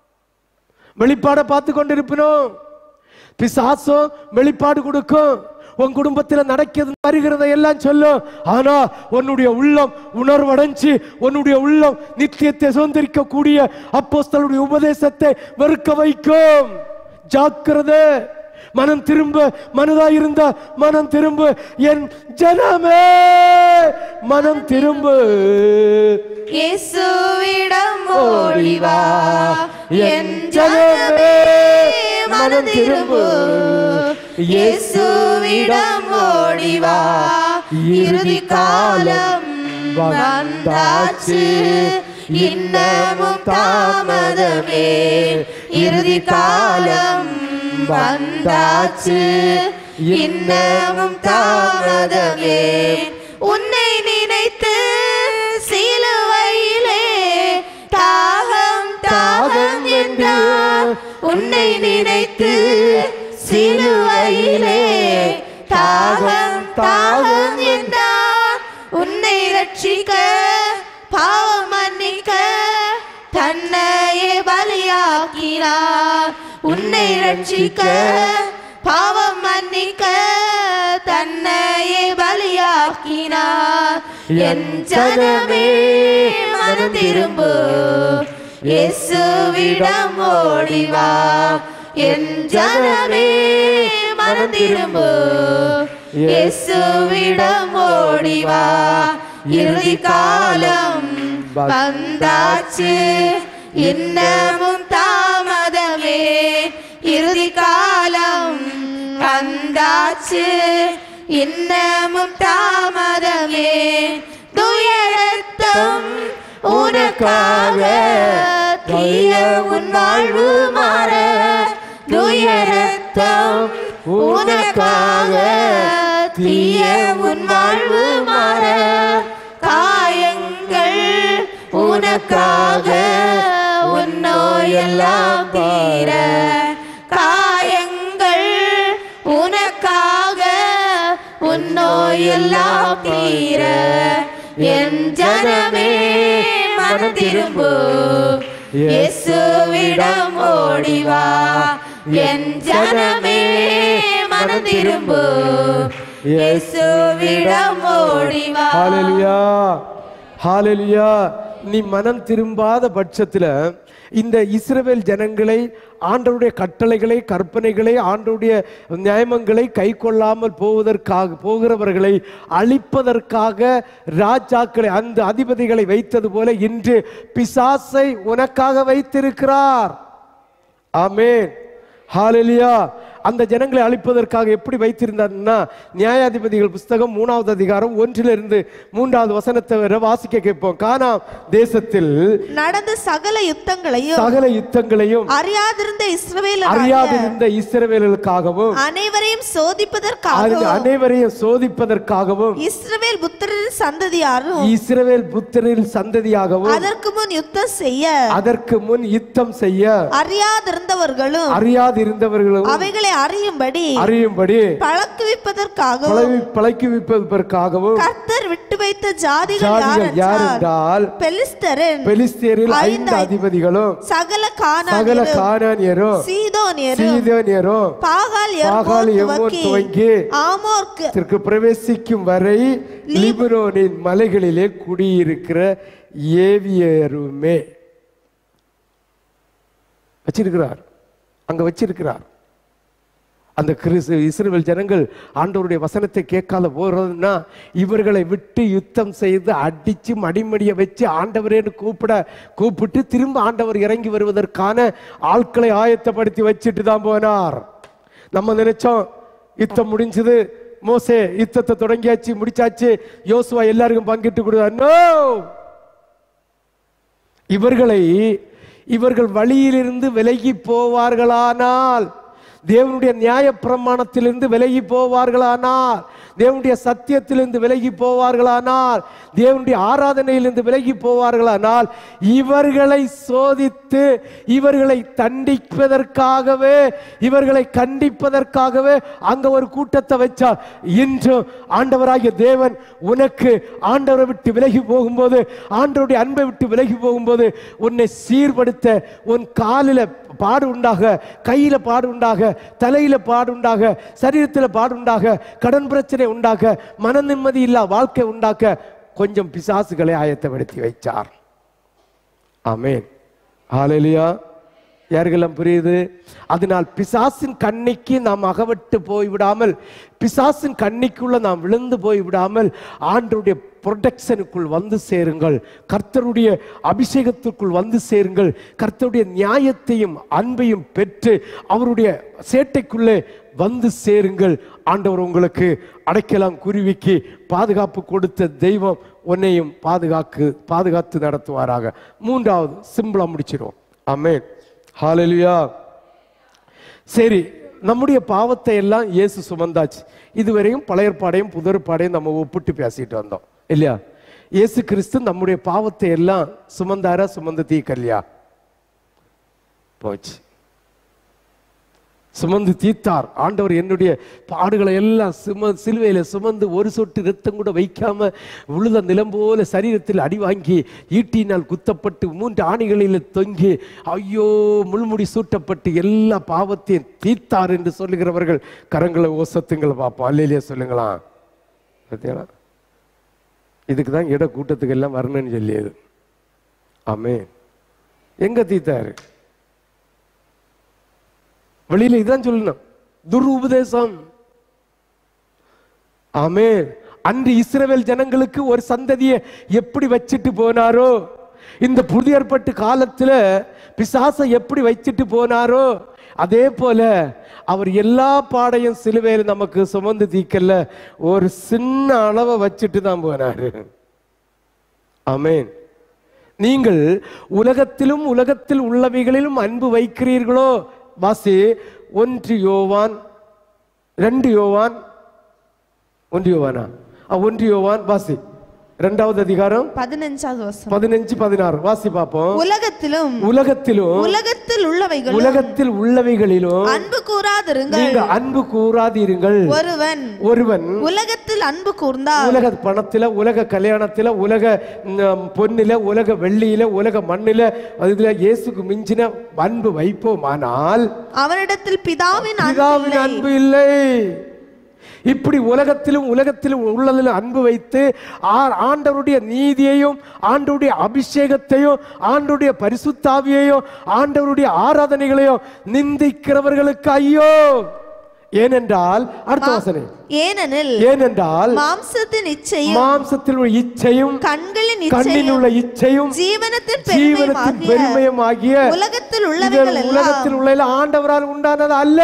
வெளிப்பாடை பார்த்து கொண்டு இருப்பினோம் பிசாசும் வெளிப்பாடு கொடுக்கும் உன் குடும்பத்துல நடக்கிறது வருகிறதை எல்லாம் சொல்லும் ஆனா உன்னுடைய உள்ளம் உணர்வடைஞ்சு உன்னுடைய உள்ளம் நித்தியத்தை சுதந்திரிக்க கூடிய அப்போஸ்தலருடைய உபதேசத்தை வெறுக்க வைக்கும் ஜாக்கிரதை மனம் திரும்ப மனதா இருந்த மனம் திரும்ப என் ஜனமே மனம் திரும்ப இயேசுவிடம் ஓடிவா என் ஜனமே, ஜனமே மனம் திரும்பு இயேசுவிடம் ஓடிவா இறுதி காலம் வந்தாச்சு இன்னமும் தாமதமே இறுதி காலம் வந்தாச்சு இன்னமும் தாமதமே உன்னை நினைத்து சிலுவையிலே தாகம் தாகம் என்றார் உன்னை நினைத்து சிலுவையிலே தாகம் தாகம் என்றார் உன்னை ரட்சிக்க பாவம் மன்னிக்க தன்னையே பலியாக்கினார் உன்னை ரட்சிக்க பாவம் மன்னிக்க தன்னையே பலியாக்கினார் என் ஜனமே மனம் திரும்பு இயேசுவிடம் ஓடிவா என் ஜனமே மனம் திரும்பு இயேசுவிடம் ஓடிவா இறுதி காலம் வந்தாச்சு இன்னமும் தாமதமே இறுதி காலம் வந்தாச்சு இன்னமும் தாமதமே துயரத்தம் உனக்காக தீய உன் வாழ்வு மாற துயரத்தம் உனக்காக தீய உன் வாழ்வு மாற காயங்கள் உனக்காக உன் நோயெல்லாம் தீர காயங்கள் உனக்காக உன் நோயெல்லாம் தீர என் ஜனமே மனம் திரும்பு இயேசுவிடம் ஓடிவா என் ஜனமே மனம் திரும்பு இயேசுவிடம் ஓடிவா ஹalleluya ஹalleluya நீ மனம் திரும்பாத பட்சத்துல இந்த இஸ்ரவேல் ஜனங்களை ஆண்டவருடைய கட்டளைகளை கற்பனைகளை ஆண்டவருடைய நியாயங்களை கை கொள்ளாமல் போவதற்காக போகிறவர்களை அழிப்பதற்காக ராஜாக்களை அந்த அதிபதிகளை வைத்தது போல இன்று பிசாசை உனக்காக வைத்திருக்கிறார் ஆமென் ஹalleluya அந்த ஜனங்களை அழிப்பதற்காக எப்படி வைத்திருந்தார்னா நியாயாதிபதிகள் புஸ்தகம் மூணாவது அதிகாரம் ஒன்றிலிருந்து மூன்றாவது வசனத்தை வரை வாசிக்க கேட்போம் கானாம் தேசத்தில் நடந்த சகல யுத்தங்களையும் சகல யுத்தங்களையும் அறியாதிருந்த இஸ்ரவேலராகிய அறியாதிருந்த இஸ்ரவேலுக்காகவும் அனைவரையும் அது சோதிப்பதற்காகவும் அனைவரையும் சோதிப்பதற்காகவும் இஸ்ரவேல் புத்திரரின் சந்ததியாரும் இஸ்ரவேல் புத்திரில் சந்ததியாகவும் அதற்கு முன் யுத்தம் செய்ய அதற்கு முன் யுத்தம் செய்ய அறியாதிருந்தவர்களும் அறியாதிருந்தவர்களும் அவைகளை அறியும்படி அறியும்படி பழக்குவிப்பதற்காகவும் பழவி பழக்குவிப்பதற்காகவும் கர்த்தர் விட்டு வைத்த ஜாதிகள் யார் ஜாதிகள் யார் என்றால் என்றால் பெலிஸ்தரின் பெலிஸ்தேரில் ஐந்து ஐந்து அதிபதிகளும் சகல சகல கானானியரும் கானானியரும் சீதோனியரும் சீதோனியரும் பாகால் பாகால் எர்மோன் எம்மோன் துவக்கி துவங்கி ஆமோர்க்கு இதற்கு பிரவேசிக்கும் வரை லிபனோனின் மலைகளிலே குடியிருக்கிற ஏவியருமே வச்சிருக்கிறார் அங்க வச்சிருக்கிறார் அந்த கிறிஸ்து இஸ்ரவேல் ஜனங்கள் ஆண்டவருடைய வசனத்தை கேட்காத போறதுன்னா இவர்களை விட்டு யுத்தம் செய்து அடிச்சு மடிமடிய வச்சு ஆண்டவரேன்னு கூப்பிட கூப்பிட்டு திரும்ப ஆண்டவர் இறங்கி வருவதற்கான ஆட்களை ஆயத்தப்படுத்தி வச்சுட்டு தான் போனார் நம்ம நினைச்சோம் யுத்தம் முடிஞ்சது மோசே யுத்தத்தை தொடங்கியாச்சு முடிச்சாச்சு யோசுவா எல்லாருக்கும் பங்கிட்டு கொடுத்தார் நோ இவர்களை இவர்கள் வழியிலிருந்து விலகி போவார்களானால் தேவனுடைய நியாய பிரமாணத்திலிருந்து விலகி போவார்களானால் தேவனுடைய சத்தியத்திலிருந்து விலகி போவார்களானால் தேவனுடைய ஆராதனையிலிருந்து விலகி போவார்களானால் இவர்களை சோதித்து இவர்களை தண்டிப்பதற்காகவே இவர்களை கண்டிப்பதற்காகவே அங்க ஒரு கூட்டத்தை வச்சார் இன்றும் ஆண்டவராகிய தேவன் உனக்கு ஆண்டவரை விட்டு விலகி போகும்போது ஆண்டவருடைய அன்பை விட்டு விலகி போகும்போது உன்னை சீர்படுத்த உன் காலில் பாடு உண்டாக கையில பாடு உண்டாக தலையில பாடு உண்டாக சரீரத்தில் பாடு உண்டாக கடன் பிரச்சனை உண்டாக மன நிம்மதி இல்லா வாழ்க்கை உண்டாக்க கொஞ்சம் பிசாசுகளை ஆயத்தப்படுத்தி வைச்சார் ஆமென் ஹalleluya யாருக்கெல்லாம் புரியுது அதனால் பிசாசின் கண்ணிக்கு நாம் அகப்பட்டு போய்விடாமல் பிசாசின் கண்ணிக்குள்ள நாம் விழுந்து போய்விடாமல் ஆண்டருடைய ப்ரொடெக்ஷனுக்குள் வந்து சேருங்கள் கர்த்தருடைய அபிஷேகத்திற்குள் வந்து சேருங்கள் கர்த்தருடைய நியாயத்தையும் அன்பையும் பெற்று அவருடைய சேட்டைக்குள்ளே வந்து சேருங்கள் ஆண்டவர் உங்களுக்கு அடைக்கலாம் குருவிக்கு பாதுகாப்பு கொடுத்த தெய்வம் உன்னையும் பாதுகாக்கு பாதுகாத்து நடத்துவாராக மூன்றாவது சிம்பிளா முடிச்சிடும் ஆமென் ஹalleluya சரி நம்முடைய பாவத்தை எல்லாம் இயேசு சுமந்தாச்சு இதுவரையும் பழைய ஏற்பாடையும் புது ஏற்பாடையும் நம்ம ஒப்பிட்டு பேசிட்டு வந்தோம் இல்லையா இயேசு கிறிஸ்து நம்முடைய பாவத்தை எல்லாம் சுமந்தாரா சுமந்து தீக்கல்லையா போச்சு சுமந்து தீர்த்தார் ஆண்டவர் என்னுடைய பாடுகளை எல்லாம் சும சிலுவையில சுமந்து ஒரு சொட்டு ரத்தம் கூட வைக்காம உழுத நிலம் போல சரீரத்தில் அடி வாங்கி ஈட்டினால் குத்தப்பட்டு மூன்று ஆணிகளில் தொங்கி ஐயோ முள்முடி சூட்டப்பட்டு எல்லா பாவத்தையும் தீர்த்தார் என்று சொல்லுகிறவர்கள் கரங்களை ஓசத்துங்களை பார்ப்போம் அல்லையிலே சொல்லுங்களா பார்த்தீங்களா இதுக்கு தான் இட கூட்டத்துக்கு எல்லாம் வரணும்னு சொல்லியது ஆமே எங்க தீத்தாரு வெளியில இதான் சொல்லணும் துர் உபதேசம் ஆமே அன்று இஸ்ரவேல் ஜனங்களுக்கு ஒரு சந்ததியை எப்படி வச்சிட்டு போனாரோ இந்த புதிய ஏற்பட்டு காலத்துல பிசாசை எப்படி வச்சிட்டு போனாரோ அதே போல அவர் எல்லா பாடையும் சிலுவையில் நமக்கு சுமந்து தீக்கல ஒரு சின்ன அளவை வச்சுட்டு தான் போனாரு ஆமென் நீங்கள் உலகத்திலும் உலகத்தில் உள்ளவைகளிலும் அன்பு வைக்கிறீர்களோ வாசி ஒன்று யோவான் ரெண்டு யோவான் ஒன்று யோவானா ஆ, ஒன்று யோவான் வாசி ரெண்டாவது அதிகாரம் பதினஞ்சாவது வசனம் பதினஞ்சு பதினாறு வாசி பார்ப்போம் உலகத்திலும் உலகத்திலும் உலகத்தில் உள்ளவைகளும் உலகத்தில் உள்ளவைகளிலும் அன்பு கூறாதிருங்கள் நீங்க அன்பு கூறாதீருங்கள் ஒருவன் ஒருவன் உலகத்தில் அன்பு கூர்ந்தால் உலக பணத்துல உலக கல்யாணத்துல உலக ம், பொன்னில உலக வெள்ளியில உலக மண்ணில அதுல இயேசுக்கு மிஞ்சின அன்பு வைப்போமானால் அவனிடத்தில் பிதாவின் அன்பு பிதாவின் இல்லை. அன்பு இல்லை இப்படி உலகத்திலும் உலகத்திலும் உள்ளதில் அன்பு வைத்து ஆ- ஆண்டவருடைய நீதியையும் ஆண்டவருடைய அபிஷேகத்தையும் ஆண்டவருடைய பரிசுத்தாவியையும் ஆண்டவருடைய ஆராதனைகளையும் நிந்திக்கிறவர்களுக்கு ஐயோ ஏனென்றால் அடுத்த வாசனை ஏனெனில் ஏனென்றால் மாம்சத்தின் இச்சையும் மாம்சத்தில் உள்ள இச்சையும் கண்களின் கண்ணில் இச்சையும் உள்ள இச்சையும் ஜீவனத்தின் ஜீவனத்தின் பெருமையும் பெருமையும் ஆகிய உலகத்தில் உள்ளவைகள் இதில் எல்லாம் உலகத்தில் உள்ள ஆண்டவரால் உண்டானது அல்ல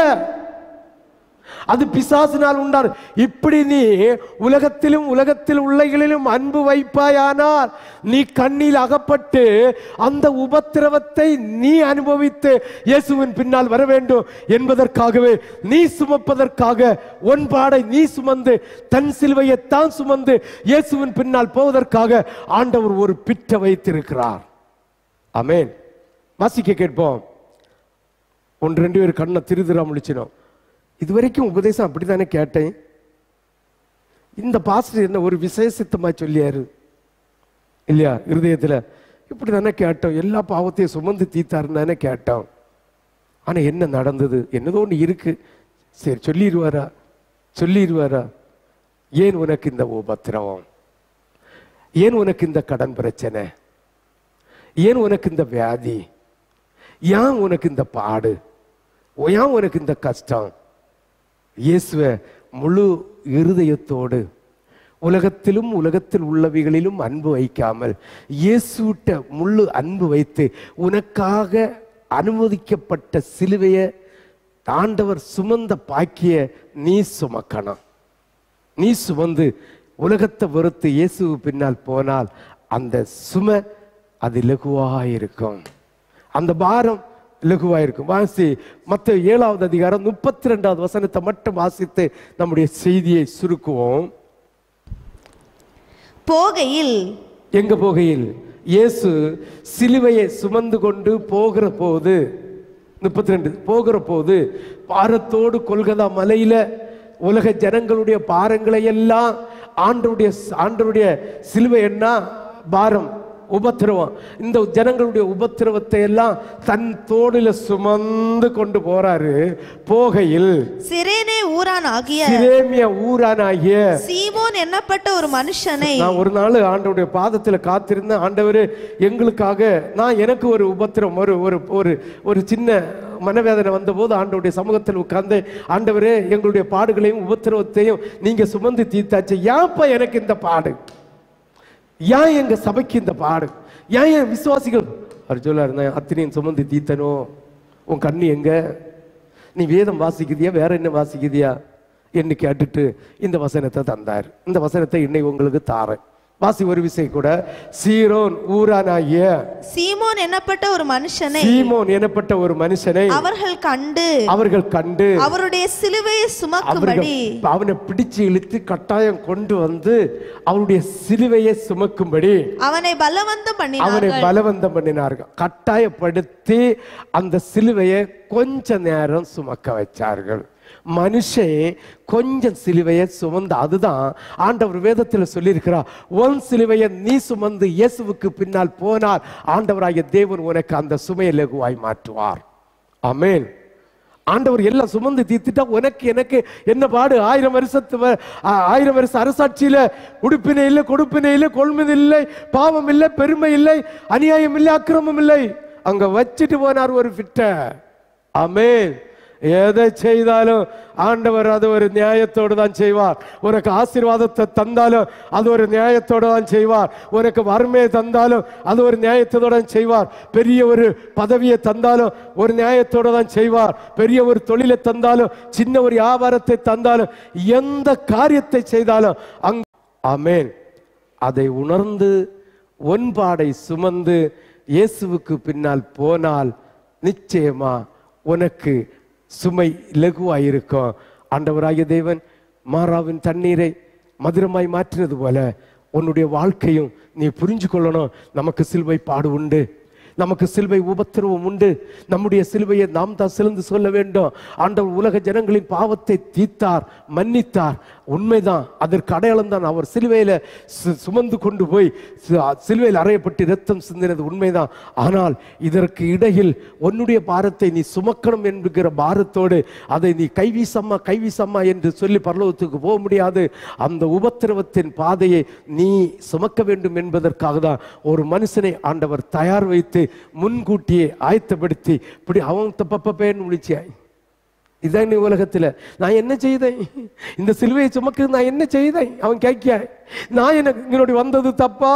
அது பிசாசினால் உண்டான இப்படி நீ உலகத்திலும் உலகத்தில் உள்ளைகளிலும் அன்பு வைப்பாயானால் நீ கண்ணில் அகப்பட்டு அந்த உபத்திரவத்தை நீ அனுபவித்து இயேசுவின் பின்னால் வர வேண்டும் என்பதற்காகவே நீ சுமப்பதற்காக ஒன்பாடை நீ சுமந்து தன் சிலுவையை தான் சுமந்து இயேசுவின் பின்னால் போவதற்காக ஆண்டவர் ஒரு பிற்ற வைத்திருக்கிறார் ஆமென் வாசிக்க கேட்போம் ஒன்று ரெண்டு பேர் கண்ணை திருதிரா முழிச்சினோம் இதுவரைக்கும் உபதேசம் அப்படித்தானே கேட்டேன் இந்த பாஸ்டர் என்ன ஒரு விசேஷத்தமா சொல்லியாரு இல்லையா இருதயத்துல இப்படி தானே கேட்டோம் எல்லா பாவத்தையும் சுமந்து தீத்தாருன்னு தானே கேட்டோம் ஆனா என்ன நடந்தது என்னதோ ஒன்று இருக்கு சரி சொல்லிடுவாரா சொல்லிடுவாரா ஏன் உனக்கு இந்த உபத்திரவம் ஏன் உனக்கு இந்த கடன் பிரச்சனை ஏன் உனக்கு இந்த வியாதி ஏன் உனக்கு இந்த பாடு ஏன் உனக்கு இந்த கஷ்டம் இயேசுவ முழு இருதயத்தோடு உலகத்திலும் உலகத்தில் உள்ளவைகளிலும் அன்பு வைக்காமல் இயேசுட்ட முழு அன்பு வைத்து உனக்காக அனுமதிக்கப்பட்ட சிலுவையை ஆண்டவர் சுமந்த பாக்கிய நீ சுமக்கணும் நீ சுமந்து உலகத்தை வெறுத்து இயேசு பின்னால் போனால் அந்த சுமை அது இலகுவாயிருக்கும் அந்த பாரம் இலகுவாயிருக்கும் வாசி மத்த ஏழாவது அதிகாரம் முப்பத்தி ரெண்டாவது வசனத்தை மட்டும் வாசித்து நம்முடைய செய்தியை சுருக்குவோம் போகையில் எங்க போகையில் இயேசு சிலுவையை சுமந்து கொண்டு போகிற போது முப்பத்தி ரெண்டு போகிற போது பாரத்தோடு கொல்கதா மலையில உலக ஜனங்களுடைய பாரங்களை எல்லாம் ஆண்டருடைய ஆண்டருடைய சிலுவை என்ன பாரம் உபத்திரவம் இந்த ஜனங்களுடைய உபத்திரவத்தை எல்லாம் தன் தோளில சுமந்து கொண்டு போறாரு போகையில் சிரேனே ஊரான் ஆகிய சிரேமிய ஊரானாகிய சீமோன் என்னப்பட்ட ஒரு மனுஷனை நான் ஒரு நாள் ஆண்டவருடைய பாதத்துல காத்திருந்தேன் ஆண்டவர் எங்களுக்காக நான் எனக்கு ஒரு உபத்திரம் ஒரு ஒரு ஒரு ஒரு சின்ன மனவேதனை வந்தபோது ஆண்டவருடைய சமூகத்தில் உட்கார்ந்து ஆண்டவரே எங்களுடைய பாடுகளையும் உபத்திரவத்தையும் நீங்க சுமந்து தீர்த்தாச்சு ஏன்ப்பா எனக்கு இந்த பாடு ஏன் எங்க சபைக்கு இந்த பாடு ஏன் என் விசுவாசிகள் அவர் சொல்ல இருந்தேன் அத்தனையும் சுமந்து தீத்தனோ உன் கண்ணு எங்க நீ வேதம் வாசிக்குதியா வேற என்ன வாசிக்குதியா என்று கேட்டுட்டு இந்த வசனத்தை தந்தார் இந்த வசனத்தை இன்னை உங்களுக்கு தாரேன் வாசி ஒரு விஷயம் கூட சீரோன் ஊரானாகிய சீமோன் என்னப்பட்ட ஒரு மனுஷனை சீமோன் எனப்பட்ட ஒரு மனுஷனை அவர்கள் கண்டு அவர்கள் கண்டு அவருடைய சிலுவையை அவர்கள் சுமக்கும்படி அவனை பிடிச்சு இழுத்து கட்டாயம் கொண்டு வந்து அவருடைய சிலுவையை சுமக்கும்படி அவனை பலவந்தம் அவனை பண்ணினார்கள் பலவந்தம் பண்ணினார்கள் கட்டாயப்படுத்தி அந்த சிலுவையை கொஞ்ச நேரம் சுமக்க வச்சார்கள் மனுஷன் கொஞ்சம் சிலுவையை சுமந்து அதுதான் ஆண்டவர் வேதத்தில் சொல்லியிருக்கிறார் உன் சிலுவையை நீ சுமந்து இயேசுவுக்கு பின்னால் போனால் ஆண்டவராகிய தேவன் உனக்கு அந்த சுமையை லகுவாய் மாற்றுவார் ஆமென் ஆண்டவர் எல்லாம் சுமந்து தீர்த்துட்டா உனக்கு எனக்கு என்ன பாடு ஆயிரம் வருஷத்து வ- ஆ- ஆயிரம் வருஷம் அரசாட்சியில உடுப்பினை இல்லை கொடுப்பினை இல்லை கொள்முதல் இல்லை பாவம் இல்லை பெருமை இல்லை அநியாயம் இல்லை அக்கிரமம் இல்லை அங்க வச்சுட்டு போனார் ஒரு ஃபிட்ட ஆமென் எதை செய்தாலும் ஆண்டவர் அது ஒரு நியாயத்தோடு தான் செய்வார் உனக்கு ஆசீர்வாதத்தை தந்தாலும் அது ஒரு நியாயத்தோடு தான் செய்வார் உனக்கு வறுமையை தந்தாலும் அது ஒரு நியாயத்தோடு தான் செய்வார் பெரிய ஒரு பதவியை தந்தாலும் ஒரு நியாயத்தோடு தான் செய்வார் பெரிய ஒரு தொழிலை தந்தாலும் சின்ன ஒரு வியாபாரத்தை தந்தாலும் எந்த காரியத்தை செய்தாலும் அங் ஆமென் அதை உணர்ந்து ஒன்பாடை சுமந்து இயேசுவுக்கு பின்னால் போனால் நிச்சயமா உனக்கு சுமை இலகுவாயிருக்கும் ஆண்டவராகிய தேவன் மாறாவின் தண்ணீரை மதுரமாய் மாற்றினது போல உன்னுடைய வாழ்க்கையும் நீ புரிஞ்சு கொள்ளணும் நமக்கு சிலுவை பாடு உண்டு நமக்கு சிலுவை உபத்திரவம் உண்டு நம்முடைய சிலுவையை நாம் தான் சிறந்து சொல்ல வேண்டும் ஆண்டவர் உலக ஜனங்களின் பாவத்தை தீர்த்தார் மன்னித்தார் உண்மைதான் அதற்கு அடையாளம் தான் அவர் சிலுவையில சு- சுமந்து கொண்டு போய் சு- சிலுவையில் அறையப்பட்டு ரத்தம் சிந்தினது உண்மைதான் ஆனால் இதற்கு இடையில் உன்னுடைய பாரத்தை நீ சுமக்கணும் என்கிற பாரத்தோடு அதை நீ கைவீசம்மா கைவீசம்மா என்று சொல்லி பரலோகத்துக்கு போக முடியாது அந்த உபத்திரவத்தின் பாதையை நீ சுமக்க வேண்டும் என்பதற்காக தான் ஒரு மனுஷனை ஆண்டவர் தயார் வைத்து முன்கூட்டியே ஆயத்தப்படுத்தி இப்படி அவன் தப்பப்பேன்னு விழிச்சாய் இதான் நீ உலகத்துல நான் என்ன செய்தேன் இந்த சிலுவையை சுமக்கு நான் என்ன செய்தேன் அவன் கேட்க நான் எனக்கு இங்கனோடி வந்தது தப்பா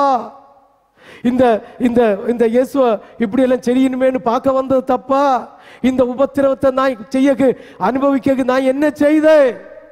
இந்த இந்த இந்த இயேசுவ இப்படி எல்லாம் செய்யணுமேன்னு பார்க்க வந்தது தப்பா இந்த உபத்திரவத்தை நான் செய்ய அனுபவிக்க நான் என்ன செய்தேன்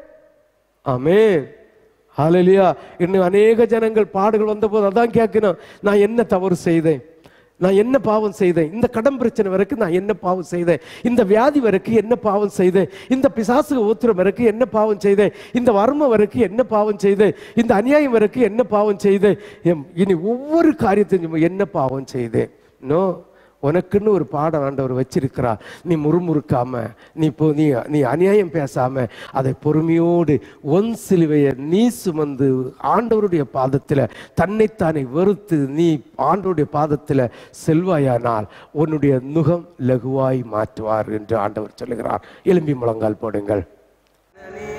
ஆமே ஹalleluya இன்னும் அநேக ஜனங்கள் பாடுகள் வந்தபோது அதான் கேட்கணும் நான் என்ன தவறு செய்தேன் நான் என்ன பாவம் செய்தேன் இந்த கடன் பிரச்சனை வரைக்கும் நான் என்ன பாவம் செய்தேன் இந்த வியாதி வரைக்கும் என்ன பாவம் செய்தேன் இந்த பிசாசு ஊத்திரம் வரைக்கும் என்ன பாவம் செய்தேன் இந்த வறுமை வரைக்கும் என்ன பாவம் செய்தேன் இந்த அநியாயம் வரைக்கும் என்ன பாவம் செய்தேன் எம், இனி ஒவ்வொரு காரியத்தையும் என்ன பாவம் செய்தேன் நோ உனக்குன்னு ஒரு பாடம் ஆண்டவர் வச்சிருக்கிறார் நீ முறுமுறுக்காம நீ இப்போ நீ நீ அநியாயம் பேசாம அதை பொறுமையோடு ஒன் சிலுவையை நீ சுமந்து ஆண்டவருடைய பாதத்தில் தன்னைத்தானே வெறுத்து நீ ஆண்டவருடைய பாதத்தில் செல்வாயானால் உன்னுடைய நுகம் லகுவாய் மாற்றுவார் என்று ஆண்டவர் சொல்லுகிறார் எலும்பி முழங்கால் போடுங்கள் நீ